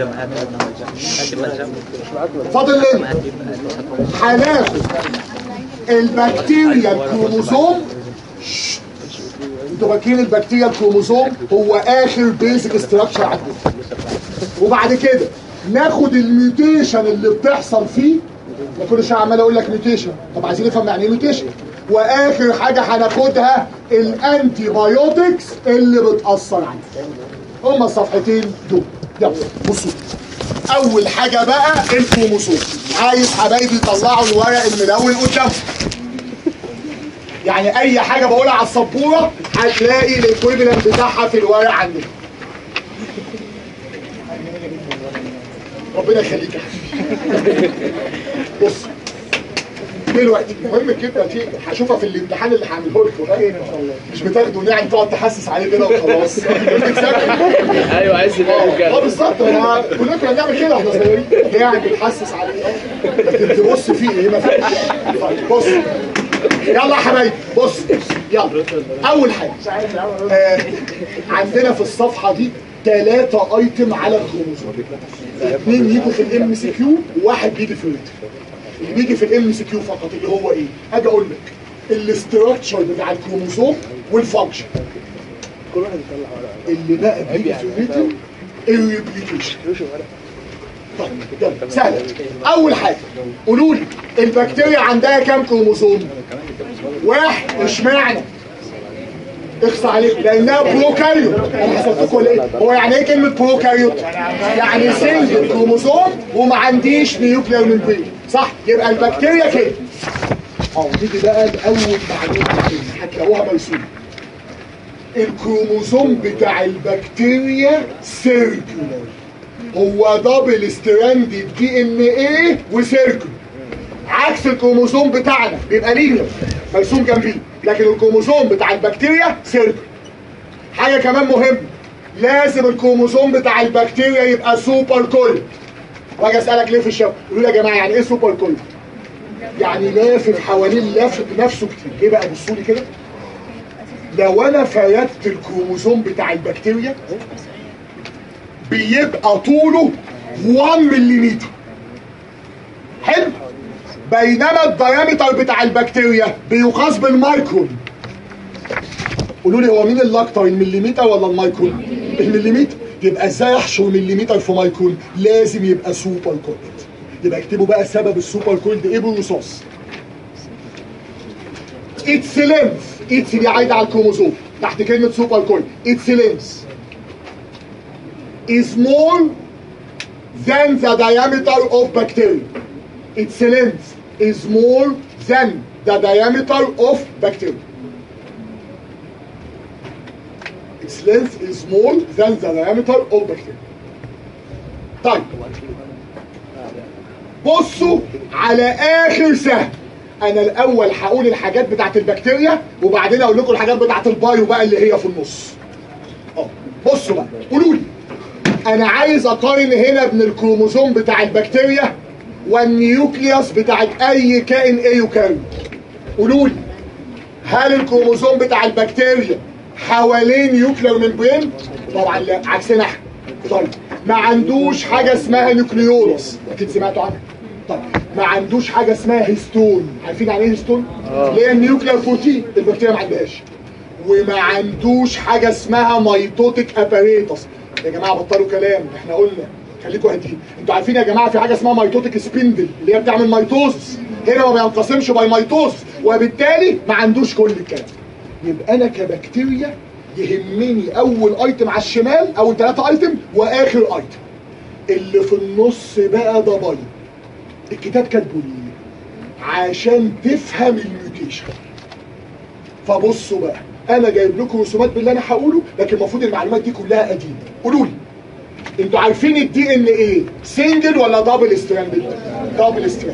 فاضل لنا هناخد البكتيريا الكروموسوم شش. انتوا فاكرين البكتيريا الكروموسوم هو اخر بيزك استراكشر عندنا وبعد كده ناخد الميوتيشن اللي بتحصل فيه انا كل شويه عمال اقول لك ميوتيشن طب عايزين نفهم يعني ايه ميوتيشن واخر حاجه هناخدها الانتي بايوتكس اللي بتاثر عليه هما الصفحتين دول يلا بصوا اول حاجه بقى الكروموسوم عايز حبايبي يطلعوا الورق الملون قدامهم يعني اي حاجه بقولها على السبوره هتلاقي الايكويفالنت بتاعها في الورق عندنا ربنا يخليك يا حبيبي بص دلوقتي مهم جدا تيجي هشوفها في الامتحان اللي هعمله لكم مش بتاخدوا نعم تقعد تحسس عليه كده وخلاص ايوه عايز اه الرجاله بالظبط انا كلنا كنا بنعمل كده واحنا صغيرين يعني بتحسس عليه اه لكن تبص فيه ايه ما فيش طيب بص يلا يا حبايبي بص يلا اول حاجه آه عندنا في الصفحه دي ثلاثة ايتم على الكروموسوم اثنين يجوا في الام سي كيو وواحد بيجي في الريتم اللي بيجي في الام سي كيو فقط اللي هو ايه؟ اجي اقول لك الاستراكشر بتاع الكروموسوم والفانكشن اللي بقى بيجي في الريتم الريبليكيشن طيب يلا سهلة أول حاجة قولوا لي البكتيريا عندها كام كروموسوم؟ واحد اشمعنى؟ اخص عليك لانها بروكاريوت انا حسبتكم ولا ايه؟ هو يعني ايه كلمه بروكاريوت؟ يعني سنجل كروموسوم وما عنديش نيوكلير ممبرين صح؟ يبقى البكتيريا كده اه نيجي بقى لاول معلومه هتلاقوها مرسومه الكروموسوم بتاع البكتيريا سيركولار هو دبل ستراند دي ان ايه وسيركل عكس الكروموسوم بتاعنا بيبقى لينير مرسوم جنبيه لكن الكروموسوم بتاع البكتيريا سيركل حاجه كمان مهمه لازم الكروموسوم بتاع البكتيريا يبقى سوبر كولد واجي اسالك ليه في الشبكه يقولوا لي يا جماعه يعني ايه سوبر كولد يعني لافف حوالين لف نفسه كتير ليه بقى بصوا لي كده لو انا فردت الكروموسوم بتاع البكتيريا بيبقى طوله 1 ملم حلو بينما الديامتر بتاع البكتيريا بيقاس بالمايكرون قولوا لي هو مين اللي اكتر المليمتر ولا المايكرون المليمتر يبقى ازاي احشر مليمتر في مايكرون لازم يبقى سوبر كولد يبقى اكتبوا بقى سبب السوبر كولد ايه بالرصاص اتس لينث اتس دي عايده على الكروموسوم تحت كلمه سوبر كولد اتس لينث is more than the diameter of bacteria. Its length is more than the diameter of bacteria. Its length is more than the diameter of bacteria. طيب بصوا على اخر سهم انا الاول هقول الحاجات بتاعت البكتيريا وبعدين اقول لكم الحاجات بتاعت البايو بقى اللي هي في النص اه بصوا بقى قولوا لي انا عايز اقارن هنا بين الكروموسوم بتاع البكتيريا والنيوكليوس بتاعت اي كائن ايوكاريوت قولوا لي هل الكروموسوم بتاع البكتيريا حوالين نيوكلير ممبرين طبعا لا عكسنا احنا طيب ما عندوش حاجه اسمها نيوكليولوس اكيد سمعتوا عنها طيب ما عندوش حاجه اسمها هيستون عارفين يعني ايه هيستون اللي هي النيوكلير بروتين البكتيريا ما عندهاش وما عندوش حاجه اسمها ميتوتيك اباريتس يا جماعه بطلوا كلام احنا قلنا خليكم هاديين انتوا عارفين يا جماعه في حاجه اسمها ميتوتيك سبيندل اللي هي بتعمل ميتوزس هنا ما بينقسمش باي ميتوزس وبالتالي ما عندوش كل الكلام يبقى انا كبكتيريا يهمني اول ايتم على الشمال اول ثلاثه ايتم واخر ايتم اللي في النص بقى ده بايو الكتاب كاتبه ليه عشان تفهم الميوتيشن فبصوا بقى انا جايب لكم رسومات باللي انا هقوله لكن المفروض المعلومات دي كلها قديمه قولوا لي انتوا عارفين الدي ان ايه سنجل ولا دبل ستراند دبل ستراند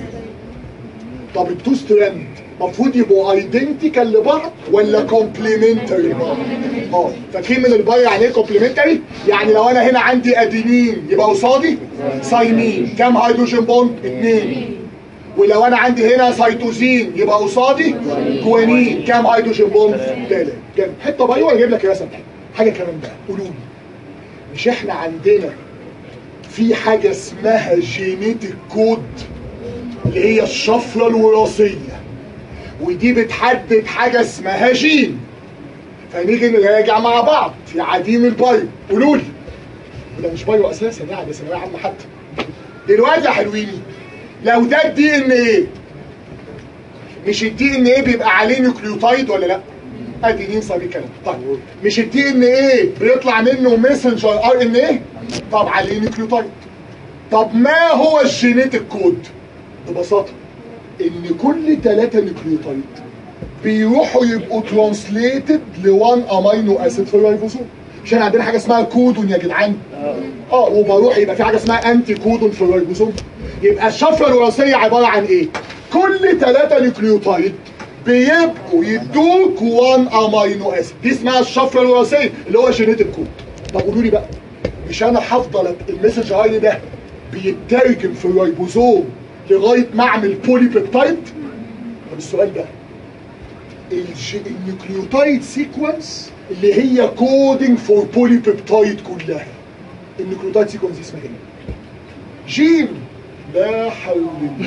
طب التو ستراند المفروض يبقوا ايدنتيكال لبعض ولا كومبليمنتري اه فاكرين من الباي يعني ايه كومبليمنتري يعني لو انا هنا عندي ادينين يبقى قصادي سايمين كام هيدروجين بوند اتنين ولو انا عندي هنا سيتوزين يبقى قصادي جوانين كام هيدروجين بوند ثلاثه جامد حته بايو اجيب لك الرسم ده حاجه كمان بقى قولوا لي مش احنا عندنا في حاجه اسمها جينيتك كود اللي هي الشفره الوراثيه ودي بتحدد حاجه اسمها جين فنيجي نراجع مع بعض في عديم البايو قولوا لي ده مش بايو اساسا يعني ثانويه عامه حتى دلوقتي يا حلوين لو ده الدي ان ايه مش الدي ان ايه بيبقى عليه نيوكليوتايد ولا لا ادي ننسى الكلام طيب مش الدي ان ايه بيطلع منه ميسنجر ار ان ايه طب عليه نيوكليوتايد طب ما هو الجينيتك كود ببساطه ان كل ثلاثة نيوكليوتايد بيروحوا يبقوا ترانسليتد لوان امينو اسيد في الريبوسوم عشان عندنا حاجه اسمها كودون يا جدعان اه وبروح يبقى في حاجه اسمها انتي كودون في الريبوسوم يبقى الشفره الوراثيه عباره عن ايه كل ثلاثة نيوكليوتايد بيبقوا يدوك 1 امينو اسيد دي اسمها الشفره الوراثيه اللي هو جينيتك كود طب قولوا لي بقى مش انا هفضل المسج ار ده بيترجم في الريبوزوم لغايه ما اعمل بولي بيبتايد طب السؤال ده الج- النيوكليوتايد سيكونس اللي هي كودينج فور بولي بيبتايد كلها النيوكليوتايد سيكونس دي اسمها ايه؟ جين لا حول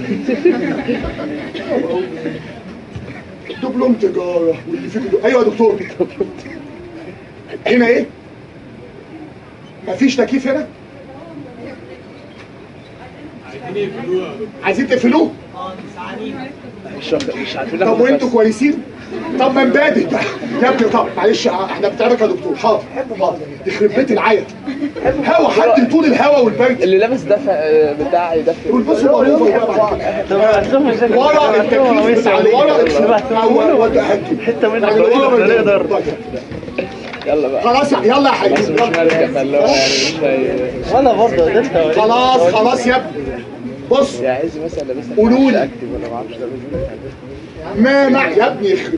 الله دبلوم تجاره واللي فيه كده ايوه يا دكتور هنا ايه؟ مفيش تكييف هنا؟ عايزين تقفلوه؟ مش مش عارفين طب ناخد وانتوا بس. كويسين؟ طب ما نبادئ بقى يا ابني طب معلش احنا بنتعبك يا دكتور حاضر حاضر يخرب بيت العيا هوا حد طول الهوا والبرد اللي لابس دفع بتاع يدفع والبصوا بقى ورا التكييف بتاع الورا اول وده حتة منك يعني لو الورا نقدر من- نقدر. طيب. يلا بقى خلاص يلا يا بس حبيبي مش يلا. مالك اللي هو يعني مش هي- وانا برضه قدرت اوريك خلاص خلاص يا ابني بص يا عز مثلا لابسها قولوا لي. معرفش اكتب ولا ما اعرفش ده ما مع يا ابني يخرب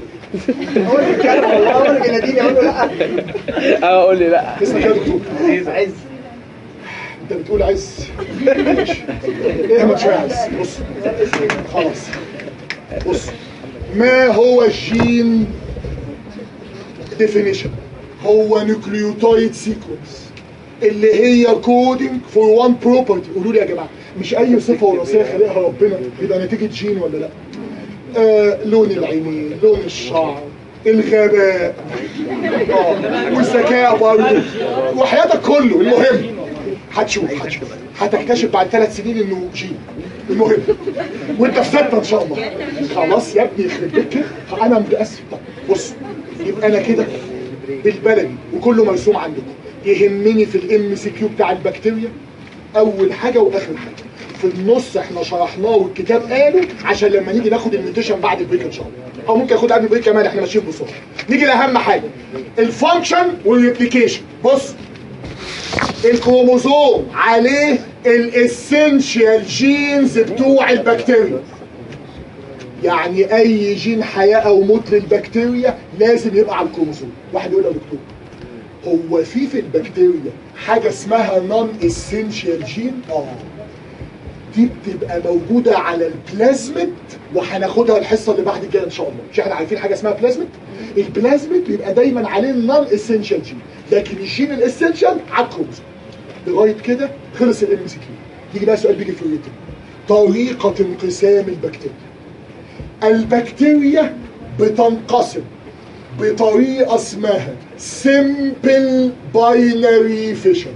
اه قول لي لا اسمك إيه يا دكتور عز انت بتقول عز ماشي. ايه ما شويه عز بص خلاص بص ما هو الجين ديفينيشن هو نيوكليوتايد سيكونس اللي هي كودينج فور وان بروبرتي قولوا لي يا جماعه مش اي صفه وراثيه خلقها ربنا يبقى نتيجه جين ولا لا آه لون العينين لون الشعر الغباء اه والذكاء برضه وحياتك كله المهم هتشوف هتشوف هتكتشف بعد ثلاث سنين انه جين المهم وانت في سته ان شاء الله خلاص يا ابني يخرب بيت كده انا متاسف طب بص يبقى انا كده بالبلدي وكله مرسوم عندكم يهمني في الام سي كيو بتاع البكتيريا اول حاجه واخر حاجه في النص احنا شرحناه والكتاب قاله عشان لما نيجي ناخد الميوتيشن بعد البريك ان شاء الله او ممكن اخد قبل البريك كمان احنا ماشيين بسرعه نيجي لاهم حاجه الفانكشن والريبليكيشن بص الكروموزوم عليه الاسينشال جينز بتوع البكتيريا يعني اي جين حياه او موت للبكتيريا لازم يبقى على الكروموزوم واحد يقول يا دكتور هو في في البكتيريا حاجه اسمها نون اسينشال جين اه دي بتبقى موجوده على البلازميد وهناخدها الحصه اللي بعد الجايه ان شاء الله مش احنا عارفين حاجه اسمها بلازميد البلازميد بيبقى دايما عليه النون اسينشال جين لكن الجين الاسينشال على الكروموزوم لغايه كده خلص الام سي كيو يجي بقى سؤال بيجي في الريتم طريقه انقسام البكتيريا البكتيريا بتنقسم بطريقه اسمها simple binary fission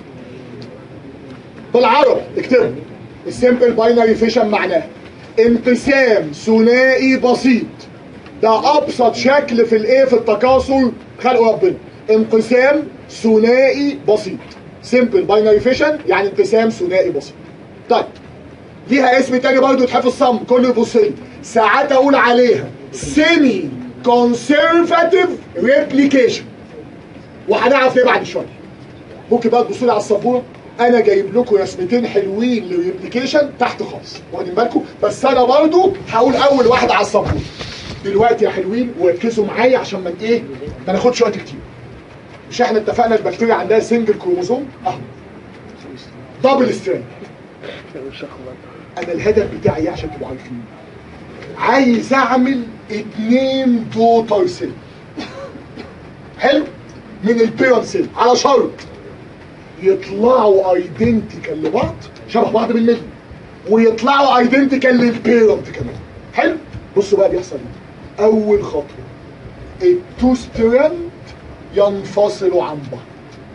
بالعربي اكتبوا السمبل باينري فيشن معناه انقسام ثنائي بسيط ده ابسط شكل في الايه في التكاثر خلق ربنا انقسام ثنائي بسيط سمبل باينري فيشن يعني انقسام ثنائي بسيط طيب ليها اسم تاني برضه تحفظ صم كله يبص لي ساعات اقول عليها سيمي كونسرفاتيف ريبليكيشن وهنعرف ليه بعد شويه ممكن بقى تبصوا لي على السبوره انا جايب لكم رسمتين حلوين للريبليكيشن تحت خالص واخدين بالكم بس انا برضو هقول اول واحد على السبوره دلوقتي يا حلوين وركزوا معايا عشان ما ايه ما ناخدش وقت كتير مش احنا اتفقنا البكتيريا عندها سنجل كروموسوم اهو دبل ستراند انا الهدف بتاعي إيه عشان تبقوا عارفين عايز اعمل اتنين دوتر سيل حلو من البيرن سيل على شرط يطلعوا ايدنتيكال لبعض شبه بعض بالملي ويطلعوا ايدنتيكال للبيرنت كمان حلو بصوا بقى بيحصل ايه اول خطوه التو ستراند ينفصلوا عن بعض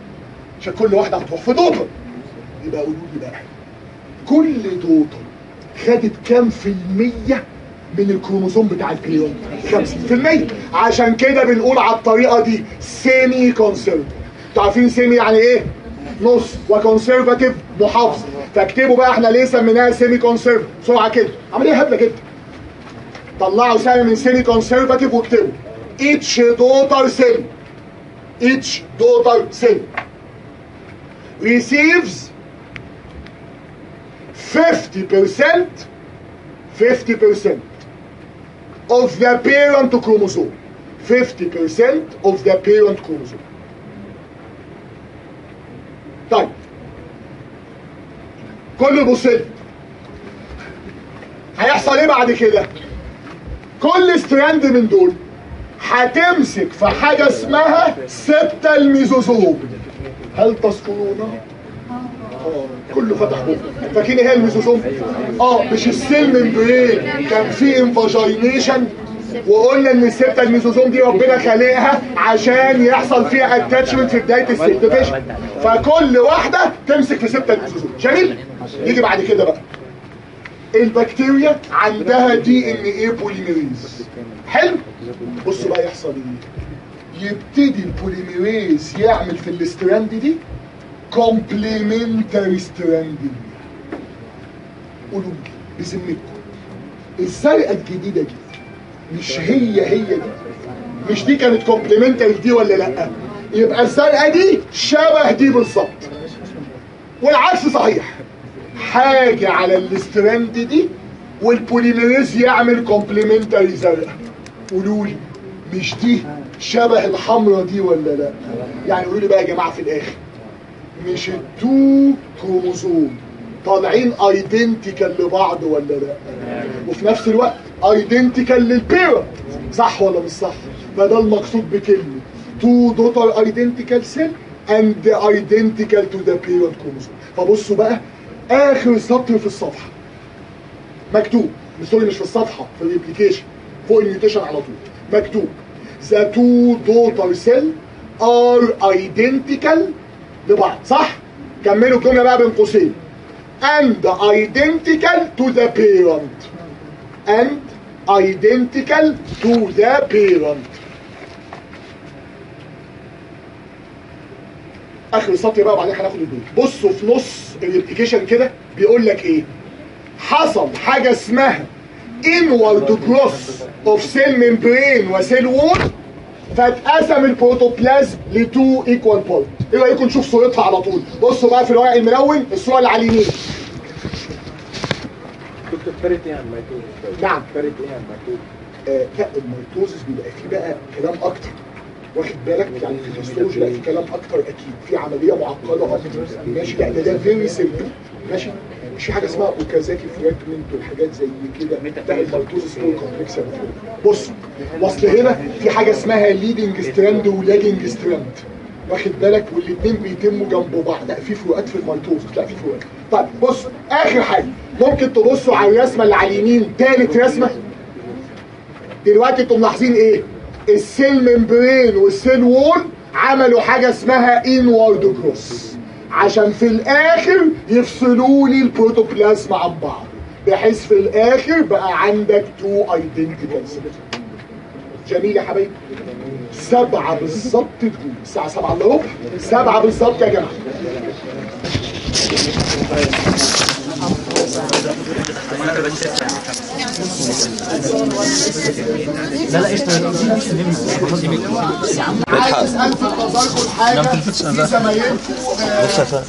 عشان كل واحده هتروح في دوتر يبقى قولوا لي بقى كل دوتر خدت كام في المية من الكروموسوم بتاع البيرنت 50% عشان كده بنقول على الطريقة دي سيمي كونسيرف عارفين سيمي يعني ايه نص وكونسرفاتيف محافظ فاكتبوا بقى احنا ليه سميناها سيمي كونسيرف بسرعة كده عملية هبلة جدا طلعوا سهم من سيمي كونسرفاتيف واكتبوا each daughter cell each daughter cell receives 50% 50% of the parent chromosome 50% of the parent chromosome طيب كل بص لي. هيحصل ايه بعد كده كل ستراند من دول هتمسك في حاجه اسمها سبتة الميزوزوم هل تذكرونه؟ اه كله فتح بقه فاكرين ايه هي الميزوزوم؟ اه مش السيل ممبرين كان في انفاجينيشن وقلنا ان السبتة الميزوزوم دي ربنا خالقها عشان يحصل فيها اتاتشمنت في بدايه السيل ديفيجن فكل واحده تمسك في سبتة الميزوزوم جميل؟ يجي بعد كده بقى البكتيريا عندها دي ان ايه بوليميريز حلو بصوا بقى يحصل ايه يبتدي البوليميريز يعمل في الاستراند دي كومبليمنتري ستراند قولوا لي بذمتكم الزرقاء الجديده دي مش هي هي دي مش دي كانت كومبليمنتري دي ولا لا يبقى الزرقاء دي شبه دي بالظبط والعكس صحيح حاجة على الاستراند دي والبوليميريز يعمل كومبليمنتري زرقاء قولوا لي مش دي شبه الحمرة دي ولا لا يعني قولوا لي بقى يا جماعة في الاخر مش التو كروموسوم طالعين ايدنتيكال لبعض ولا لا وفي نفس الوقت ايدنتيكال للبيرنت صح ولا مش صح فده المقصود بكلمة تو دوتر ايدنتيكال سيل اند ايدنتيكال تو ذا بيرنت كروموسوم فبصوا بقى اخر سطر في الصفحه مكتوب سوري مش في الصفحه في الابلكيشن فوق الميوتيشن على طول مكتوب the two daughter cell are identical لبعض صح كملوا الجمله بقى بين قوسين and identical to the parent and identical to the parent اخر سطر بقى وبعدين هناخد البيت بصوا في نص الابلكيشن كده بيقول لك ايه حصل حاجه اسمها inward growth of cell membrane وسيل وول فاتقسم البروتوبلازم لتو ايكوال بارت ايه رايكم نشوف صورتها على طول بصوا بقى في الورق الملون الصوره اللي على اليمين دكتور فرقت ايه عن الميتوزس؟ نعم. فرقت ايه عن الميتوزس؟ آه لا الميتوزس بيبقى فيه بقى كلام اكتر واخد بالك يعني في الهيستولوجي لا في كلام اكتر اكيد في عمليه معقده اكتر ماشي لا ده ده فيري سيمبل ماشي مش في حاجه اسمها اوكازاكي فراجمنت وحاجات زي كده لا الميتوزس مور كومبلكس بص اصل هنا في حاجه اسمها ليدنج ستراند ولاجنج ستراند واخد بالك والاثنين بيتموا جنب بعض لا في فروقات في الميتوزس لا في فروقات طيب بص اخر حاجه ممكن تبصوا على الرسمه اللي على اليمين ثالث رسمه دلوقتي انتم ملاحظين ايه السيل ممبرين والسيل وول عملوا حاجه اسمها انورد كروس عشان في الاخر يفصلوا لي البروتوبلازم عن بعض بحيث في الاخر بقى عندك تو ايدنتيكال جميل يا حبايبي سبعة بالظبط تقول الساعة سبعة الا ربع سبعة بالظبط يا جماعة عايز الفت نظركم حاجه في زمايلكم آه،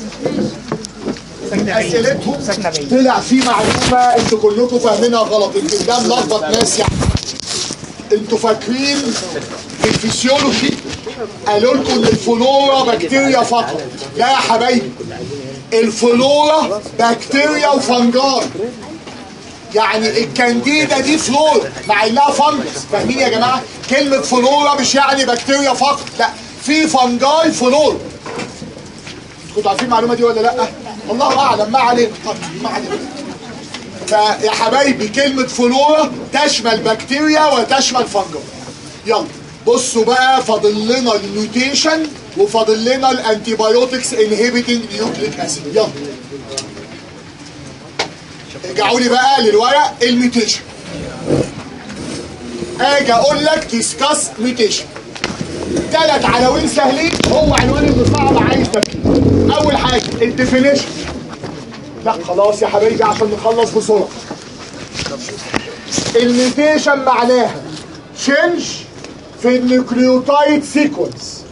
اسئلتهم طلع في معلومه انتوا كلكم فاهمينها غلط يمكن ده ملخبط ناس يعني انتوا فاكرين في الفسيولوجي قالوا لكم ان الفلورا بكتيريا فقط لا يا حبايبي الفلورا بكتيريا وفنجان يعني الكانديدا دي فلورا مع انها فنجس فاهمين يا جماعه كلمه فلورا مش يعني بكتيريا فقط لا في فنجاي فلورا كنتوا عارفين المعلومه دي ولا لا الله اعلم ما علينا طب ما علينا فيا حبايبي كلمه فلورا تشمل بكتيريا وتشمل فنجاي يلا بصوا بقى فاضل لنا الميوتيشن وفاضل لنا الانتيبيوتكس انهبيتنج نيوكليك اسيد يلا ارجعوا لي بقى للورق الميوتيشن اجي اقول لك ديسكاس ميوتيشن ثلاث عناوين سهلين هو عنوان اللي صعب عايز تفكير اول حاجه الديفينيشن لا خلاص يا حبايبي عشان نخلص بسرعه الميوتيشن معناها تشينج في النيوكليوتايد سيكونس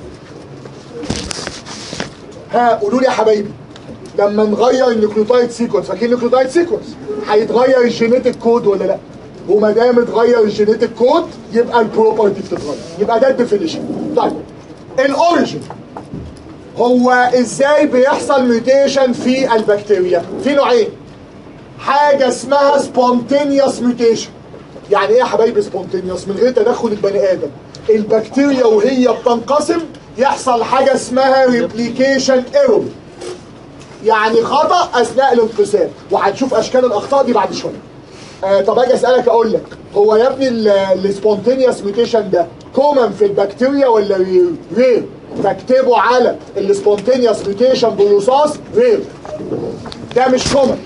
ها قولوا لي يا حبايبي لما نغير النيوكليوتايد سيكونس فاكرين النيوكليوتايد سيكونس هيتغير الجينيتك كود ولا لا وما دام اتغير الجينيتك كود يبقى البروبرتي بتتغير يبقى ده الديفينيشن طيب الاوريجن هو ازاي بيحصل ميوتيشن في البكتيريا في نوعين حاجه اسمها سبونتينيوس ميوتيشن يعني ايه يا حبايبي سبونتينيوس من غير تدخل البني ادم البكتيريا وهي بتنقسم يحصل حاجه اسمها ريبليكيشن ايرور يعني خطا اثناء الانقسام وهنشوف اشكال الاخطاء دي بعد شويه آه طب اجي اسالك اقول لك هو يا ابني السبونتينيوس ميوتيشن ده كومن في البكتيريا ولا رير فاكتبوا على السبونتينيوس ميوتيشن بالرصاص رير ده مش كومن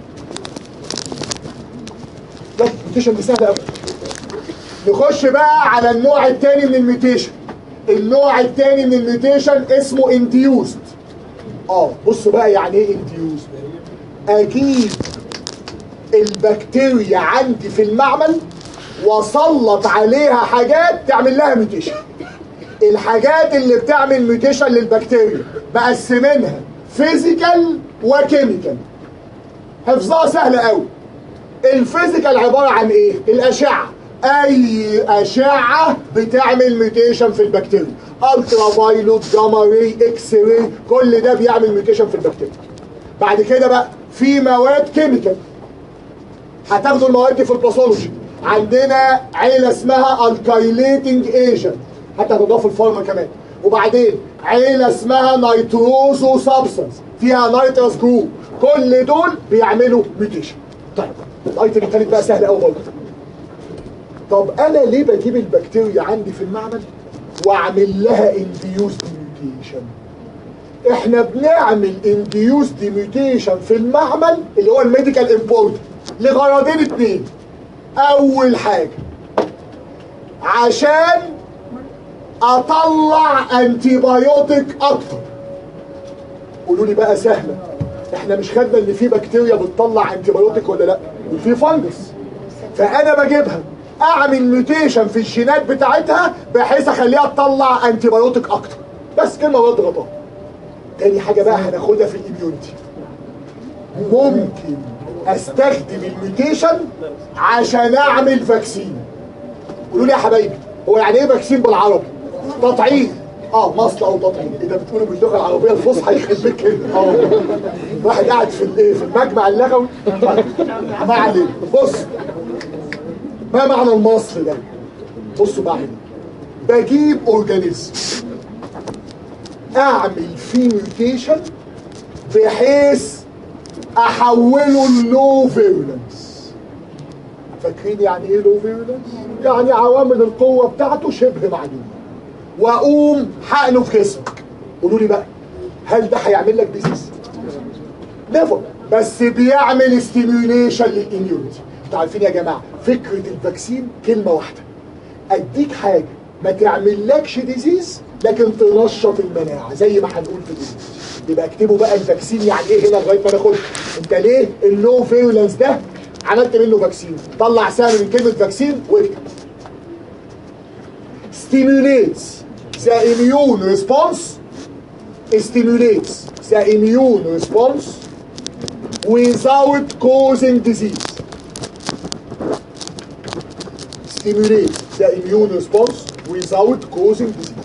ده الميوتيشن دي سهله قوي نخش بقى على النوع الثاني من الميوتيشن النوع الثاني من الميوتيشن اسمه انديوست اه بصوا بقى يعني ايه انديوست اجيب البكتيريا عندي في المعمل وسلط عليها حاجات تعمل لها ميوتيشن الحاجات اللي بتعمل ميوتيشن للبكتيريا مقسمينها فيزيكال وكيميكال حفظها سهله قوي الفيزيكال عباره عن ايه الاشعه اي اشعه بتعمل ميوتيشن في البكتيريا الترا فايلوت جاما راي اكس راي كل ده بيعمل ميوتيشن في البكتيريا بعد كده بقى في مواد كيميكال هتاخدوا المواد دي في الباثولوجي عندنا عيله اسمها الكايليتنج ايجنت حتى هتضاف في الفارما كمان وبعدين عيله اسمها نيتروزو سابستنس فيها نيترس جروب كل دول بيعملوا ميوتيشن طيب الايتم الثالث بقى سهل قوي برضه طب انا ليه بجيب البكتيريا عندي في المعمل واعمل لها انديوس ميوتيشن احنا بنعمل انديوس ميوتيشن في المعمل اللي هو الميديكال امبورت لغرضين اتنين اول حاجه عشان اطلع انتي بايوتيك اكتر قولوا لي بقى سهله احنا مش خدنا ان في بكتيريا بتطلع انتي بايوتيك ولا لا وفي فانجس فانا بجيبها اعمل ميوتيشن في الجينات بتاعتها بحيث اخليها تطلع انتي بايوتيك اكتر بس كلمه واضغطها تاني حاجه بقى هناخدها في الاميونيتي ممكن استخدم الميوتيشن عشان اعمل فاكسين قولوا لي يا حبايبي هو يعني ايه فاكسين بالعربي تطعيم اه مصل او تطعيم اذا بتقولوا باللغه العربيه الفصحى يخرب بيك كده اه واحد قاعد في الايه في المجمع اللغوي ما علينا بص ما معنى المصل ده بصوا بقى بجيب اورجانيزم اعمل فيه ميوتيشن بحيث احوله للو فيرولنس فاكرين يعني ايه لو فيرولنس يعني عوامل القوه بتاعته شبه معدومه واقوم حقنه في جسمك قولوا لي بقى هل ده هيعمل لك ديزيز نيفر بس بيعمل ستيميوليشن للاميونيتي انتوا عارفين يا جماعه فكره الفاكسين كلمه واحده اديك حاجه ما تعملكش ديزيز لكن تنشط المناعه زي ما هنقول في الديزيز يبقى اكتبوا بقى الفاكسين يعني ايه هنا لغايه ما ناخد انت ليه اللو فيرولنس ده عملت منه فاكسين طلع سهم من كلمه فاكسين واكتب stimulates the immune response stimulates the immune response without causing disease stimulates the immune response without causing disease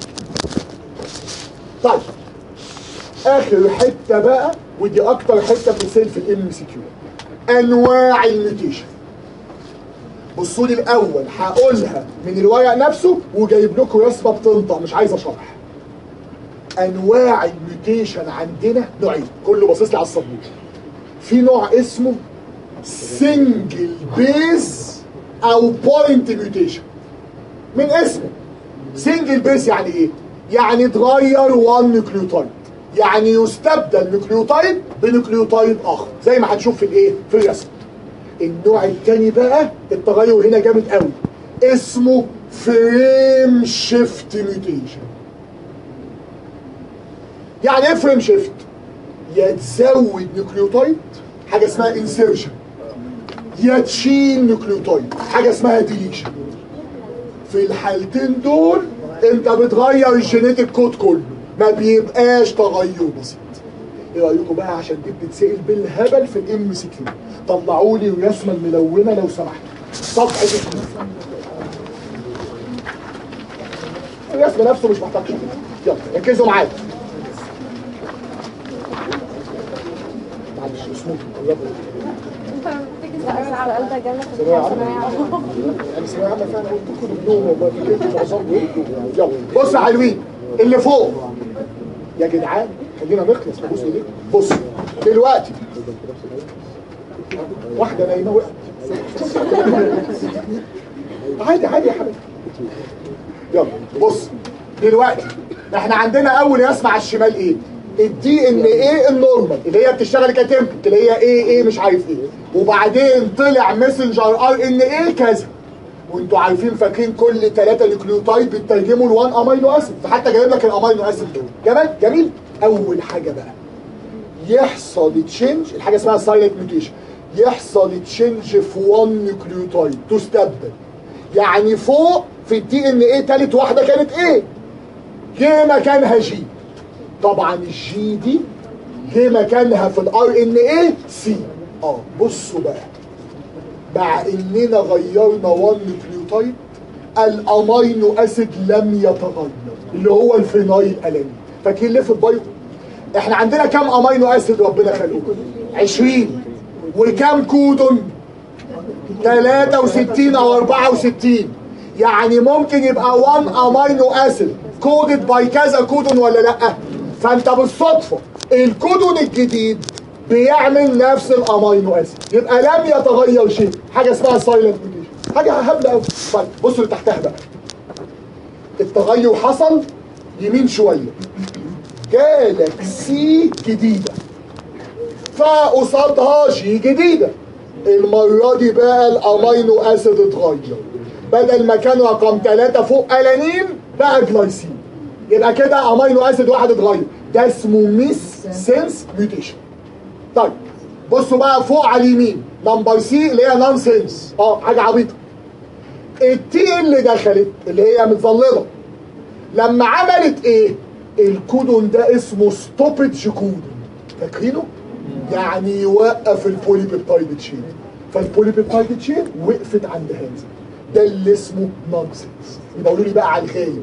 طيب اخر حته بقى ودي اكتر حته بتسال في الام سي كيو انواع الميوتيشن بصوا لي الاول هقولها من الورق نفسه وجايب لكم رسمه بتنطق مش عايز اشرح انواع الميوتيشن عندنا نوعين كله باصص لي على السبوره في نوع اسمه سنجل بيز او بوينت ميوتيشن من اسمه سنجل بيز يعني ايه يعني تغير 1 نيوكليوتايد يعني يستبدل نيوكليوتايد بنيوكليوتايد اخر زي ما هنشوف في الايه في الرسم النوع التاني بقى التغير هنا جامد قوي اسمه فريم شيفت ميوتيشن يعني ايه فريم شيفت يا تزود نيوكليوتايد حاجه اسمها انسيرشن يا تشيل نيوكليوتايد حاجه اسمها ديليشن في الحالتين دول انت بتغير الجينيتك كود كله ما بيبقاش تغير بسيط ايه رايكم بقى عشان دي بتتسال بالهبل في الام سي كيو طلعوا لي الرسمه الملونه لو سمحتوا صفحه اتنين. الرسم نفسه مش محتاج شرح يلا ركزوا معايا معلش اسمه قربوا السؤال ده جالنا في ثانوية ثانوية عامة. عامة يعني ثانوية عامة فعلا قلت لكم النوم والله فكرت معظمكم قلتوا يعني يلا بص يا حلوين اللي فوق يا جدعان خلينا نخلص نبص ايديك بص دلوقتي واحدة نايمة وقعت عادي عادي يا حبيبي يلا بص دلوقتي احنا عندنا اول رسمه على الشمال ايه الدي ان ايه النورمال اللي هي بتشتغل كتمبت اللي هي ايه ايه مش عارف ايه وبعدين طلع ماسنجر ار ان ايه كذا وانتوا عارفين فاكرين كل ثلاثه نيوكليوتايد بيترجموا لوان امينو اسيد فحتى جايب لك الامينو اسيد دول جميل جميل اول حاجه بقى يحصل تشينج الحاجه اسمها سايلنت ميوتيشن يحصل تشينج في 1 نيوكليوتايد تستبدل يعني فوق في الدي ان ايه تالت واحده كانت ايه جه مكانها جي طبعا الجي دي جه مكانها في الار ان ايه سي اه بصوا بقى مع اننا غيرنا 1 نيوكليوتايد الامينو اسيد لم يتغير اللي هو الفينايل الانين فاكرين ليه في البيض احنا عندنا كام امينو اسيد ربنا خلقه 20 وكام كودون 63 او 64 يعني ممكن يبقى 1 امينو اسيد كودد باي كذا كودون ولا لا فانت بالصدفه الكودون الجديد بيعمل نفس الامينو اسيد يبقى لم يتغير شيء حاجه اسمها سايلنت ميوتيشن حاجه هبله قوي طيب بصوا اللي تحتها بقى التغير حصل يمين شويه جالك سي جديده فقصادها جي جديده المرة دي بقى الامينو اسيد اتغير بدل ما كان رقم ثلاثة فوق الانين بقى جلايسين يبقى كده امينو اسيد واحد اتغير ده اسمه ميس سينس ميوتيشن طيب بصوا بقى فوق على اليمين نمبر سي اللي هي نون سينس اه حاجة عبيطة التي اللي دخلت اللي هي متظللة لما عملت ايه الكودون ده اسمه ستوبج كودون فاكرينه يعني يوقف البوليبيبتايد تشين فالبوليبيبتايد تشين وقفت عند هذا ده اللي اسمه نونسنس يبقى قولوا لي بقى على الغايب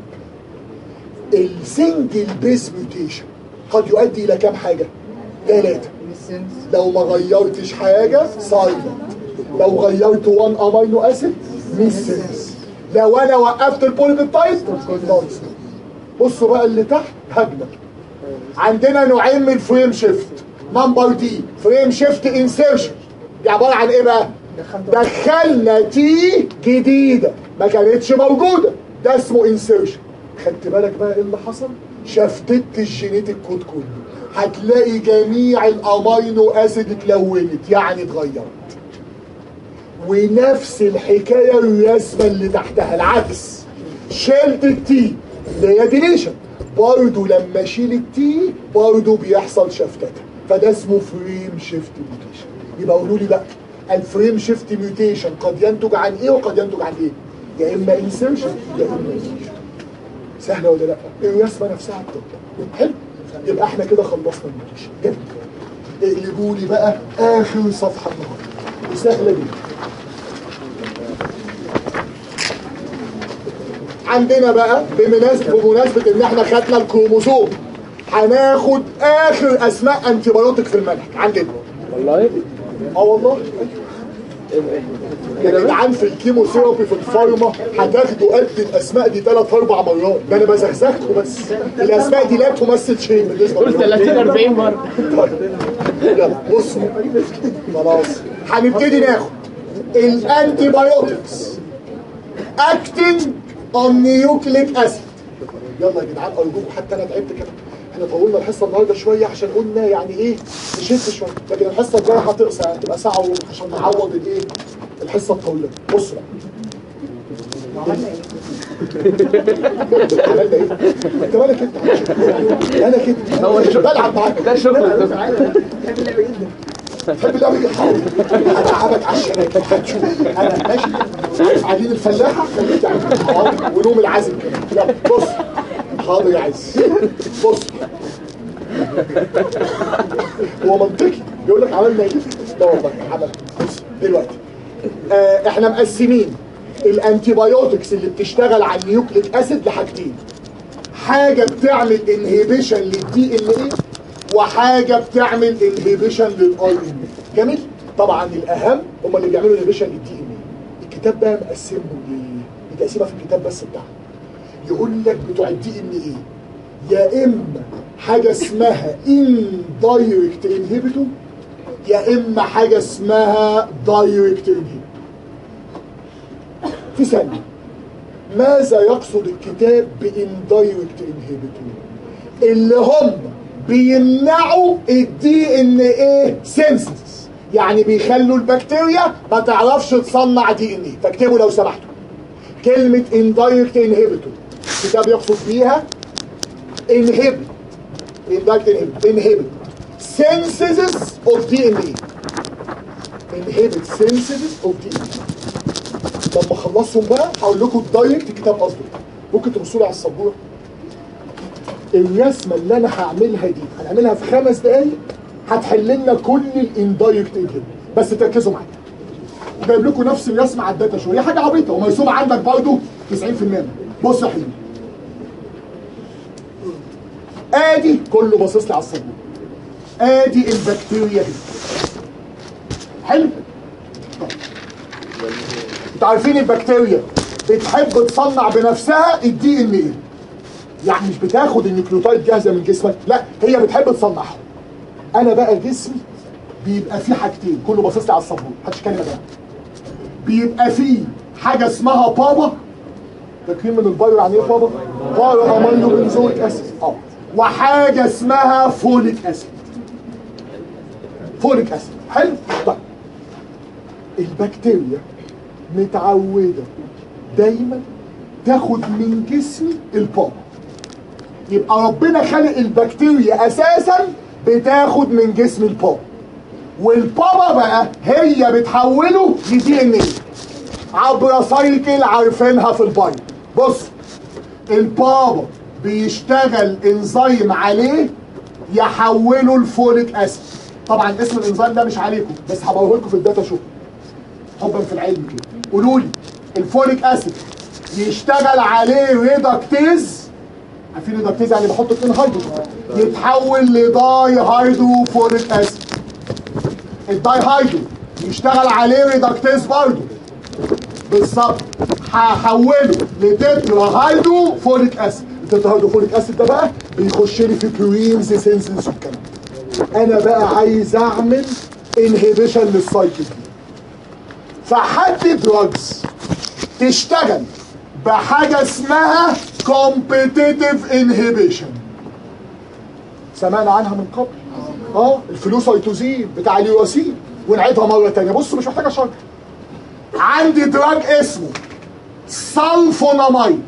السنجل بيس ميوتيشن قد يؤدي الى كام حاجه ثلاثه لو ما غيرتش حاجه سايلنت لو غيرت 1 امينو اسيد ميسنس لو انا وقفت البوليبيبتايد نونسنس بصوا بقى اللي تحت هجمه عندنا نوعين من الفريم شيفت نمبر دي فريم شيفت انسيرشن دي عباره عن ايه بقى دخلنا تي جديده ما كانتش موجوده ده اسمه انسيرشن خدت بالك بقى ايه اللي حصل شفتت الجينيتك كود كله هتلاقي جميع الامينو اسيد اتلونت يعني اتغيرت ونفس الحكايه الرسمه اللي تحتها العكس شلت التي اللي هي ديليشن برضه لما اشيل التي برضه بيحصل شفتتها فده اسمه فريم شيفت ميوتيشن يبقى قولوا لي بقى الفريم شيفت ميوتيشن قد ينتج عن ايه وقد ينتج عن ايه يا اما انسيرشن يا اما انسيرشن سهله ولا لا الرسمه نفسها بتبقى حلو يبقى احنا كده خلصنا الميوتيشن جميل اقلبوا لي بقى اخر صفحه النهارده وسهله جدا عندنا بقى بمناسبة بمناسبة ان احنا خدنا الكروموسوم هناخد اخر اسماء انتيبيوتيك في المنهج عندنا والله اه والله يا جدعان في الكيمو ثيرابي في الفارما هتاخدوا قد الاسماء دي ثلاث اربع مرات ده انا بزغزغكم بس الاسماء دي لا تمثل شيء بالنسبه قول لي 30 40 مره يلا بصوا خلاص هنبتدي ناخد الانتي بايوتكس اكتنج اون نيوكليك اسيد يلا يا جدعان ارجوكم حتى انا تعبت كده احنا طولنا الحصه النهارده شويه عشان قلنا يعني ايه نشد شويه لكن الحصه الجايه هتقصر يعني تبقى ساعه ونص عشان نعوض الايه الحصه الطويله بص بقى عملنا ايه؟ انت مالك انت انا كده هو الشغل. بلعب معاك ده شغل. تحب اللعبه جدا تحب اللعبه جدا حاضر هلعبك على الشبكه هتشوف انا ماشي عجين الفلاحه خليك تعمل حاضر ونوم العازم كمان يلا بص حاضر يا عز بص هو منطقي بيقول لك عملنا ايه؟ لا والله عمل بص دلوقتي آه احنا مقسمين الانتي بايوتكس اللي بتشتغل على النيوكليك اسيد لحاجتين حاجه بتعمل انهيبيشن للدي ان ايه وحاجه بتعمل انهيبيشن للاي ان جميل طبعا الاهم هم اللي بيعملوا انهيبيشن للدي ان ايه الكتاب بقى مقسمهم ليه دي تقسيمه في الكتاب بس بتاعهم يقول لك بتوع الدي ان ايه يا اما حاجه اسمها اندايركت انهيبيتور يا اما حاجه اسمها دايركت انهيبيتور في ثانيه ماذا يقصد الكتاب باندايركت انهيبيتور اللي هم بيمنعوا الدي ان ايه سينسز يعني بيخلوا البكتيريا ما تعرفش تصنع دي ان ايه فاكتبوا لو سمحتوا كلمة indirect inhibitor الكتاب يقصد بيها inhibit indirect inhibit inhibit synthesis of DNA inhibit synthesis of DNA لما اخلصهم بقى هقول لكم الدايركت الكتاب قصده ممكن تبصوا لي على السبوره الرسمه اللي انا هعملها دي هنعملها في خمس دقايق هتحل لنا كل الاندايركت انهبيت بس تركزوا معايا جايب لكم نفس الرسمه على الداتا شو هي حاجه عبيطه ومرسومه عندك برضه 90% بص يا حبيبي ادي كله باصص لي على السبوره ادي البكتيريا دي حلو طيب. انتوا عارفين البكتيريا بتحب تصنع بنفسها الدي ان ايه يعني مش بتاخد النيوكليوتايد جاهزه من جسمك لا هي بتحب تصنعها انا بقى جسمي بيبقى فيه حاجتين كله باصص لي على السبوره محدش يتكلم يا جماعه بيبقى فيه حاجه اسمها بابا فاكرين من البايو يعني ايه بابا؟ بايو امينو بنزويك اسيد اه وحاجه اسمها فوليك اسيد فوليك اسيد حلو طيب البكتيريا متعوده دايما تاخد من جسمي البابا يبقى ربنا خلق البكتيريا اساسا بتاخد من جسم البابا والبابا بقى هي بتحوله لدي ان ايه عبر سايكل عارفينها في البايو بص البابا بيشتغل انزيم عليه يحوله لفوليك اسيد طبعا اسم الانزيم ده مش عليكم بس هبقوله لكم في الداتا شو حبا في العلم كده قولوا لي الفوليك اسيد يشتغل عليه ريدكتيز عارفين ريدكتيز يعني بحط اتنين هيدروجين يتحول لداي هيدرو فوليك اسيد الداي هيدرو يشتغل عليه ريدكتيز برضه بالظبط هحوله لتترا هيدرو فوليك اسيد التترا هيدرو فوليك اسيد ده بقى بيخش لي في بيورينز سينسنس والكلام ده. انا بقى عايز اعمل انهبيشن للسايكل دي فحد دراجز تشتغل بحاجه اسمها competitive inhibition سمعنا عنها من قبل اه الفلوسايتوزين بتاع اليواسين ونعيدها مره تانية بصوا مش محتاجه شرح عندي دراج اسمه سلفوناميد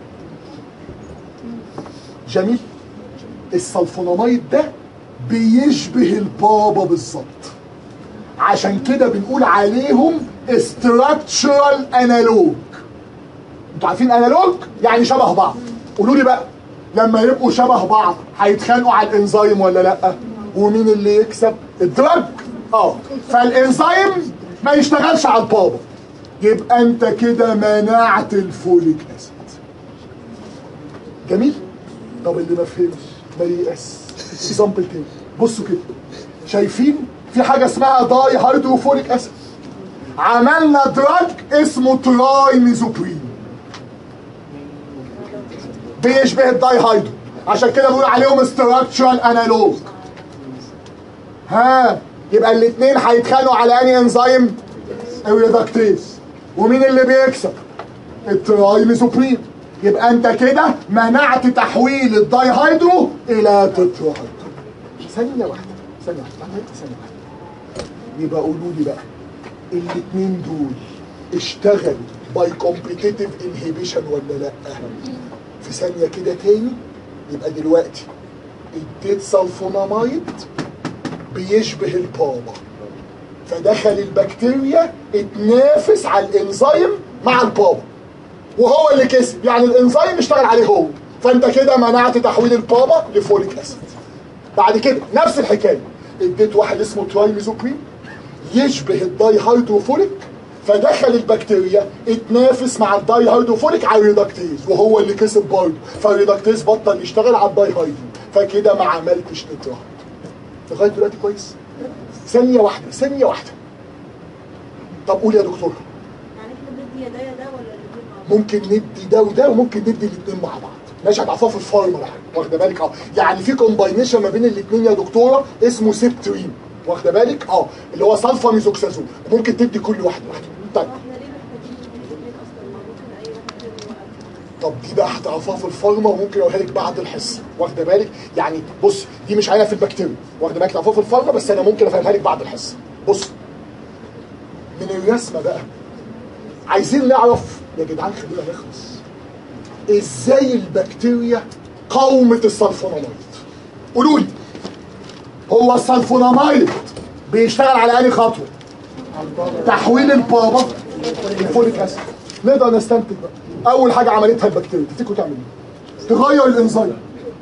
جميل السلفوناميد ده بيشبه البابا بالظبط عشان كده بنقول عليهم structural analog انتوا عارفين انالوج يعني شبه بعض قولوا لي بقى لما يبقوا شبه بعض هيتخانقوا على الانزيم ولا لا ومين اللي يكسب الدرج اه فالانزيم ما يشتغلش على البابا يبقى انت كده منعت الفوليك اسيد جميل طب اللي ما فهمش ما ييأس اكزامبل تاني بصوا كده شايفين في حاجه اسمها داي هيدروفوليك اسيد عملنا دراج اسمه تراي ميزوبرين بيشبه الداي هايدرو عشان كده بنقول عليهم استراكشرال انالوج ها يبقى الاثنين هيتخانقوا على انهي انزيم الريدكتيز ومين اللي بيكسب التراي ميزوبرين يبقى انت كده منعت تحويل الداي هيدرو الى تترا هيدرو ثانيه واحده ثانيه واحده عملت ثانيه واحده يبقى قولوا لي بقى الاثنين دول اشتغلوا باي كومبيتيتيف انهبيشن ولا لا في ثانيه كده تاني يبقى دلوقتي اديت سلفونامايد بيشبه البابا فدخل البكتيريا اتنافس على الانزيم مع البابا وهو اللي كسب يعني الانزيم اشتغل عليه هو فانت كده منعت تحويل البابا لفوليك اسيد بعد كده نفس الحكايه اديت واحد اسمه ترايميزوبرين يشبه الداي هيدروفوليك فدخل البكتيريا اتنافس مع الداي هيدروفوليك على الريدكتيز وهو اللي كسب برضه فالريدكتيز بطل يشتغل على الداي هيدرو فكده ما عملتش تترا لغايه دلوقتي كويس ثانيه واحده ثانيه واحده طب قول يا دكتور يعني احنا بندي يا ده يا ده ولا الاثنين مع بعض؟ ممكن ندي ده وده وممكن ندي الاثنين مع بعض ماشي هتعرفوها في الفارما واخده بالك اه يعني في كومباينيشن ما بين الاثنين يا دكتوره اسمه سيبترين واخده بالك اه اللي هو سلفا ميزوكسازون ممكن تدي كل واحد واحده طيب احنا ليه محتاجين الاثنين اصلا ما ممكن اي واحد فيهم يبقى طب دي بقى هتعرفوها في الفارما وممكن اقولها لك بعد الحصه واخده بالك يعني بص دي مش عينه في البكتيريا واخده بالك تعرفوها في الفارما بس انا ممكن افهمها لك بعد الحصه بص من الرسمه بقى عايزين نعرف يا جدعان خلينا نخلص ازاي البكتيريا قاومت السلفوناميد قولوا لي هو السلفوناميد بيشتغل على انهي خطوه تحويل البابا لفوليك اسيد نقدر نستنتج بقى اول حاجه عملتها البكتيريا تفتكروا تعمل ايه تغير الانزيم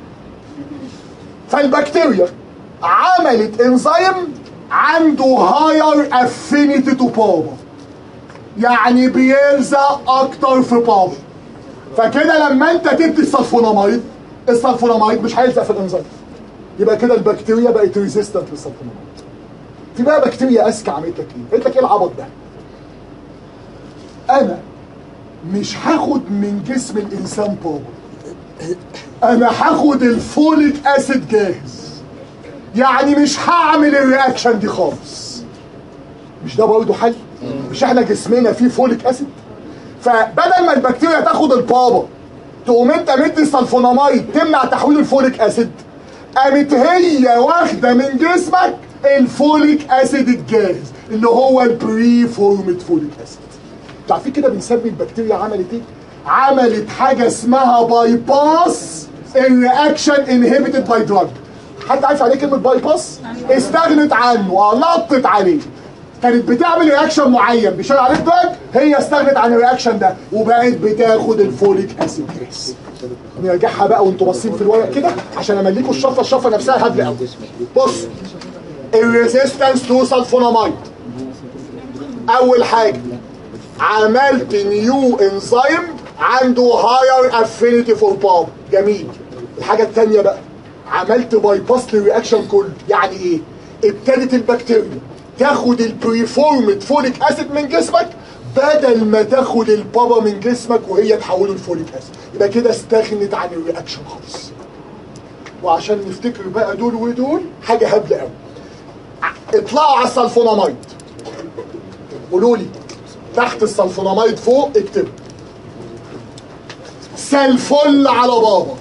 فالبكتيريا عملت انزيم عنده هاير افينيتي تو بابا يعني بيلزق اكتر في بابا فكده لما انت تدي السلفوناميد السلفوناميد مش هيلزق في الانزيم يبقى كده البكتيريا بقت ريزيستنت للسلفوناميد في بقى بكتيريا اذكى عملت لك ايه؟ قالت لك ايه العبط ده؟ انا مش هاخد من جسم الانسان بابا انا هاخد الفوليك اسيد جاهز يعني مش هعمل الرياكشن دي خالص مش ده برضه حل مش احنا جسمنا فيه فوليك اسيد فبدل ما البكتيريا تاخد البابا تقوم انت مدي سلفوناميد تمنع تحويل الفوليك اسيد قامت هي واخده من جسمك الفوليك اسيد الجاهز اللي هو البري فورمد فوليك اسيد انتوا عارفين كده بنسمي البكتيريا عملت ايه؟ عملت حاجه اسمها باي باس الرياكشن انهبيتد باي دراج حد عارف يعني ايه كلمه باي باس؟ استغنت عنه اه نطت عليه كانت بتعمل رياكشن معين بيشتغل عليه دراج هي استغنت عن الرياكشن ده وبقت بتاخد الفوليك اسيد جاهز نرجعها بقى وانتوا باصين في الورق كده عشان امليكوا الشفره الشفره نفسها هبله قوي بص الريزيستنس تو سلفوناميد اول حاجه عملت نيو انزيم عنده هاير افينيتي فور باب جميل الحاجه الثانيه بقى عملت باي باس للرياكشن كله يعني ايه ابتدت البكتيريا تاخد البريفورمد فوليك اسيد من جسمك بدل ما تاخد البابا من جسمك وهي تحوله لفوليك اسيد يبقى كده استغنت عن الرياكشن خالص وعشان نفتكر بقى دول ودول حاجه هبله قوي اطلعوا على السلفوناميد قولوا لي تحت السلفوناميد فوق اكتب سلفل على بابا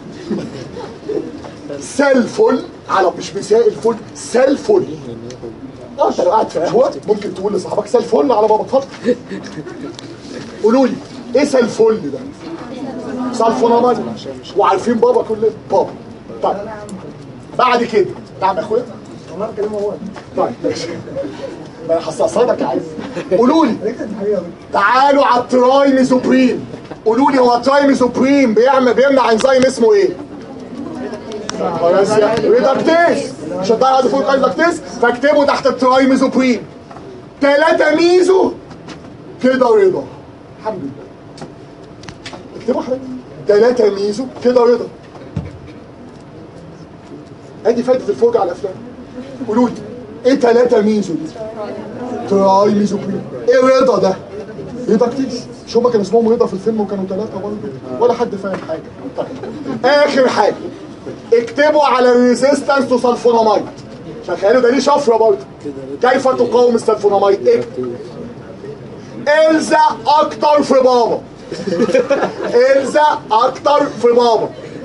سلفل على مش مساء الفل سلفل اه انت لو قاعد في قهوه ممكن تقول لصاحبك سلفل على بابا اتفضل قولوا لي ايه سلفل ده؟ سلفوناميد وعارفين بابا كلنا بابا طيب بعد كده نعم يا اخويا طيب ماشي ما انا هستقصدك يا عايز قولوا لي تعالوا على الترايمي سوبريم قولوا لي هو الترايمي سوبريم بيعمل بيمنع انزيم اسمه ايه؟ ريدكتيز مش هتضيع هذا فوق ريدكتيز فاكتبه تحت الترايمي سوبريم ثلاثة ميزو كده رضا الحمد لله اكتبوا حضرتك ثلاثة ميزو كده رضا ادي فايدة الفرجة على الافلام قولوا لي ايه ثلاثة ميزو دي؟ تراي ميزو بريم ايه رضا ده؟ رضا كتير مش هما كانوا اسمهم رضا في الفيلم وكانوا ثلاثة برضه ولا حد فاهم حاجة طيب اخر حاجة اكتبوا على الريزيستنس تو سلفوناميد شغالوا ده ليه شفرة برضه كيف تقاوم السلفوناميد اكتب الزق اكتر في بابا الزق اكتر في بابا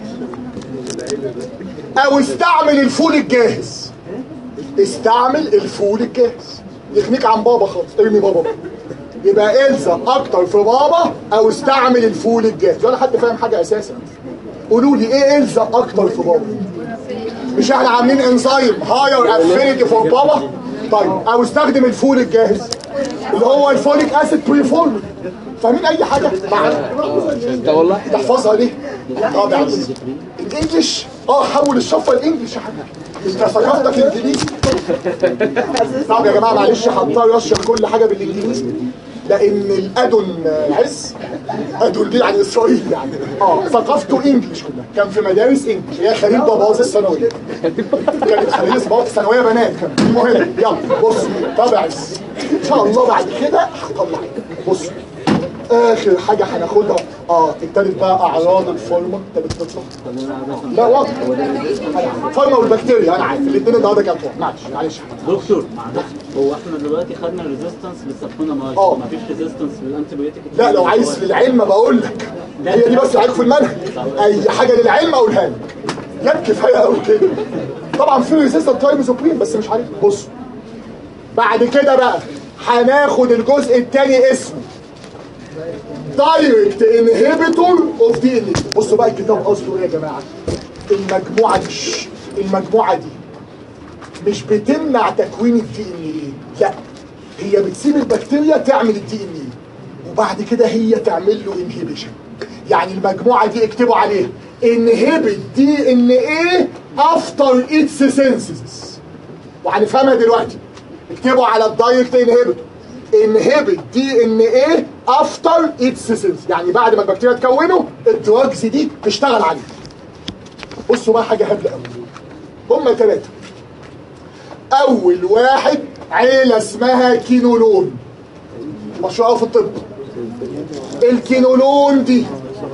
او استعمل الفول الجاهز استعمل الفول الجاهز يغنيك عن بابا خالص ارمي بابا بقى. يبقى الزق اكتر في بابا او استعمل الفول الجاهز ولا حد فاهم حاجه اساسا قولوا لي ايه الزق اكتر في بابا مش احنا عاملين انزيم هاير افينيتي فور بابا طيب او استخدم الفول الجاهز اللي هو الفوليك اسيد بري فورم فاهمين اي حاجه معانا انت والله تحفظها ليه طب يا عم الانجليش اه حول الشفره الانجليش يا حبيبي انت ثقافتك انجليزي طب يا جماعه معلش هضطر اشرح كل حاجه بالانجليزي لان الادون عز ادون دي يعني اسرائيل يعني اه ثقافته انجليش كلها كان في مدارس انجليش هي خليل باباظ الثانويه كانت خليل باباظ الثانويه بنات كان المهم يلا بص طب يا عز ان شاء الله بعد كده هطلع بص اخر حاجه هناخدها اه ابتدت بقى اعراض الفورمه ابتدت تطلع لا واضح الفورمه والبكتيريا انا عارف الاثنين النهارده كانوا واضح. معلش معلش دكتور معلش هو احنا دلوقتي خدنا الريزيستنس للسبكونامايد اه. مفيش ريزيستنس للانتيبيوتيك لا لو عايز للعلم بقول لك هي دي بس عليك في المنهج اي حاجه للعلم اقولها لك لا كفايه قوي كده طبعا في ريزيستنت ترايموزوبرين بس مش عارف بص بعد كده بقى هناخد الجزء الثاني اسمه دايركت انهبيتور اوف دي ان بصوا بقى الكتاب قصده ايه يا جماعه المجموعه دي المجموعه دي مش بتمنع تكوين الدي ان ايه لا هي بتسيب البكتيريا تعمل الدي ان ايه وبعد كده هي تعمل له انهبيشن يعني المجموعه دي اكتبوا عليها انهبت دي ان ايه افتر اتس سينثيسيس وهنفهمها دلوقتي اكتبوا على الدايركت انهبيتور انهبت دي ان ايه افتر اتس سينثيسيس يعني بعد ما البكتيريا تكونه الدراجز دي تشتغل عليه بصوا بقى حاجه هبله قوي هما ثلاثه اول واحد عيله اسمها كينولون مشروع في الطب الكينولون دي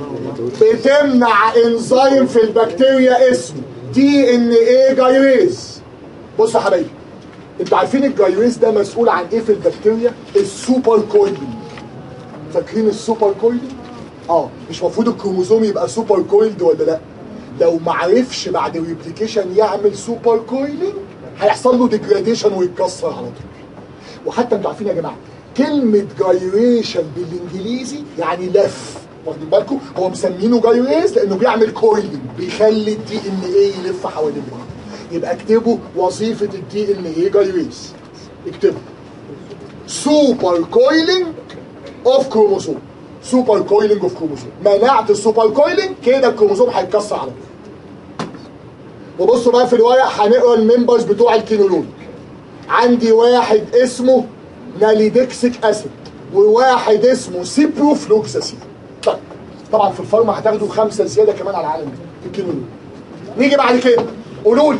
بتمنع انزيم في البكتيريا اسمه دي ان ايه جايريز بصوا يا حبايبي انتوا عارفين الجايريز ده مسؤول عن ايه في البكتيريا السوبر كويلينج فاكرين السوبر كويلينج اه مش المفروض الكروموزوم يبقى سوبر كويلد ولا لا لو ما عرفش بعد ريبليكيشن يعمل سوبر كويلينج هيحصل له ديجراديشن ويتكسر على طول وحتى انتوا عارفين يا جماعه كلمه جايريشن بالانجليزي يعني لف واخدين بالكم هو مسمينه جايريز لانه بيعمل كويلينج بيخلي الدي ان ايه يلف حوالين بعض يبقى اكتبوا وظيفه الدي ان ايه جايريز اكتبوا سوبر كويلينج اوف كروموسوم سوبر كويلينج اوف كروموسوم منعت السوبر كويلينج كده الكروموسوم هيتكسر على طول وبصوا بقى في الورق هنقرا الممبرز بتوع الكينولون عندي واحد اسمه ناليدكسيك اسيد وواحد اسمه سيبروفلوكساسين طيب طبعا في الفارما هتاخدوا خمسه زياده كمان على العالم في الكينولون نيجي بعد كده قولوا لي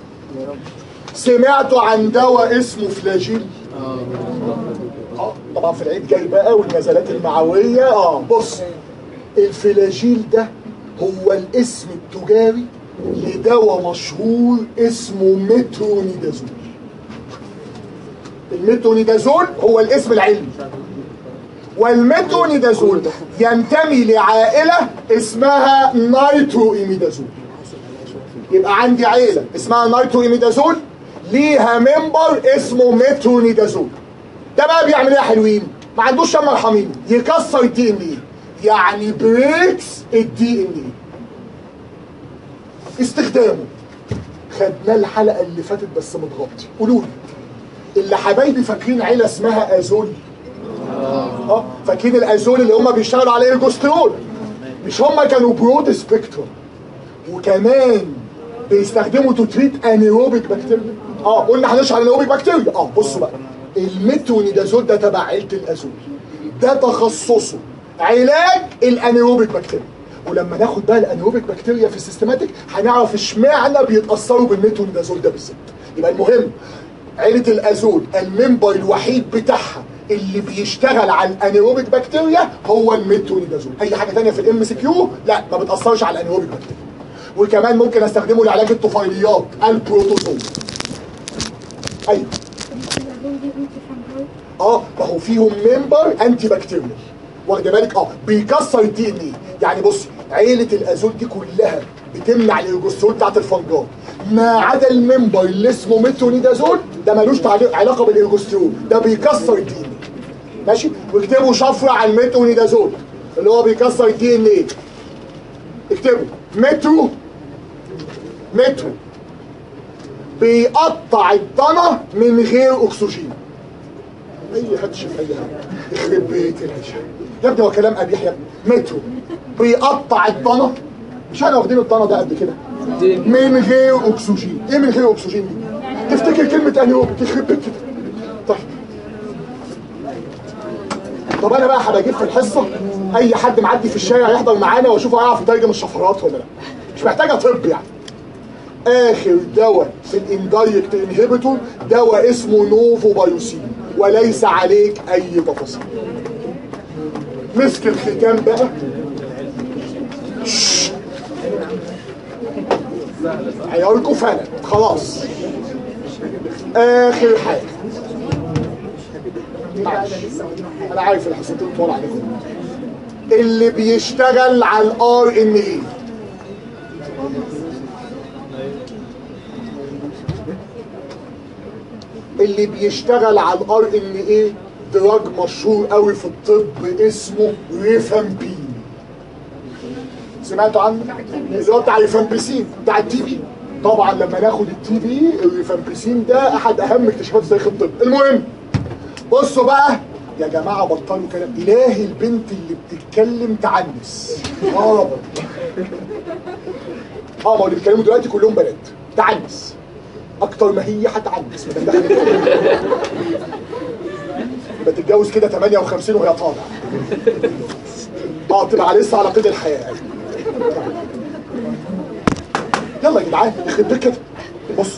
سمعتوا عن دواء اسمه فلاجيل اه طبعا في العيد جاي بقى والنزلات المعويه اه بص الفلاجيل ده هو الاسم التجاري لدواء مشهور اسمه مترونيدازول المترونيدازول هو الاسم العلمي والمترونيدازول ينتمي لعائلة اسمها نايترو ايميدازول يبقى عندي عيلة اسمها نايترو ايميدازول ليها ممبر اسمه مترونيدازول ده بقى بيعمل ايه يا حلوين ما عندوش شم مرحمين يكسر الدي ان ايه يعني بريكس الدي ان ايه استخدامه خدناه الحلقه اللي فاتت بس متغطي قولوا لي اللي حبايبي فاكرين عيله اسمها ازول اه فاكرين الازول اللي هم بيشتغلوا على الجوسترول مش هم كانوا برود سبيكتروم وكمان بيستخدموا تو تريت انيروبيك بكتيريا اه قلنا هنشرح انيروبيك بكتيريا اه بصوا بقى الميتونيدازول ده تبع عيله الازول ده تخصصه علاج الانيروبيك بكتيريا ولما ناخد بقى الانيروبيك بكتيريا في السيستماتيك هنعرف اشمعنى بيتاثروا بالميتونيدازول ده بالذات يبقى المهم عيله الازول الممبر الوحيد بتاعها اللي بيشتغل على الانيروبيك بكتيريا هو الميتونيدازول اي حاجه تانية في الام سي كيو لا ما بتاثرش على الانيروبيك بكتيريا وكمان ممكن استخدمه لعلاج الطفيليات البروتوزوم ايوه اه ما هو فيهم ممبر انتي بكتيريال واخد بالك اه بيكسر الدي ان ايه يعني بص عيله الازول دي كلها بتمنع الايرجوسترول بتاعت الفنجان ما عدا الممبر اللي اسمه ميترونيدازول ده ملوش تعليق- علاقه بالايرجوسترول ده بيكسر الدي ان ايه ماشي واكتبوا شفره على الميترونيدازول اللي هو بيكسر الدي ان ايه اكتبوا مترو مترو بيقطع الضنا من غير اكسجين اي هاتش في اي حاجه يخرب بيت العيشه يا ابني هو كلام قبيح يا ابني مترو بيقطع الضنا مش احنا واخدين الضنا ده قد كده من غير اكسجين ايه من غير اكسجين دي تفتكر كلمه انيوبيك يخرب بيت كده طيب طب انا بقى هبقى اجيب في الحصه اي حد معدي في الشارع يحضر معانا واشوفه هيعرف يترجم الشفرات ولا لا مش محتاجه طب يعني اخر دواء في الاندايركت انهبيتور دواء اسمه نوفو بايوسين وليس عليك اي تفاصيل مسك الختام بقى شش. عياركم فلت خلاص اخر حاجه معلش. انا عارف الحصتين طول عليكم اللي بيشتغل على الار ان ايه اللي بيشتغل على الار ان ايه دراج مشهور قوي في الطب اسمه ريفامبين سمعتوا عنه؟ اللي هو بتاع الريفامبيسين بتاع التي بي طبعا لما ناخد التي بي الريفامبيسين ده احد اهم اكتشافات تاريخ الطب المهم بصوا بقى يا جماعه بطلوا كلام اله البنت اللي بتتكلم تعنس اه رب. اه ما هو اللي بيتكلموا دلوقتي كلهم بنات تعنس اكتر ما هي هتعنس ما دام ده بتتجوز كده 58 وهي طالعه اه تبقى لسه على قيد الحياه يلا يا جدعان يخرب بيت كده بص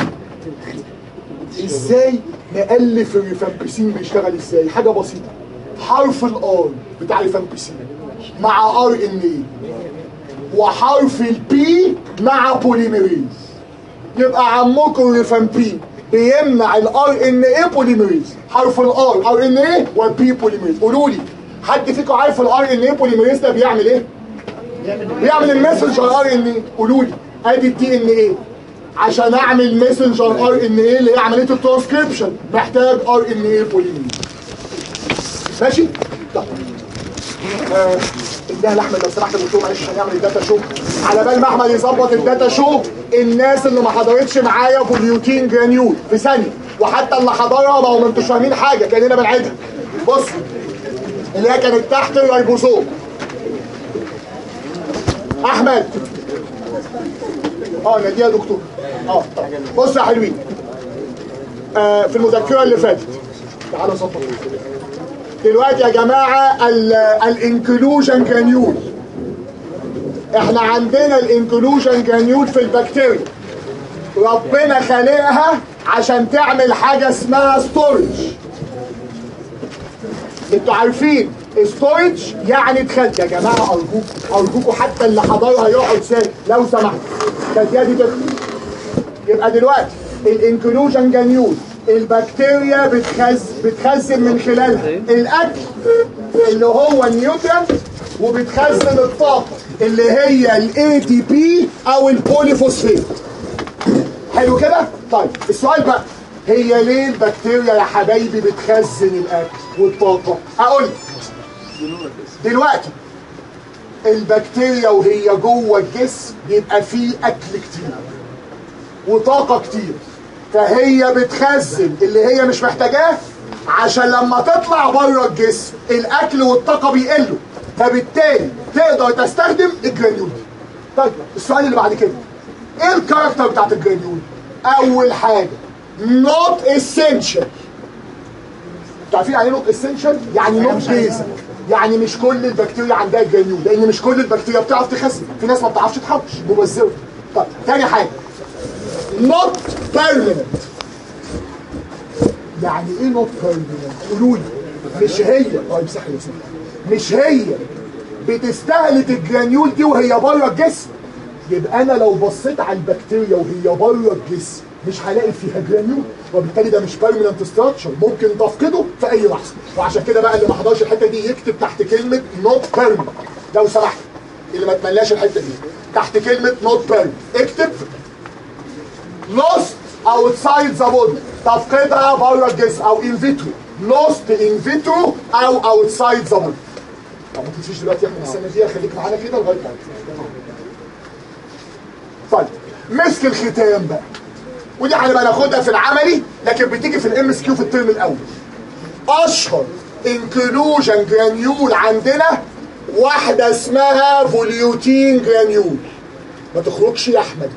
ازاي نألف الريفامبيسين بيشتغل ازاي حاجه بسيطه حرف الار بتاع الريفامبيسين مع ار ان اي وحرف البي مع بوليميريز يبقى عمكم الريفامبين بيمنع الار ان اي بوليميريز حرف الار ار ان اي والبي بوليميريز قولوا لي حد فيكم عارف الار ان اي بوليميريز ده بيعمل ايه؟ بيعمل المسنجر ار ان اي قولوا لي ادي الدي ان ايه عشان اعمل ميسنجر ار ان ايه اللي هي عمليه الترانسكريبشن محتاج ار ان ايه بوليميريز ماشي؟ طب آه، اديها لاحمد لو سمحت يا دكتور معلش عشان يعمل الداتا شو على بال ما احمد يظبط الداتا شو الناس اللي ما حضرتش معايا بوليوتين جرانيول في ثانيه وحتى اللي حضرها ما هو ما انتوش فاهمين حاجه كاننا بنعيدها بص اللي هي كانت تحت الريبوسوم احمد اه ناديها دكتور اه بص يا حلوين آه في المذكره اللي فاتت تعالوا صفر دلوقتي يا جماعه الانكلوجن جرانيول احنا عندنا الانكلوجن جرانيول في البكتيريا ربنا خالقها عشان تعمل حاجه اسمها ستورج انتوا عارفين ستورج يعني تخلي يا جماعه ارجوكم ارجوكم حتى اللي حضرها يقعد ساكت لو سمحت كانت دي تخلص يبقى دلوقتي الانكلوجن جانيول البكتيريا بتخز بتخزن من خلالها الاكل اللي هو النيوترينت وبتخزن الطاقه اللي هي الاي تي بي او البوليفوسفيت حلو كده طيب السؤال بقى هي ليه البكتيريا يا حبايبي بتخزن الاكل والطاقه اقول لك. دلوقتي البكتيريا وهي جوه الجسم بيبقى فيه اكل كتير وطاقه كتير فهي بتخزن اللي هي مش محتاجاه عشان لما تطلع بره الجسم الاكل والطاقه بيقلوا فبالتالي تقدر تستخدم الجرانيول دي. طيب السؤال اللي بعد كده ايه الكاركتر بتاعت الجرانيول اول حاجه نوت اسينشال انتوا عارفين يعني نوت اسينشال يعني نوت بيزك يعني مش كل البكتيريا عندها جرانيول لان مش كل البكتيريا بتعرف تخزن في ناس ما بتعرفش تحوش مبذره طيب تاني حاجه نوت بيرمننت يعني ايه نوت بيرمننت قولوا لي مش هي اه امسحي يا سيدي مش هي بتستهلك الجرانيول دي وهي بره الجسم يبقى انا لو بصيت على البكتيريا وهي بره الجسم مش هلاقي فيها جرانيول وبالتالي ده مش بيرمننت ستراكشر ممكن تفقده في اي لحظه وعشان كده بقى اللي ما حضرش الحته دي يكتب تحت كلمه نوت بيرمننت لو سمحت اللي ما تملاش الحته دي تحت كلمه نوت بيرمننت اكتب lost outside the body تفقدها بره الجسم او in vitro lost in vitro او outside the body طب ما تنسيش دلوقتي يا احمد السنه دي خليك معانا كده لغايه بعد طيب مسك الختام بقى ودي هنبقى ناخدها في العملي لكن بتيجي في الام اس كيو في الترم الاول اشهر انكلوجن جرانيول عندنا واحده اسمها فوليوتين جرانيول ما تخرجش يا احمد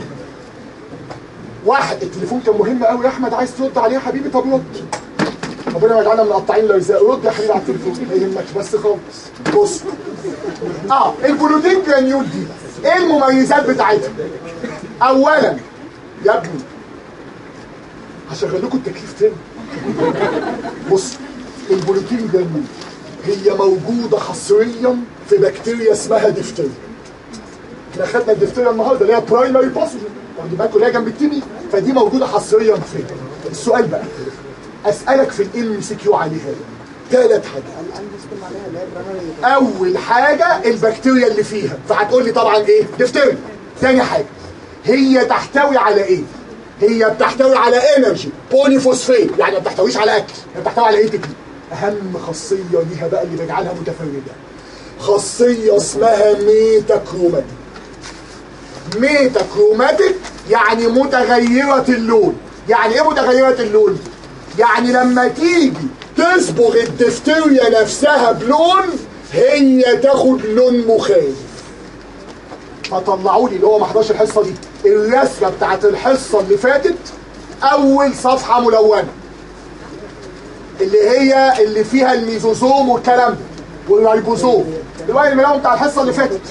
واحد التليفون كان مهم قوي يا احمد عايز ترد عليه يا حبيبي طب رد ربنا يجعلنا مقطعين الارزاق رد يا حبيبي على التليفون ما يهمكش بس خالص بص اه الجلوتين جرانيول دي ايه المميزات بتاعتها اولا يا ابني هشغل لكم التكييف تاني بص البروتين جرانيول هي موجوده حصريا في بكتيريا اسمها ديفتيريا احنا خدنا الدفتيريا النهارده اللي هي برايمري باثوجين واخد بالكم اللي هي جنب التيمي فدي موجوده حصريا فين السؤال بقى اسالك في الام سي كيو عليها ثلاث حاجات اول حاجه البكتيريا اللي فيها فهتقول لي طبعا ايه دفتيريا ثاني حاجه هي تحتوي على ايه هي بتحتوي على انرجي بولي فوسفيت يعني ما بتحتويش على اكل هي بتحتوي على ايه تكنيك اهم خاصيه ليها بقى اللي بيجعلها متفرده خاصيه اسمها ميتاكروماتيك ميتاكروماتيك يعني متغيرة اللون يعني ايه متغيرة اللون يعني لما تيجي تصبغ الدفتريا نفسها بلون هي تاخد لون مخالف فطلعوا لي اللي هو ما حضرش الحصه دي الرسمه بتاعت الحصه اللي فاتت اول صفحه ملونه اللي هي اللي فيها الميزوزوم والكلام ده والريبوزوم الورق الملون بتاع الحصه اللي فاتت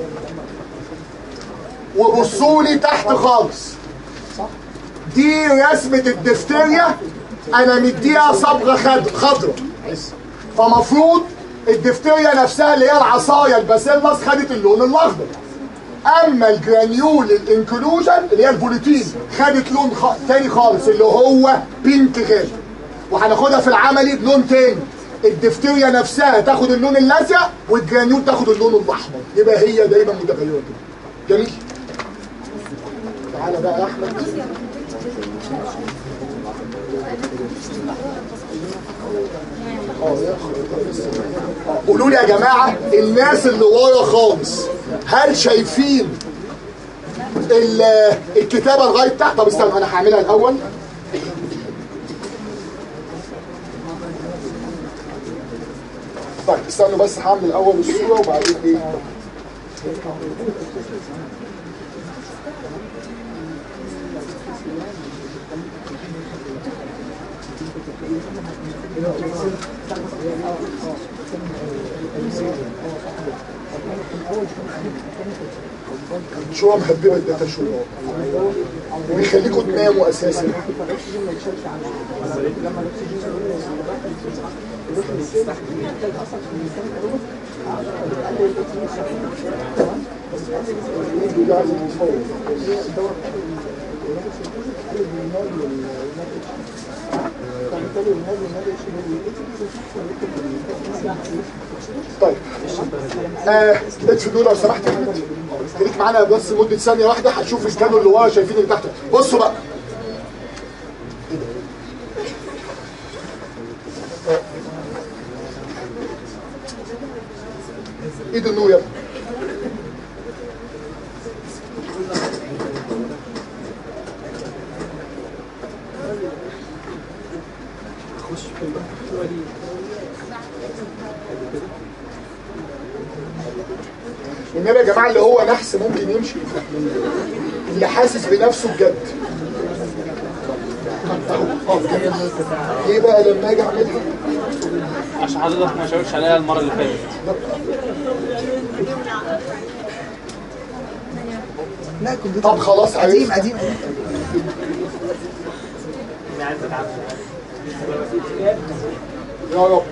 وبصوا لي تحت خالص دي رسمة الدفتريا انا مديها صبغة خض- خضرا فمفروض الدفتريا نفسها اللي هي العصاية الباسيلس خدت اللون الاخضر اما الجرانيول الانكلوجن اللي هي البوليتين خدت لون خ... تاني خالص اللي هو بينك غامق وهناخدها في العملي بلون تاني الدفتريا نفسها تاخد اللون الازرق والجرانيول تاخد اللون الاحمر يبقى هي دايما متغيره كده جميل تعالى بقى يا احمد اه يا أخي. آه، قولوا لي يا جماعه الناس اللي ورا خالص هل شايفين ال- الكتابه لغايه تحت طب استنى انا هعملها الاول طيب استنوا بس هعمل الاول الصوره وبعدين ايه شو مهببه الداتا شو وبيخليكم تناموا اساسا طيب آه ادفنوا لو سمحت يا احمد خليك معانا بس مده ثانيه واحده هتشوف الكانوا اللي ورا شايفين اللي تحت بصوا بقى آه. ايد النور يا ابني النبي يا جماعه اللي هو نحس ممكن يمشي اللي حاسس بنفسه بجد أهو، أه، جميل. ايه بقى لما اجي اعملها عشان حضرتك ما شاورتش عليها المره اللي فاتت لا كمبيوتر طب خلاص قديم عرفت قديم قديم يا رب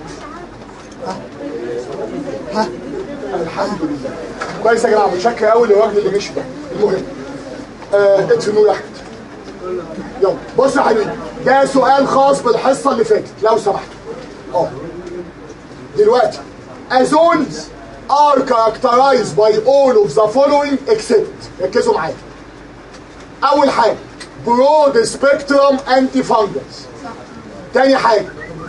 ها الحمد لله كويس يا جماعه متشكر قوي للراجل اللي مشي ده المهم آه ادفنوا يا احمد يلا بص يا حبيبي ده سؤال خاص بالحصه اللي فاتت لو سمحتوا اه دلوقتي azones are characterized by all of the following except ركزوا معايا اول حاجه broad spectrum antifungals تاني حاجه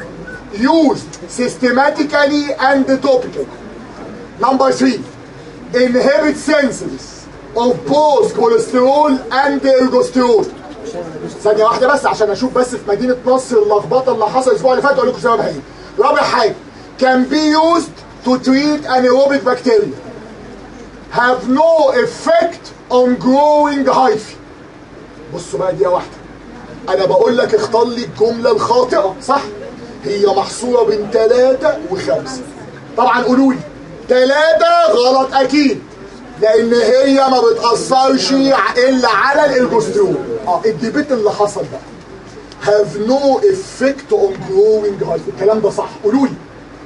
used systematically and topically number three inhibit senses of both cholesterol and ergosterol ثانية واحدة بس عشان اشوف بس في مدينة نصر اللخبطة اللي حصل الاسبوع اللي فات اقول لكم سببها ايه. رابع حاجة can be used to treat anaerobic bacteria have no effect on growing hyphae بصوا بقى دي واحدة انا بقول لك اختار لي الجملة الخاطئة صح هي محصورة بين ثلاثة وخمسة طبعا قولوا لي ثلاثة غلط اكيد لان هي ما بتأثرش الا على الارجوسترون اه الديبيت اللي حصل بقى have no effect on growing hyphae الكلام ده صح قولوا لي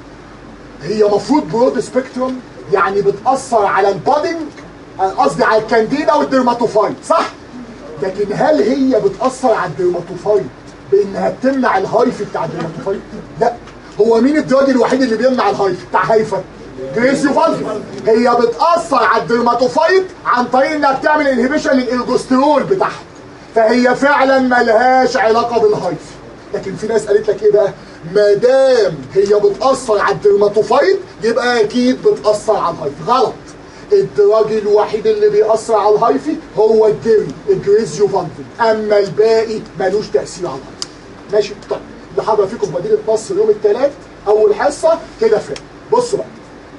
هي مفروض برود سبيكتروم يعني بتأثر على البادنج قصدي على الكانديدا والديرماتوفايت صح؟ لكن هل هي بتأثر على الديرماتوفايت بإنها بتمنع الهايف بتاع الديرماتوفايت؟ لا هو مين الدراج الوحيد اللي بيمنع الهايف بتاع هايفا؟ جريسيو فالفي هي بتأثر على الديرماتوفايت عن طريق انها بتعمل انهبيشن للإرجوسترول بتاعها فهي فعلا ملهاش علاقة بالهايف لكن في ناس قالت لك ايه بقى ما دام هي بتاثر على الدرماتوفايت يبقى اكيد بتاثر على الهايفي غلط الدراج الوحيد اللي بيأثر على الهايفي هو الجري الجريزيو فانفين اما الباقي ملوش تأثير على الهايفي ماشي طيب اللي حضر فيكم في مدينة نصر يوم الثلاث اول حصة كده فات بصوا بقى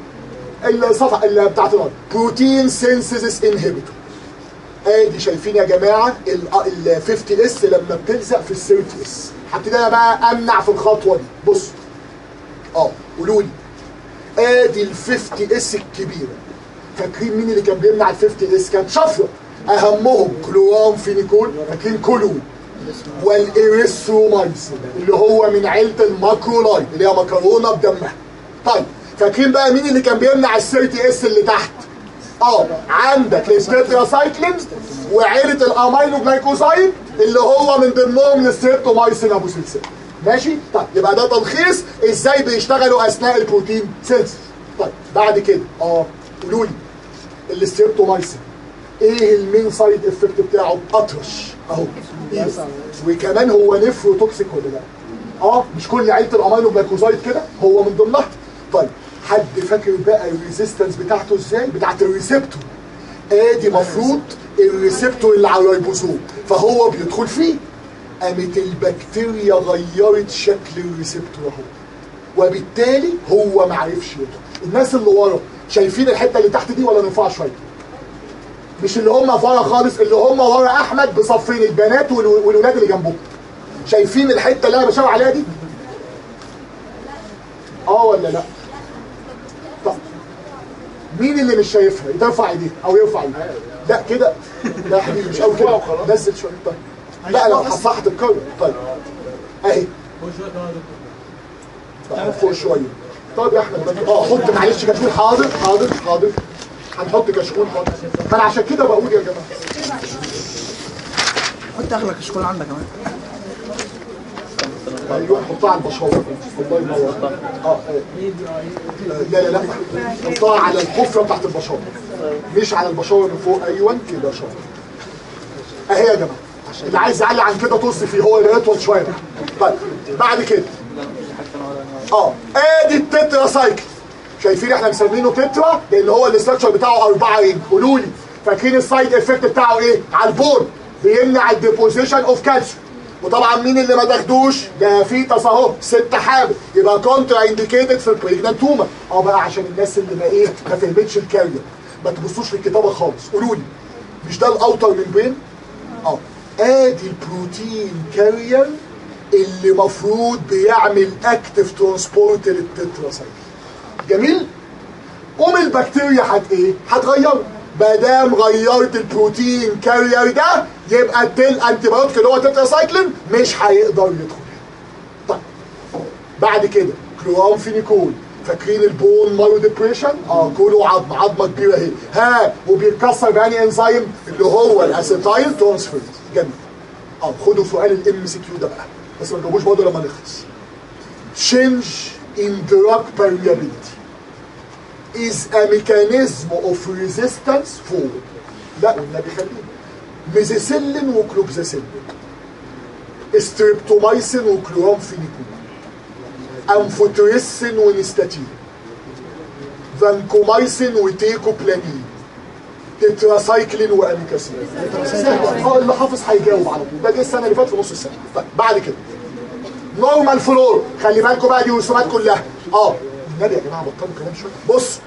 الصفحة اللي بتاعت الارض بروتين سينثيسيس انهبيتور ادي شايفين يا جماعه ال 50 اس لما بتلزق في ال 30 اس هبتدي انا بقى امنع في الخطوه دي بص اه قولوا لي ادي ال 50 اس الكبيره فاكرين مين اللي كان بيمنع ال 50 اس كانت شفره اهمهم كلورام فينيكول فاكرين كولون والاريثرومايسين اللي هو من عيله الماكرولايد اللي هي مكرونه بدمها طيب فاكرين بقى مين اللي كان بيمنع ال 30 اس اللي تحت اه عندك الستيتراسايكلين وعيله الامينو جلايكوسايد اللي هو من ضمنهم الستريبتومايسين ابو سلسله ماشي طيب يبقى ده تلخيص ازاي بيشتغلوا اثناء البروتين سيلز طيب بعد كده اه قولوا لي الستريبتومايسين ايه المين سايد افكت بتاعه اطرش اهو إيه؟ وكمان هو نفروتوكسيك ولا لا اه مش كل عيله الامينو جلايكوسايد كده هو من ضمنها طيب حد فاكر بقى الريزيستنس بتاعته ازاي بتاعت الريسبتور ادي مفروض الريسبتور اللي على الريبوزوم فهو بيدخل فيه قامت البكتيريا غيرت شكل الريسبتور اهو وبالتالي هو ما عرفش يدخل الناس اللي ورا شايفين الحته اللي تحت دي ولا نرفعها شويه مش اللي هم ورا خالص اللي هم ورا احمد بصفين البنات والو- والولاد اللي جنبهم شايفين الحته اللي انا بشاور عليها دي اه ولا لا طب مين اللي مش شايفها يرفع ايديه او يرفع ايديه لا كده لا يا حبيبي مش قوي كده نزل شويه طيب لا لو حصحت الكرة طيب اهي طيب فوق شويه طيب يا احمد بس- اه حط معلش كشكول حاضر حاضر حاضر هنحط كشكول حاضر فانا عشان كده بقول يا جماعه حط اغلى كشكول عندك كمان ايوه حطها على البشره الله ينور اه آه. لا لا لا حطها على الحفره بتاعت البشره مش على البشره من فوق ايوه كده شاطر اهي يا جماعه اللي عايز يعلي عن كده طز فيه هو اللي يطول شويه بقى. طيب بعد كده اه ادي التترا سايكل شايفين احنا مسمينه تترا لان هو الاستراكشر بتاعه اربعه رينج قولوا لي فاكرين السايد افكت بتاعه ايه على البون بيمنع الديبوزيشن اوف كالسيوم وطبعا مين اللي ما تاخدوش ده فيتاس اهو ست حامل يبقى كونترا انديكيتد في البريجنانت توما اه بقى عشان الناس اللي ما ايه ما فهمتش الكارير ما تبصوش للكتابه خالص قولوا لي مش ده الاوتر من بين اه ادي البروتين كارير اللي مفروض بيعمل اكتف ترانسبورت للتتراسايكل جميل قوم البكتيريا هت ايه هتغيره ما دام غيرت البروتين كارير ده يبقى التيل انتي بايوتيك اللي هو تتراسايكلين مش هيقدر يدخل طيب بعد كده كلورام فينيكول فاكرين البون مارو ديبريشن اه كله عظم عظمه كبيره اهي ها وبيتكسر بأني انزيم اللي هو الاسيتايل ترانسفيرز جميل اه خدوا سؤال الام سي كيو ده بقى بس ما تجاوبوش برضه لما نخلص change in drug permeability is a mechanism of resistance for لا والنبي خلينا ميزيسيلين وكلوبزاسيلين ستريبتومايسين وكلورامفينيكول انفوتريسين ونستاتين فانكومايسين وتيكوبلانين تتراسايكلين واميكاسين اه اللي حافظ هيجاوب على طول ده جه السنه اللي فاتت في نص السنه طيب بعد كده نورمال فلور خلي بالكم بقى دي رسومات كلها اه النبي يا جماعه بطلوا كلام شويه بص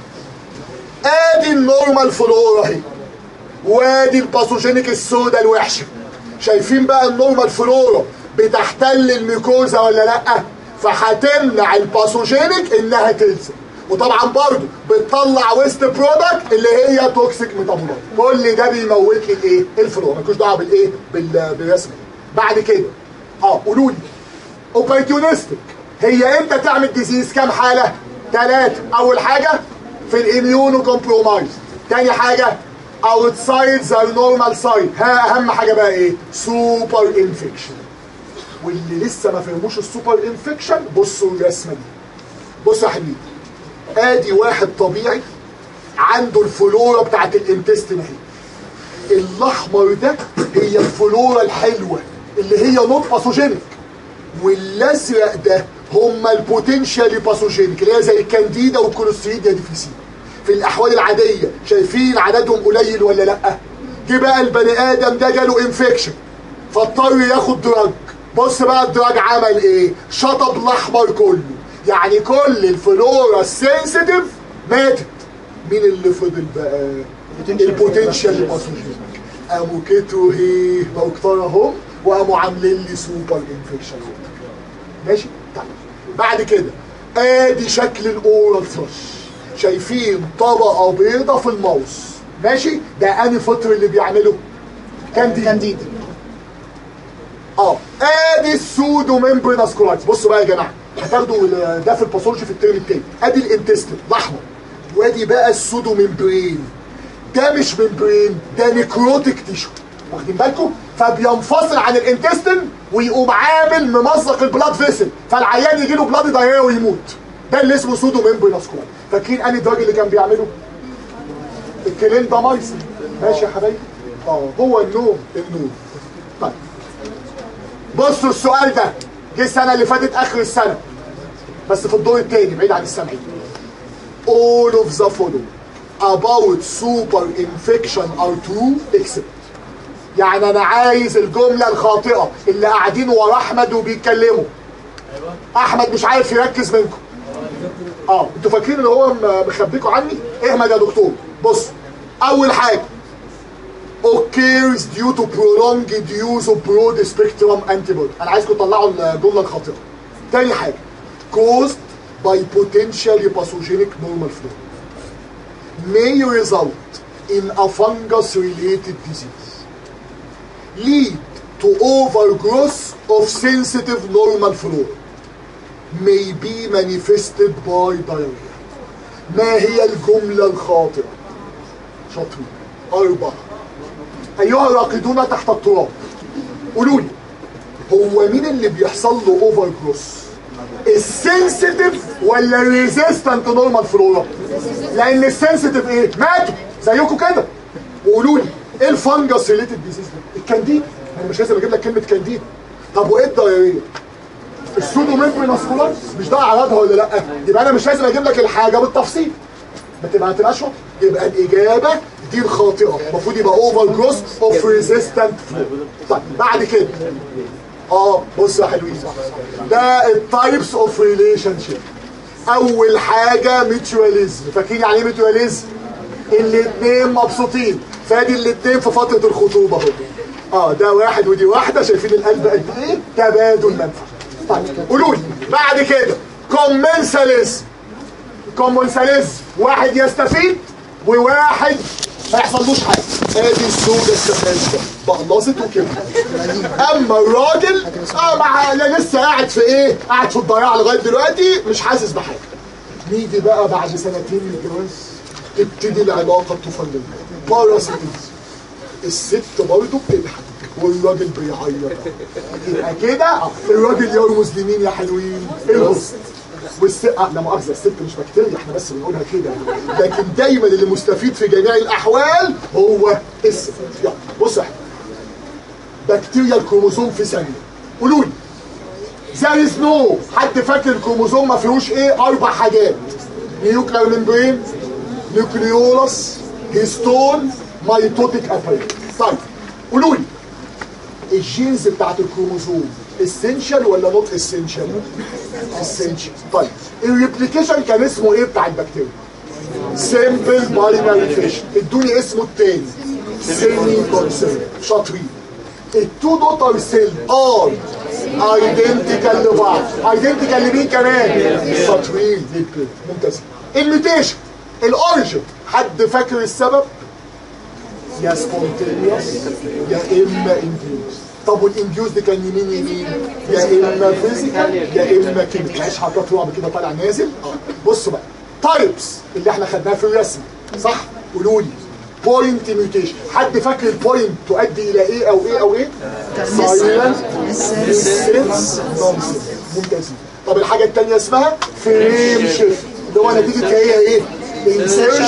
ادي النورمال فلور اهي وادي الباثوجينيك السودا الوحشه شايفين بقى النورمال فلورا بتحتل الميكوزا ولا لا فهتمنع الباثوجينيك انها تلزق وطبعا برضو بتطلع ويست برودكت اللي هي توكسيك ميتابولايت كل ده بيموت لي الايه الفلورا مالكوش دعوه بالايه بال- بالرسم بعد كده اه قولوا لي اوبرتيونستيك هي امتى تعمل ديزيز كام حاله ثلاثه اول حاجه في الاميونو كومبرومايز تاني حاجه outside the normal side ها اهم حاجه بقى ايه سوبر انفكشن واللي لسه ما فهموش السوبر انفكشن بصوا الرسمه دي بصوا يا حبيبي ادي واحد طبيعي عنده الفلورا بتاعت الانتستين اهي الاحمر ده هي الفلورا الحلوه اللي هي نوت باثوجينيك والازرق ده هما البوتنشالي باثوجينيك اللي هي زي الكانديدا والكولوستريديا ديفيسيل في الاحوال العاديه شايفين عددهم قليل ولا لا جه بقى البني ادم ده جاله انفكشن فاضطر ياخد دراج بص بقى الدراج عمل ايه شطب الاحمر كله يعني كل الفلورا السنسيتيف ماتت مين اللي فضل بقى البوتنشال باثوجينيك قاموا كتروا هي بقوا كتار اهم وقاموا عاملين لي سوبر انفكشن ماشي طيب بعد كده ادي شكل الاورال فلاش شايفين طبقه بيضه في الماوس ماشي ده انهي فطر اللي بيعمله كانديد كانديد اه ادي السودو ممبرينس كولايتس بصوا بقى يا جماعه هتاخدوا ال- ده في الباثولوجي في الترم التاني ادي الانتستين الاحمر وادي بقى السودو ممبرين ده مش ممبرين ده نيكروتيك تيشو واخدين بالكم فبينفصل عن الانتستين ويقوم عامل ممزق البلاد فيسل فالعيان يجي له بلاد دايريا ويموت ده اللي اسمه سودو ممبرينس كولايتس فاكرين انهي دراج اللي كان بيعمله الكلين ده مايسن ماشي يا حبايبي اه هو النوم النوم طيب بصوا السؤال ده جه السنه اللي فاتت اخر السنه بس في الدور الثاني بعيد عن السامعين all of the following about super infection are true except يعني انا عايز الجمله الخاطئه اللي قاعدين ورا احمد وبيتكلموا احمد مش عارف يركز منكم اه انتوا فاكرين ان هو م- مخبيكوا عني احمد يا دكتور بص اول حاجه occurs due to prolonged use of broad spectrum antibody انا عايزكم تطلعوا الجمله الخاطئه تاني حاجه caused by potentially pathogenic normal flow may result in a fungus related disease lead to overgrowth of sensitive normal flora may be manifested by diarrhea ما هي الجملة الخاطئة شاطرين أربعة أيها الراقدون تحت التراب قولوا لي هو مين اللي بيحصل له اوفر جروس السنسيتيف ولا الريزيستنت نورمال فلورا لان السنسيتيف ايه ماتوا زيكم كده وقولوا لي ايه الفنجس ريليتد ديزيز ده الكانديد انا مش لازم اجيب لك كلمه كانديد طب وايه الدايريه السودو ميمبرينس كولايتس مش ده اعراضها ولا لا يبقى انا مش لازم اجيب لك الحاجه بالتفصيل ما تبقى ما تبقاش واضحة. يبقى الاجابه دي الخاطئه المفروض يبقى اوفر جروس اوف ريزيستنت طيب بعد كده اه بص يا حلوين ده التايبس اوف ريليشن شيب اول حاجه ميتواليزم فاكرين يعني ايه ميتواليزم الاثنين مبسوطين فادي الاثنين في فتره الخطوبه اهو اه ده واحد ودي واحده شايفين القلب قد ايه تبادل منفعه طيب قولوا لي بعد كده كومنساليزم كومنساليزم واحد يستفيد وواحد ما يحصلوش حاجه ادي السودة السفاجة بقلصت وكده اما الراجل اه مع لا لسه قاعد في ايه قاعد في الضياع لغايه دلوقتي مش حاسس بحاجه نيجي بقى بعد سنتين من الجواز تبتدي العلاقه الطفوليه باراسيتيزم الست برضه بتضحك والراجل بيعيط يبقى كده آه، الراجل يرمز لمين يا حلوين الوسط والس آه لا مؤاخذه الست مش بكتيريا احنا بس بنقولها كده لكن دايما اللي مستفيد في جميع الاحوال هو الست يلا بص يا حبيبي. بكتيريا الكروموسوم في ثانيه قولوا لي there is no حد فاكر الكروموسوم ما فيهوش ايه اربع حاجات نيوكلير ممبرين نيوكليولس هيستون مايتوتيك اباريت طيب قولوا لي الجينز بتاعت الكروموسوم اسينشال ولا نوت اسينشال اسينشال طيب الريبليكيشن كان اسمه ايه بتاع البكتيريا سيمبل باينري فيشن ادوني اسمه التاني سيمي كونسيرن شاطرين التو دوتر سيل ار ايدنتيكال لبعض ايدنتيكال لمين كمان شاطرين ممتاز الميوتيشن الاوريجن حد فاكر السبب يا سبونتينيوس يا اما انديوس طب والانديوس دي كان يمين يمين يا اما فيزيكال يا اما كيميكال معلش حضرتك رعب كده طالع نازل اه بصوا بقى تايبس اللي احنا خدناها في الرسم صح قولوا لي بوينت ميوتيشن حد فاكر البوينت تؤدي الى ايه او ايه او ايه سايلنت سيلز نونسنس ممتازين طب الحاجه الثانيه اسمها فريم شيفت اللي هو نتيجه هي ايه انسيرشن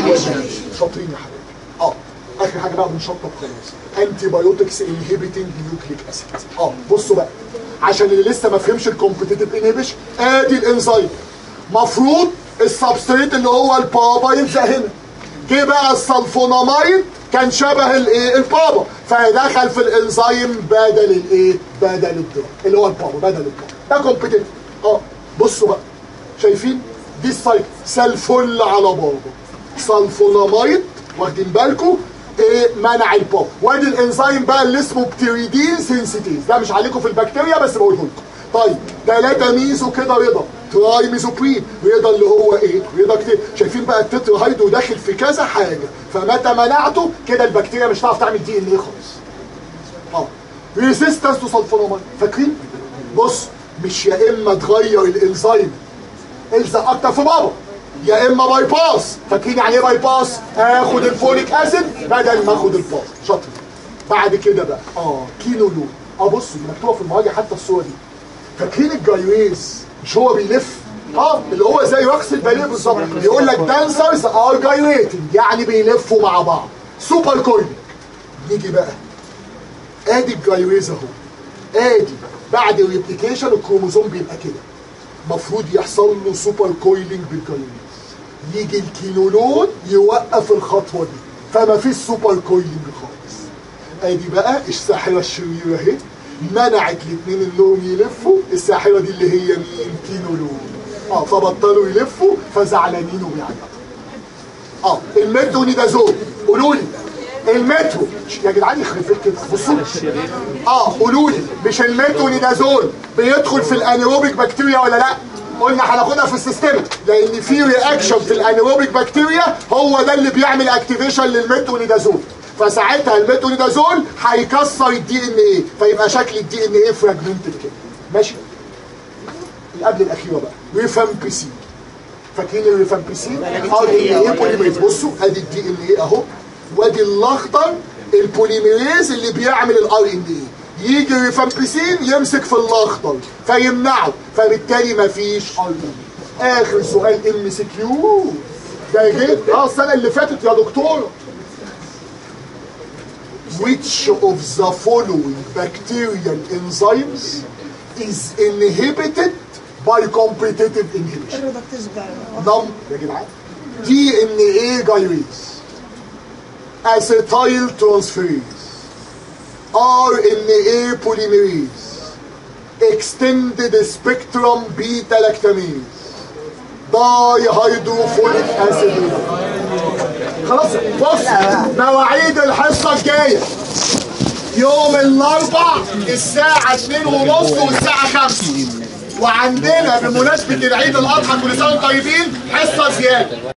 شاطرين يا حبيبي اه اخر حاجه بقى بنشطب خلاص انتي بايوتكس انهبيتنج نيوكليك اسيد اه بصوا بقى عشان اللي لسه ما فهمش الكومبتيتيف انهبيشن ادي الانزيم مفروض السبستريت اللي هو البابا يلزق هنا جه بقى السلفوناميد كان شبه الايه البابا فدخل في الانزيم بدل الايه بدل الدواء اللي هو البابا بدل البابا ده كومبتيتيف اه بصوا بقى شايفين دي السايت سلفل على بابا سلفوناميد واخدين بالكم ايه منع الباب وادي الانزيم بقى اللي اسمه بتيريدين سينسيتيز ده مش عليكم في البكتيريا بس بقوله لكم طيب ثلاثة ميزو كده رضا تراي ميزوبرين رضا اللي هو ايه رضا كتير شايفين بقى التتر هيدرو داخل في كذا حاجة فمتى منعته كده البكتيريا مش هتعرف تعمل دي ان ايه خالص اه ريزيستنس تو سلفوناميد فاكرين بص مش يا اما تغير الانزيم الزق اكتر في بابا يا اما باي باس فاكرين يعني ايه باي باس اخد الفوليك اسيد بدل ما اخد الباس شاطر بعد كده بقى اه كينولون اه بصوا دي مكتوبه في المراجع حتى الصوره دي فاكرين الجايويز مش هو بيلف اه اللي هو زي رقص الباليه بالظبط بيقول لك دانسرز ار جايريتنج يعني بيلفوا مع بعض سوبر كويلنج نيجي بقى ادي الجايويز اهو ادي بعد الريبليكيشن الكروموزوم بيبقى كده المفروض يحصل له سوبر كويلنج بالجايويز يجي الكينولون يوقف الخطوه دي فما فيش سوبر كويلنج خالص ادي بقى الساحره الشريره اهي منعت الاثنين انهم يلفوا الساحره دي اللي هي مين كينولون اه فبطلوا يلفوا فزعلانين وبيعيطوا اه الميتونيدازول قولوا لي المترو يا جدعان يخرب بيت كده بصوا اه قولوا لي مش الميتونيدازول بيدخل في الانيروبيك بكتيريا ولا لا قلنا هناخدها في السيستم لان في رياكشن في الانيروبيك بكتيريا هو ده اللي بيعمل اكتيفيشن للميتونيدازول فساعتها الميتونيدازول هيكسر الدي ان ايه فيبقى شكل الدي ان ايه فراجمنتد كده ماشي اللي قبل الاخيره بقى ريفامبيسين فاكرين الريفامبيسين اه دي ان ايه بوليميريز بصوا ادي الدي ان ايه اهو وادي الاخضر البوليميريز اللي بيعمل الار ان ايه يجي الريفامبيسين يمسك في الاخضر فيمنعه فبالتالي مفيش ار ان اخر سؤال ام سي كيو ده جه اه السنه اللي فاتت يا دكتور which of the following bacterial enzymes is inhibited by competitive inhibition الريدكتيز بتاع نم يا جدعان دي ان ايه جايريز اسيتايل ترانسفيريز ار ان ايه بوليميريز اكستندد سبيكترم بيتا لاكتاميز داي هيدروفوليك اسيد خلاص بص مواعيد الحصه الجايه يوم الاربع الساعه 2 ونص والساعه 5 وعندنا بمناسبه العيد الاضحى كل سنه وانتم طيبين حصه زياده